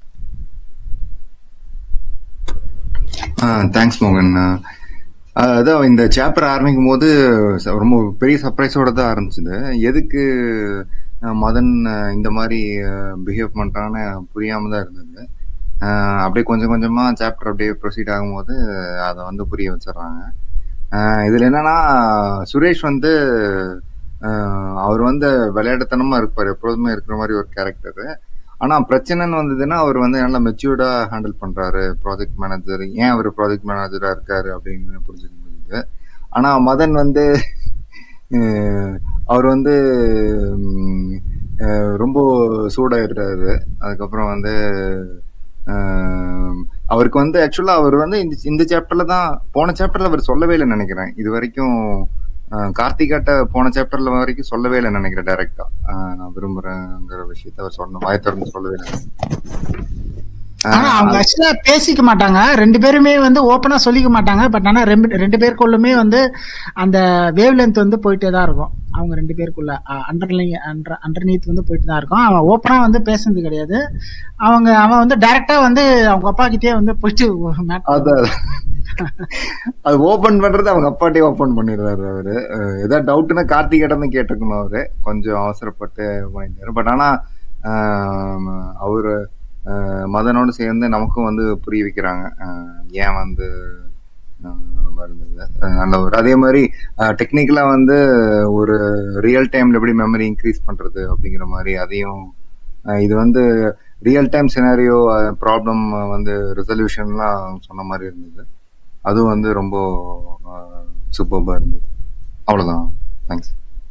தேங்க்ஸ் மோகன் ஆஹ் அதான் இந்த சாப்டர் ஆரம்பிக்கும் போது ச- ரொம்ப பெரிய சர்ப்ரைஸோட தான் ஆரம்பிச்சது எதுக்கு ஆஹ் மதன் ஆஹ் இந்த மாதிரி பிஹேவ் பண்றான்னு புரியாம தான் இருந்தது ஆஹ் அப்படியே கொஞ்சம் கொஞ்சமா சாப்டர் அப்படியே ப்ரொசீட் ஆகும்போது அதை வந்து புரிய வச்சிடுறாங்க ஆஹ் இதுல என்னன்னா சுரேஷ் வந்து ஆஹ் அவர் வந்து விளையாட்டுத்தனமா இருப்பார் எப்பொழுதுமே இருக்கிற மாதிரி ஒரு கேரக்டர் ஆனா பிரச்சனைன்னு வந்ததுன்னா அவர் வந்து நல்லா மெச்சூர்டா ஹேண்டில் பண்றாரு ப்ராஜெக்ட் மேனேஜர் ஏன் அவர் ப்ராஜெக்ட் மேனேஜரா இருக்காரு அப்படின்னு புரிஞ்சுக்க முடியுது ஆனா மதன் வந்து அஹ், அவர் வந்து ம், அஹ், ரொம்ப சூடாயிடுறாரு அதுக்கப்புறம் வந்து அஹ், அவருக்கு வந்து ஆக்சுவலா அவர் வந்து இந்த இந்த சாப்டர்ல தான் போன சாப்டர்ல அவர் சொல்லவே இல்லைன்னு நினைக்கிறேன் இது வரைக்கும் அஹ், கார்த்திகாட்ட போன சாப்டர்ல வரைக்கும் சொல்லவே இல்லை நினைக்கிறேன் டைரக்டா நான் விரும்புறேங்கிற விஷயத்த அவர் சொன்ன வாய் திறந்து சொல்லவே இல்லை ஆனா அவங்க ஆக்சுவலா பேசிக்க மாட்டாங்க ரெண்டு பேருமே வந்து ஓப்பனா சொல்லிக்க மாட்டாங்க பட் ஆனா ரெண்டு ரெண்டு பேருக்குள்ளுமே வந்து அந்த வேவ் லென்த் வந்து போயிட்டே தான் இருக்கும் அவங்க ரெண்டு பேருக்குள்ள அண்டர்லைன் அண்டர் அண்டர்நீத் வந்து போயிட்டு தான் இருக்கும் அவன் ஓப்பனா வந்து பேசுனது கிடையாது அவங்க அவன் வந்து டைரக்டா வந்து அவங்க அப்பா கிட்டே வந்து போயிட்டு mat- அதான் அது ஓபன் பண்றது அவங்க அப்பாட்டே ஓபன் பண்ணிடுறாரு அவரு அஹ் ஏதாவது டவுட்னா கார்த்திகிட்ட தான் கேட்டுக்கணும் அவரு கொஞ்சம் அவசரப்பட்டு பண்ணிட்டாரு பட் ஆனா ஆஹ் அவரு ஆஹ் மதனோடு சேர்ந்து நமக்கும் வந்து புரிய வைக்கிறாங்க ஆஹ் ஏன் வந்து ஆஹ் அந்த மாதிரி இருந்தது அஹ் நல்ல ஒரு அதே மாதிரி டெக்னிக்கலா வந்து ஒரு ரியல் டைம்ல எப்படி மெமரி இன்க்ரீஸ் பண்றது அப்படிங்கிற மாதிரி அதையும் ஆஹ் இது வந்து ரியல் டைம் சினாரியோ ப்ராப்ளம் வந்து ரெசல்யூஷன்லாம் சொன்ன மாதிரி இருந்தது அதுவும் வந்து ரொம்ப சூப்பர்பா இருந்தது அவ்வளவுதான் தேங்க்ஸ்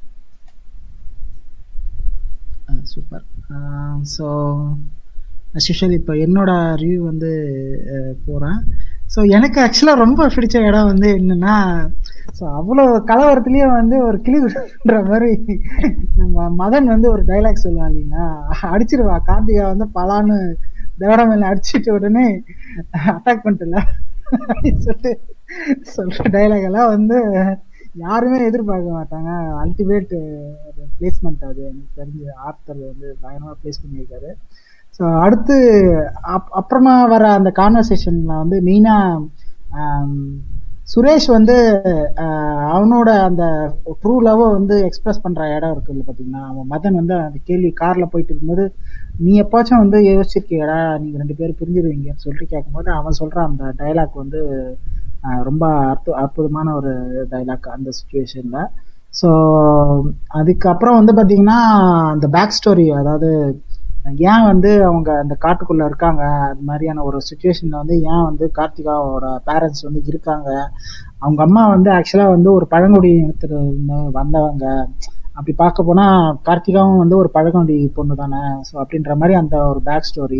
சூப்பர் ஸோ அஸ்யூஷுவல் இப்போ என்னோட ரிவ்யூ வந்து போகிறேன் ஸோ எனக்கு ஆக்சுவலாக ரொம்ப பிடிச்ச இடம் வந்து என்னன்னா ஸோ அவ்வளோ கலவரத்துலேயும் வந்து ஒரு கிளி விடுற மாதிரி நம்ம மதன் வந்து ஒரு டைலாக் சொல்லுவான் இல்லைங்களா அடிச்சிருவா கார்த்திகா வந்து பலான்னு தேவட மேல அடிச்சிட்டு உடனே அட்டாக் பண்ணிட்டுல அப்படின்னு சொல்லிட்டு சொல்ற டைலாக் எல்லாம் வந்து யாருமே எதிர்பார்க்க மாட்டாங்க அல்டிமேட் பிளேஸ்மெண்ட் அது எனக்கு தெரிஞ்சு ஆர்த்தர் வந்து பயங்கரமாக பிளேஸ் பண்ணியிருக்காரு ஸோ அடுத்து அப் அப்புறமா வர அந்த கான்வர்சேஷனில் வந்து மெயினாக சுரேஷ் வந்து அவனோட அந்த ட்ரூ லவ்வை வந்து எக்ஸ்பிரஸ் பண்ணுற இடம் இருக்குல்ல பார்த்தீங்கன்னா அவன் மதன் வந்து அந்த கேள்வி காரில் போயிட்டு இருக்கும்போது நீ எப்பாச்சும் வந்து யோசிச்சிருக்கியடா நீங்கள் ரெண்டு பேரும் பிரிஞ்சிருவீங்கன்னு சொல்லிட்டு கேட்கும்போது அவன் சொல்கிற அந்த டைலாக் வந்து ரொம்ப அற்பு அற்புதமான ஒரு டைலாக் அந்த சுச்சுவேஷனில் ஸோ அதுக்கப்புறம் வந்து பார்த்தீங்கன்னா அந்த பேக் ஸ்டோரி அதாவது ஏன் வந்து அவங்க அந்த காட்டுக்குள்ள இருக்காங்க அது மாதிரியான ஒரு சுச்சுவேஷன்ல வந்து ஏன் வந்து கார்த்திகாவோட பேரண்ட்ஸ் வந்து இருக்காங்க அவங்க அம்மா வந்து ஆக்சுவலா வந்து ஒரு பழங்குடி இனத்துல வந்தவங்க அப்படி பார்க்க போனா கார்த்திகாவும் வந்து ஒரு பழங்குடி பொண்ணு தானே ஸோ அப்படின்ற மாதிரி அந்த ஒரு பேக் ஸ்டோரி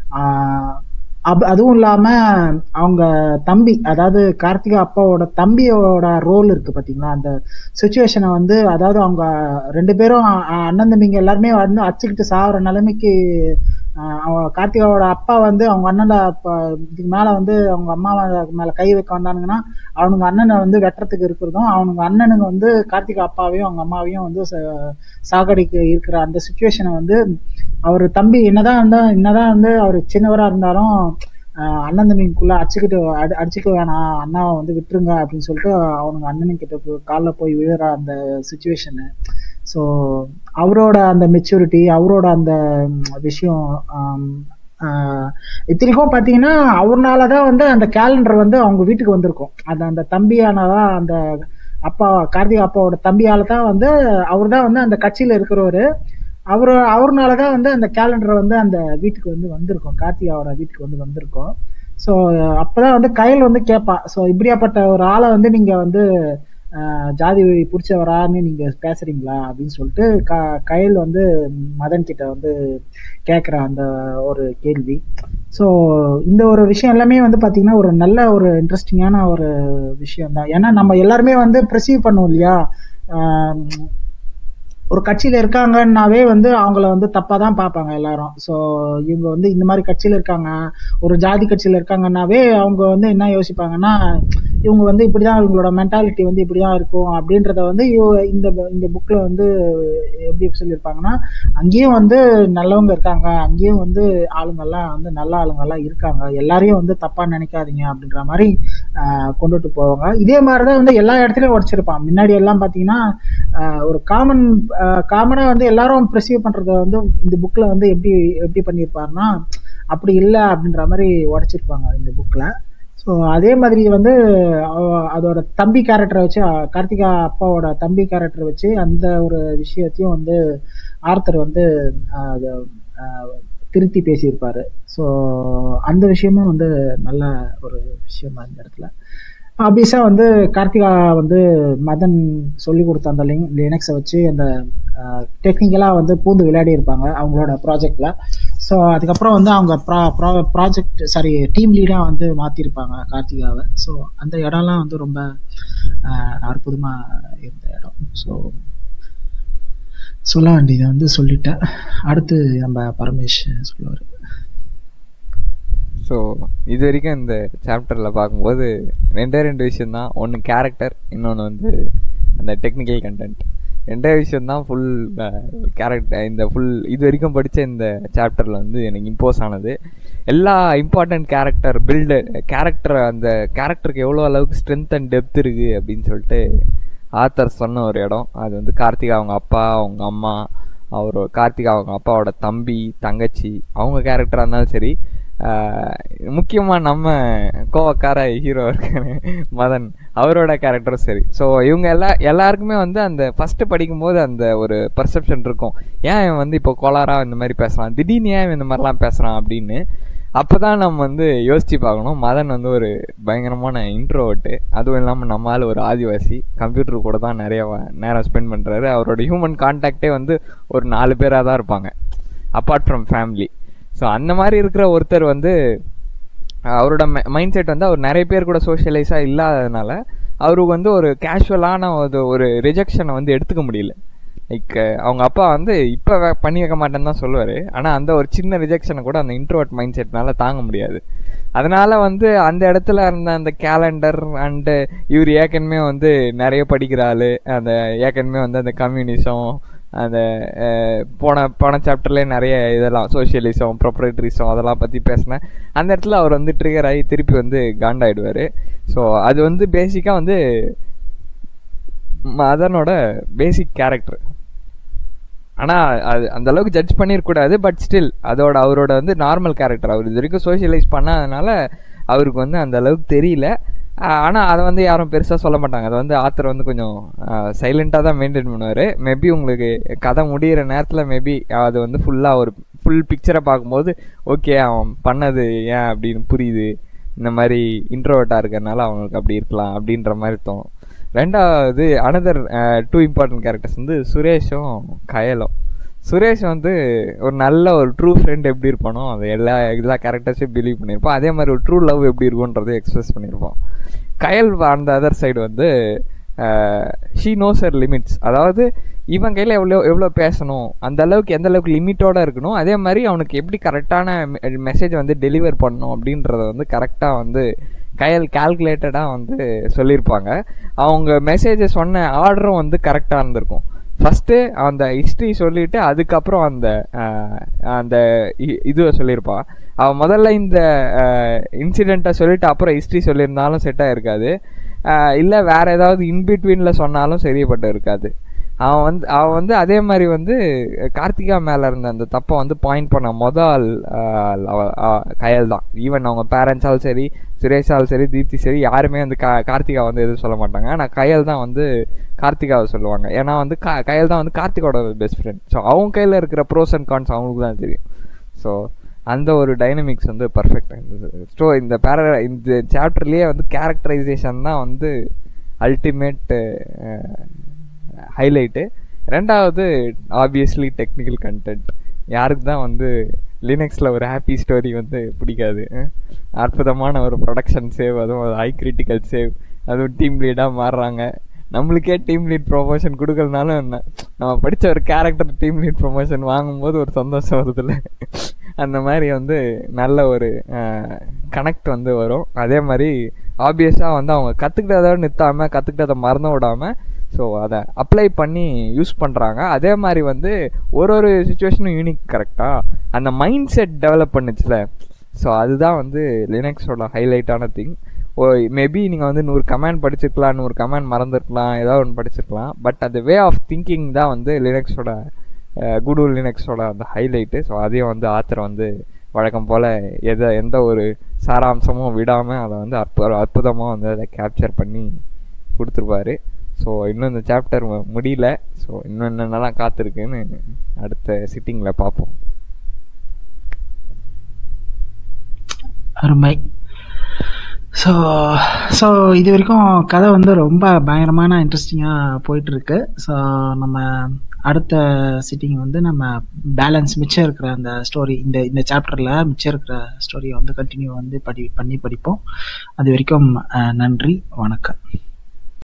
அப் அதுவும் இல்லாம அவங்க தம்பி அதாவது கார்த்திகா அப்பாவோட தம்பியோட ரோல் இருக்கு பாத்தீங்களா அந்த சுச்சுவேஷனை வந்து அதாவது அவங்க ரெண்டு பேரும் அண்ணன் தம்பிங்க எல்லாருமே வந்து அச்சுக்கிட்டு சாகுற நிலைமைக்கு கார்த்திகாவோட அப்பா வந்து அவங்க அண்ணனை இதுக்கு மேல வந்து அவங்க அம்மா மேல கை வைக்க வந்தானுங்கன்னா அவனுங்க அண்ணனை வந்து வெட்டுறதுக்கு இருக்கிறதும் அவனுங்க அண்ணனுங்க வந்து கார்த்திகா அப்பாவையும் அவங்க அம்மாவையும் வந்து சாகடிக்க இருக்கிற அந்த சுச்சுவேஷனை வந்து அவர் தம்பி என்னதான் இருந்தா என்னதான் வந்து அவர் சின்னவரா இருந்தாலும் அண்ணன் தம்பிக்குள்ள அடிச்சுக்கிட்டு அடி அடிச்சுக்க வேணாம் அண்ணாவை வந்து விட்டுருங்க அப்படின்னு சொல்லிட்டு அவனுங்க அண்ணனும் கிட்ட காலில் போய் விழுற அந்த சுச்சுவேஷனு ஸோ அவரோட அந்த மெச்சூரிட்டி அவரோட அந்த விஷயம் இத்தனைக்கும் பார்த்தீங்கன்னா அவர்னால தான் வந்து அந்த கேலண்டர் வந்து அவங்க வீட்டுக்கு வந்திருக்கும் அந்த அந்த தம்பியானதான் அந்த அப்பா கார்த்திகா அப்பாவோட தம்பியால தான் வந்து அவர் தான் வந்து அந்த கட்சியில் இருக்கிறவர் அவர் அவர்னால தான் வந்து அந்த கேலண்டர் வந்து அந்த வீட்டுக்கு வந்து வந்திருக்கும் கார்த்திகாவோட வீட்டுக்கு வந்து வந்திருக்கும் ஸோ அப்போதான் வந்து கையில் வந்து கேட்பான் ஸோ இப்படியாப்பட்ட ஒரு ஆளை வந்து நீங்கள் வந்து ஜாதி பிடிச்சவரான்னு நீங்க பேசுறீங்களா அப்படின்னு சொல்லிட்டு க கையில் வந்து மதன் கிட்ட வந்து கேட்குற அந்த ஒரு கேள்வி ஸோ இந்த ஒரு விஷயம் எல்லாமே வந்து பார்த்தீங்கன்னா ஒரு நல்ல ஒரு இன்ட்ரெஸ்டிங்கான ஒரு விஷயம் தான் ஏன்னா நம்ம எல்லாருமே வந்து ப்ரிசீவ் பண்ணுவோம் இல்லையா ஒரு கட்சியில இருக்காங்கன்னாவே வந்து அவங்கள வந்து தப்பா தான் பார்ப்பாங்க எல்லாரும் ஸோ இவங்க வந்து இந்த மாதிரி கட்சியில இருக்காங்க ஒரு ஜாதி கட்சியில இருக்காங்கன்னாவே அவங்க வந்து என்ன யோசிப்பாங்கன்னா இவங்க வந்து இப்படிதான் இவங்களோட மென்டாலிட்டி வந்து இப்படிதான் இருக்கும் அப்படின்றத வந்து இந்த இந்த புக்ல வந்து எப்படி சொல்லியிருப்பாங்கன்னா அங்கேயும் வந்து நல்லவங்க இருக்காங்க அங்கேயும் வந்து ஆளுங்கெல்லாம் வந்து நல்ல ஆளுங்கெல்லாம் இருக்காங்க எல்லாரையும் வந்து தப்பா நினைக்காதீங்க அப்படின்ற மாதிரி கொண்டுட்டு போவாங்க இதே மாதிரிதான் வந்து எல்லா இடத்துலயும் உடச்சிருப்பான் முன்னாடி எல்லாம் பாத்தீங்கன்னா ஒரு காமன் காமனா வந்து எல்லாரும் ப்ரிசீவ் பண்றத வந்து இந்த புக்ல வந்து எப்படி எப்படி பண்ணியிருப்பாருன்னா அப்படி இல்லை அப்படின்ற மாதிரி உடைச்சிருப்பாங்க இந்த புக்ல ஸோ அதே மாதிரி வந்து அதோட தம்பி கேரக்டரை வச்சு கார்த்திகா அப்பாவோட தம்பி கேரக்டரை வச்சு அந்த ஒரு விஷயத்தையும் வந்து ஆர்த்தர் வந்து திருத்தி பேசியிருப்பாரு ஸோ அந்த விஷயமும் வந்து நல்ல ஒரு விஷயம் தான் இந்த இடத்துல ஆப்வியஸா வந்து கார்த்திகா வந்து மதன் சொல்லி கொடுத்த அந்த லிங் லினக்ஸை வச்சு அந்த டெக்னிக்கலா வந்து பூந்து விளையாடி இருப்பாங்க அவங்களோட ப்ராஜெக்ட்ல ஸோ அதுக்கப்புறம் வந்து அவங்க ப்ரா ப்ராஜெக்ட் சாரி டீம் லீடா வந்து மாத்திருப்பாங்க கார்த்திகாவை ஸோ அந்த இடம்லாம் வந்து ரொம்ப அற்புதமா இருந்த இடம் ஸோ சொல்ல வேண்டியதை வந்து சொல்லிட்டேன் அடுத்து நம்ம பரமேஷ் சொல்லுவார் ஸோ இது வரைக்கும் இந்த சாப்டரில் பார்க்கும்போது ரெண்டே ரெண்டு விஷயந்தான் ஒன்று கேரக்டர் இன்னொன்று வந்து அந்த டெக்னிக்கல் கண்டென்ட் ரெண்டே விஷயந்தான் ஃபுல் கேரக்டர் இந்த ஃபுல் இது வரைக்கும் படித்த இந்த சாப்டரில் வந்து எனக்கு இம்போஸ் ஆனது எல்லா இம்பார்ட்டன்ட் கேரக்டர் பில்டு கேரக்டர் அந்த கேரக்டருக்கு எவ்வளோ அளவுக்கு ஸ்ட்ரென்த் அண்ட் டெப்த் இருக்குது அப்படின்னு சொல்லிட்டு ஆத்தர் சொன்ன ஒரு இடம் அது வந்து கார்த்திகா அவங்க அப்பா அவங்க அம்மா அவர் கார்த்திகா அவங்க அப்பாவோட தம்பி தங்கச்சி அவங்க கேரக்டராக இருந்தாலும் சரி முக்கியமாக நம்ம கோவக்கார ஹீரோ இருக்காரு மதன் அவரோட கேரக்டரும் சரி ஸோ இவங்க எல்லா எல்லாருக்குமே வந்து அந்த ஃபஸ்ட்டு படிக்கும்போது அந்த ஒரு பர்செப்ஷன் இருக்கும் ஏன் இவன் வந்து இப்போ கோளாராக இந்த மாதிரி பேசுகிறான் திடீர்னு ஏன் இந்த மாதிரிலாம் பேசுகிறான் அப்படின்னு அப்போ தான் நம்ம வந்து யோசித்து பார்க்கணும் மதன் வந்து ஒரு பயங்கரமான இன்ட்ரோவர்ட்டு அதுவும் இல்லாமல் நம்மளால் ஒரு ஆதிவாசி கம்ப்யூட்டர் கூட தான் நிறைய நேரம் ஸ்பெண்ட் பண்ணுறாரு அவரோட ஹியூமன் கான்டாக்டே வந்து ஒரு நாலு பேராக தான் இருப்பாங்க அப்பார்ட் ஃப்ரம் ஃபேமிலி ஸோ அந்த மாதிரி இருக்கிற ஒருத்தர் வந்து அவரோட மைண்ட் செட் வந்து அவர் நிறைய பேர் கூட சோஷியலைஸாக இல்லாததுனால அவருக்கு வந்து ஒரு கேஷுவலான ஒரு ஒரு ரிஜெக்ஷனை வந்து எடுத்துக்க முடியல லைக் அவங்க அப்பா வந்து இப்போ பண்ணி வைக்க மாட்டேன்னு தான் சொல்லுவார் ஆனால் அந்த ஒரு சின்ன ரிஜெக்ஷனை கூட அந்த இன்ட்ரோவர்ட் மைண்ட் செட்னால தாங்க முடியாது அதனால வந்து அந்த இடத்துல இருந்த அந்த கேலண்டர் அண்டு இவர் ஏற்கனவே வந்து நிறைய படிக்கிற ஆள் அந்த ஏற்கனவே வந்து அந்த கம்யூனிசம் அந்த போன போன சாப்டர்லேயே நிறைய இதெல்லாம் சோசியலிசம் ப்ரொப்ரேட்டரிசம் அதெல்லாம் பற்றி பேசினேன் அந்த இடத்துல அவர் வந்து ட்ரிகர் ஆகி திருப்பி வந்து காண்டாயிடுவார் ஸோ அது வந்து பேசிக்காக வந்து மதனோட பேசிக் கேரக்டர் ஆனால் அது அந்த அளவுக்கு ஜட்ஜ் பண்ணிடக்கூடாது பட் ஸ்டில் அதோட அவரோட வந்து நார்மல் கேரக்டர் அவர் இது வரைக்கும் சோஷியலைஸ் பண்ணாதனால அவருக்கு வந்து அந்த அளவுக்கு தெரியல ஆனால் அதை வந்து யாரும் பெருசாக சொல்ல மாட்டாங்க அதை வந்து ஆத்தர் வந்து கொஞ்சம் சைலண்ட்டாக தான் மெயின்டைன் பண்ணுவார் மேபி உங்களுக்கு கதை முடிகிற நேரத்தில் மேபி அது வந்து ஃபுல்லாக ஒரு ஃபுல் பிக்சரை பார்க்கும்போது ஓகே அவன் பண்ணது ஏன் அப்படின்னு புரியுது இந்த மாதிரி இன்ட்ரோவர்ட்டாக இருக்கிறனால அவங்களுக்கு அப்படி இருக்கலாம் அப்படின்ற மாதிரி தோணும் ரெண்டாவது அனதர் டூ இம்பார்ட்டன்ட் கேரக்டர்ஸ் வந்து சுரேஷும் கயலும் சுரேஷ் வந்து ஒரு நல்ல ஒரு ட்ரூ ஃப்ரெண்ட் எப்படி இருப்பானோ அது எல்லா எல்லா கேரக்டர்ஸையும் பிலீவ் பண்ணியிருப்பான் அதே மாதிரி ஒரு ட்ரூ லவ் எப்படி இருக்குன்றதை எக்ஸ்பிரஸ் பண்ணியிருப்பான் கயல் அந்த அதர் சைடு வந்து ஷீ நோஸ் ஹர் லிமிட்ஸ் அதாவது இவன் கையில் எவ்வளோ எவ்வளோ பேசணும் அந்த அளவுக்கு எந்த அளவுக்கு லிமிட்டோட இருக்கணும் அதே மாதிரி அவனுக்கு எப்படி கரெக்டான மெசேஜ் வந்து டெலிவர் பண்ணணும் அப்படின்றத வந்து கரெக்டாக வந்து கையல் கால்குலேட்டடாக வந்து சொல்லியிருப்பாங்க அவங்க மெசேஜை சொன்ன ஆர்டரும் வந்து கரெக்டாக இருந்திருக்கும் ஃபஸ்ட்டு அந்த ஹிஸ்ட்ரி சொல்லிட்டு அதுக்கப்புறம் அந்த அந்த இதுவை சொல்லியிருப்பான் அவன் முதல்ல இந்த இன்சிடெண்ட்டை சொல்லிட்டு அப்புறம் ஹிஸ்ட்ரி சொல்லியிருந்தாலும் செட் ஆகிருக்காது இல்லை வேற ஏதாவது இன்பிட்வீனில் சொன்னாலும் சரியப்பட்டு இருக்காது அவன் வந்து அவன் வந்து அதே மாதிரி வந்து கார்த்திகா மேலே இருந்த அந்த தப்பை வந்து பாயிண்ட் பண்ண முதல் கயல் தான் ஈவன் அவங்க பேரண்ட்ஸாலும் சரி சுரேஷாலும் சரி தீப்தி சரி யாருமே வந்து கா கார்த்திகா வந்து எதுவும் சொல்ல மாட்டாங்க ஆனால் கயல் தான் வந்து கார்த்திகாவை சொல்லுவாங்க ஏன்னா வந்து கா கயல் தான் வந்து கார்த்திகோட பெஸ்ட் ஃப்ரெண்ட் ஸோ அவங்க கையில் இருக்கிற ப்ரோஸ் அண்ட் கான்ஸ் அவங்களுக்கு தான் தெரியும் ஸோ அந்த ஒரு டைனமிக்ஸ் வந்து பர்ஃபெக்டாக இருந்தது ஸோ இந்த பேர இந்த சாப்டர்லேயே வந்து கேரக்டரைசேஷன் தான் வந்து அல்டிமேட் ஹைலைட்டு ரெண்டாவது ஆப்வியஸ்லி டெக்னிக்கல் கண்டென்ட் யாருக்கு தான் வந்து லினக்ஸில் ஒரு ஹாப்பி ஸ்டோரி வந்து பிடிக்காது அற்புதமான ஒரு ப்ரொடக்ஷன் சேவ் அதுவும் ஹை கிரிட்டிக்கல் சேவ் அதுவும் டீம் லீடாக மாறுறாங்க நம்மளுக்கே டீம் லீட் ப்ரொமோஷன் கொடுக்கலனாலும் என்ன நம்ம படித்த ஒரு கேரக்டர் டீம் லீட் ப்ரொமோஷன் வாங்கும்போது ஒரு சந்தோஷம் வருதுல்ல அந்த மாதிரி வந்து நல்ல ஒரு கனெக்ட் வந்து வரும் அதே மாதிரி ஆப்வியஸாக வந்து அவங்க கற்றுக்கிட்டதோடு நிறுத்தாமல் கற்றுக்கிட்டதை மறந்து விடாமல் ஸோ அதை அப்ளை பண்ணி யூஸ் பண்ணுறாங்க அதே மாதிரி வந்து ஒரு ஒரு சுச்சுவேஷனும் யூனிக் கரெக்டாக அந்த மைண்ட் செட் டெவலப் பண்ணுச்சுல ஸோ அதுதான் வந்து லினக்ஸோட ஹைலைட்டான திங் ஓ மேபி நீங்கள் வந்து நூறு கமெண்ட் படிச்சிருக்கலாம் நூறு கமெண்ட் மறந்துருக்கலாம் ஏதாவது ஒன்று படிச்சிருக்கலாம் பட் அந்த வே ஆஃப் திங்கிங் தான் வந்து லினக்ஸோட கூகுள் லினக்ஸோட அந்த ஹைலைட்டு ஸோ அதையும் வந்து ஆத்தர் வந்து வழக்கம் போல் எதை எந்த ஒரு சாராம்சமும் விடாமல் அதை வந்து அற்பு அற்புதமாக வந்து அதை கேப்சர் பண்ணி கொடுத்துருப்பாரு ஸோ இன்னும் இந்த சாப்டர் முடியல ஸோ இன்னும் என்னென்னலாம் காத்திருக்குன்னு அடுத்த சிட்டிங்கில் பார்ப்போம் அருமை ஸோ ஸோ இது வரைக்கும் கதை வந்து ரொம்ப பயங்கரமான இன்ட்ரெஸ்டிங்காக போயிட்டுருக்கு ஸோ நம்ம அடுத்த சிட்டிங் வந்து நம்ம பேலன்ஸ் மிச்சம் இருக்கிற அந்த ஸ்டோரி இந்த இந்த சாப்டரில் மிச்சம் இருக்கிற ஸ்டோரியை வந்து கண்டினியூ வந்து படி பண்ணி படிப்போம் அது வரைக்கும் நன்றி வணக்கம்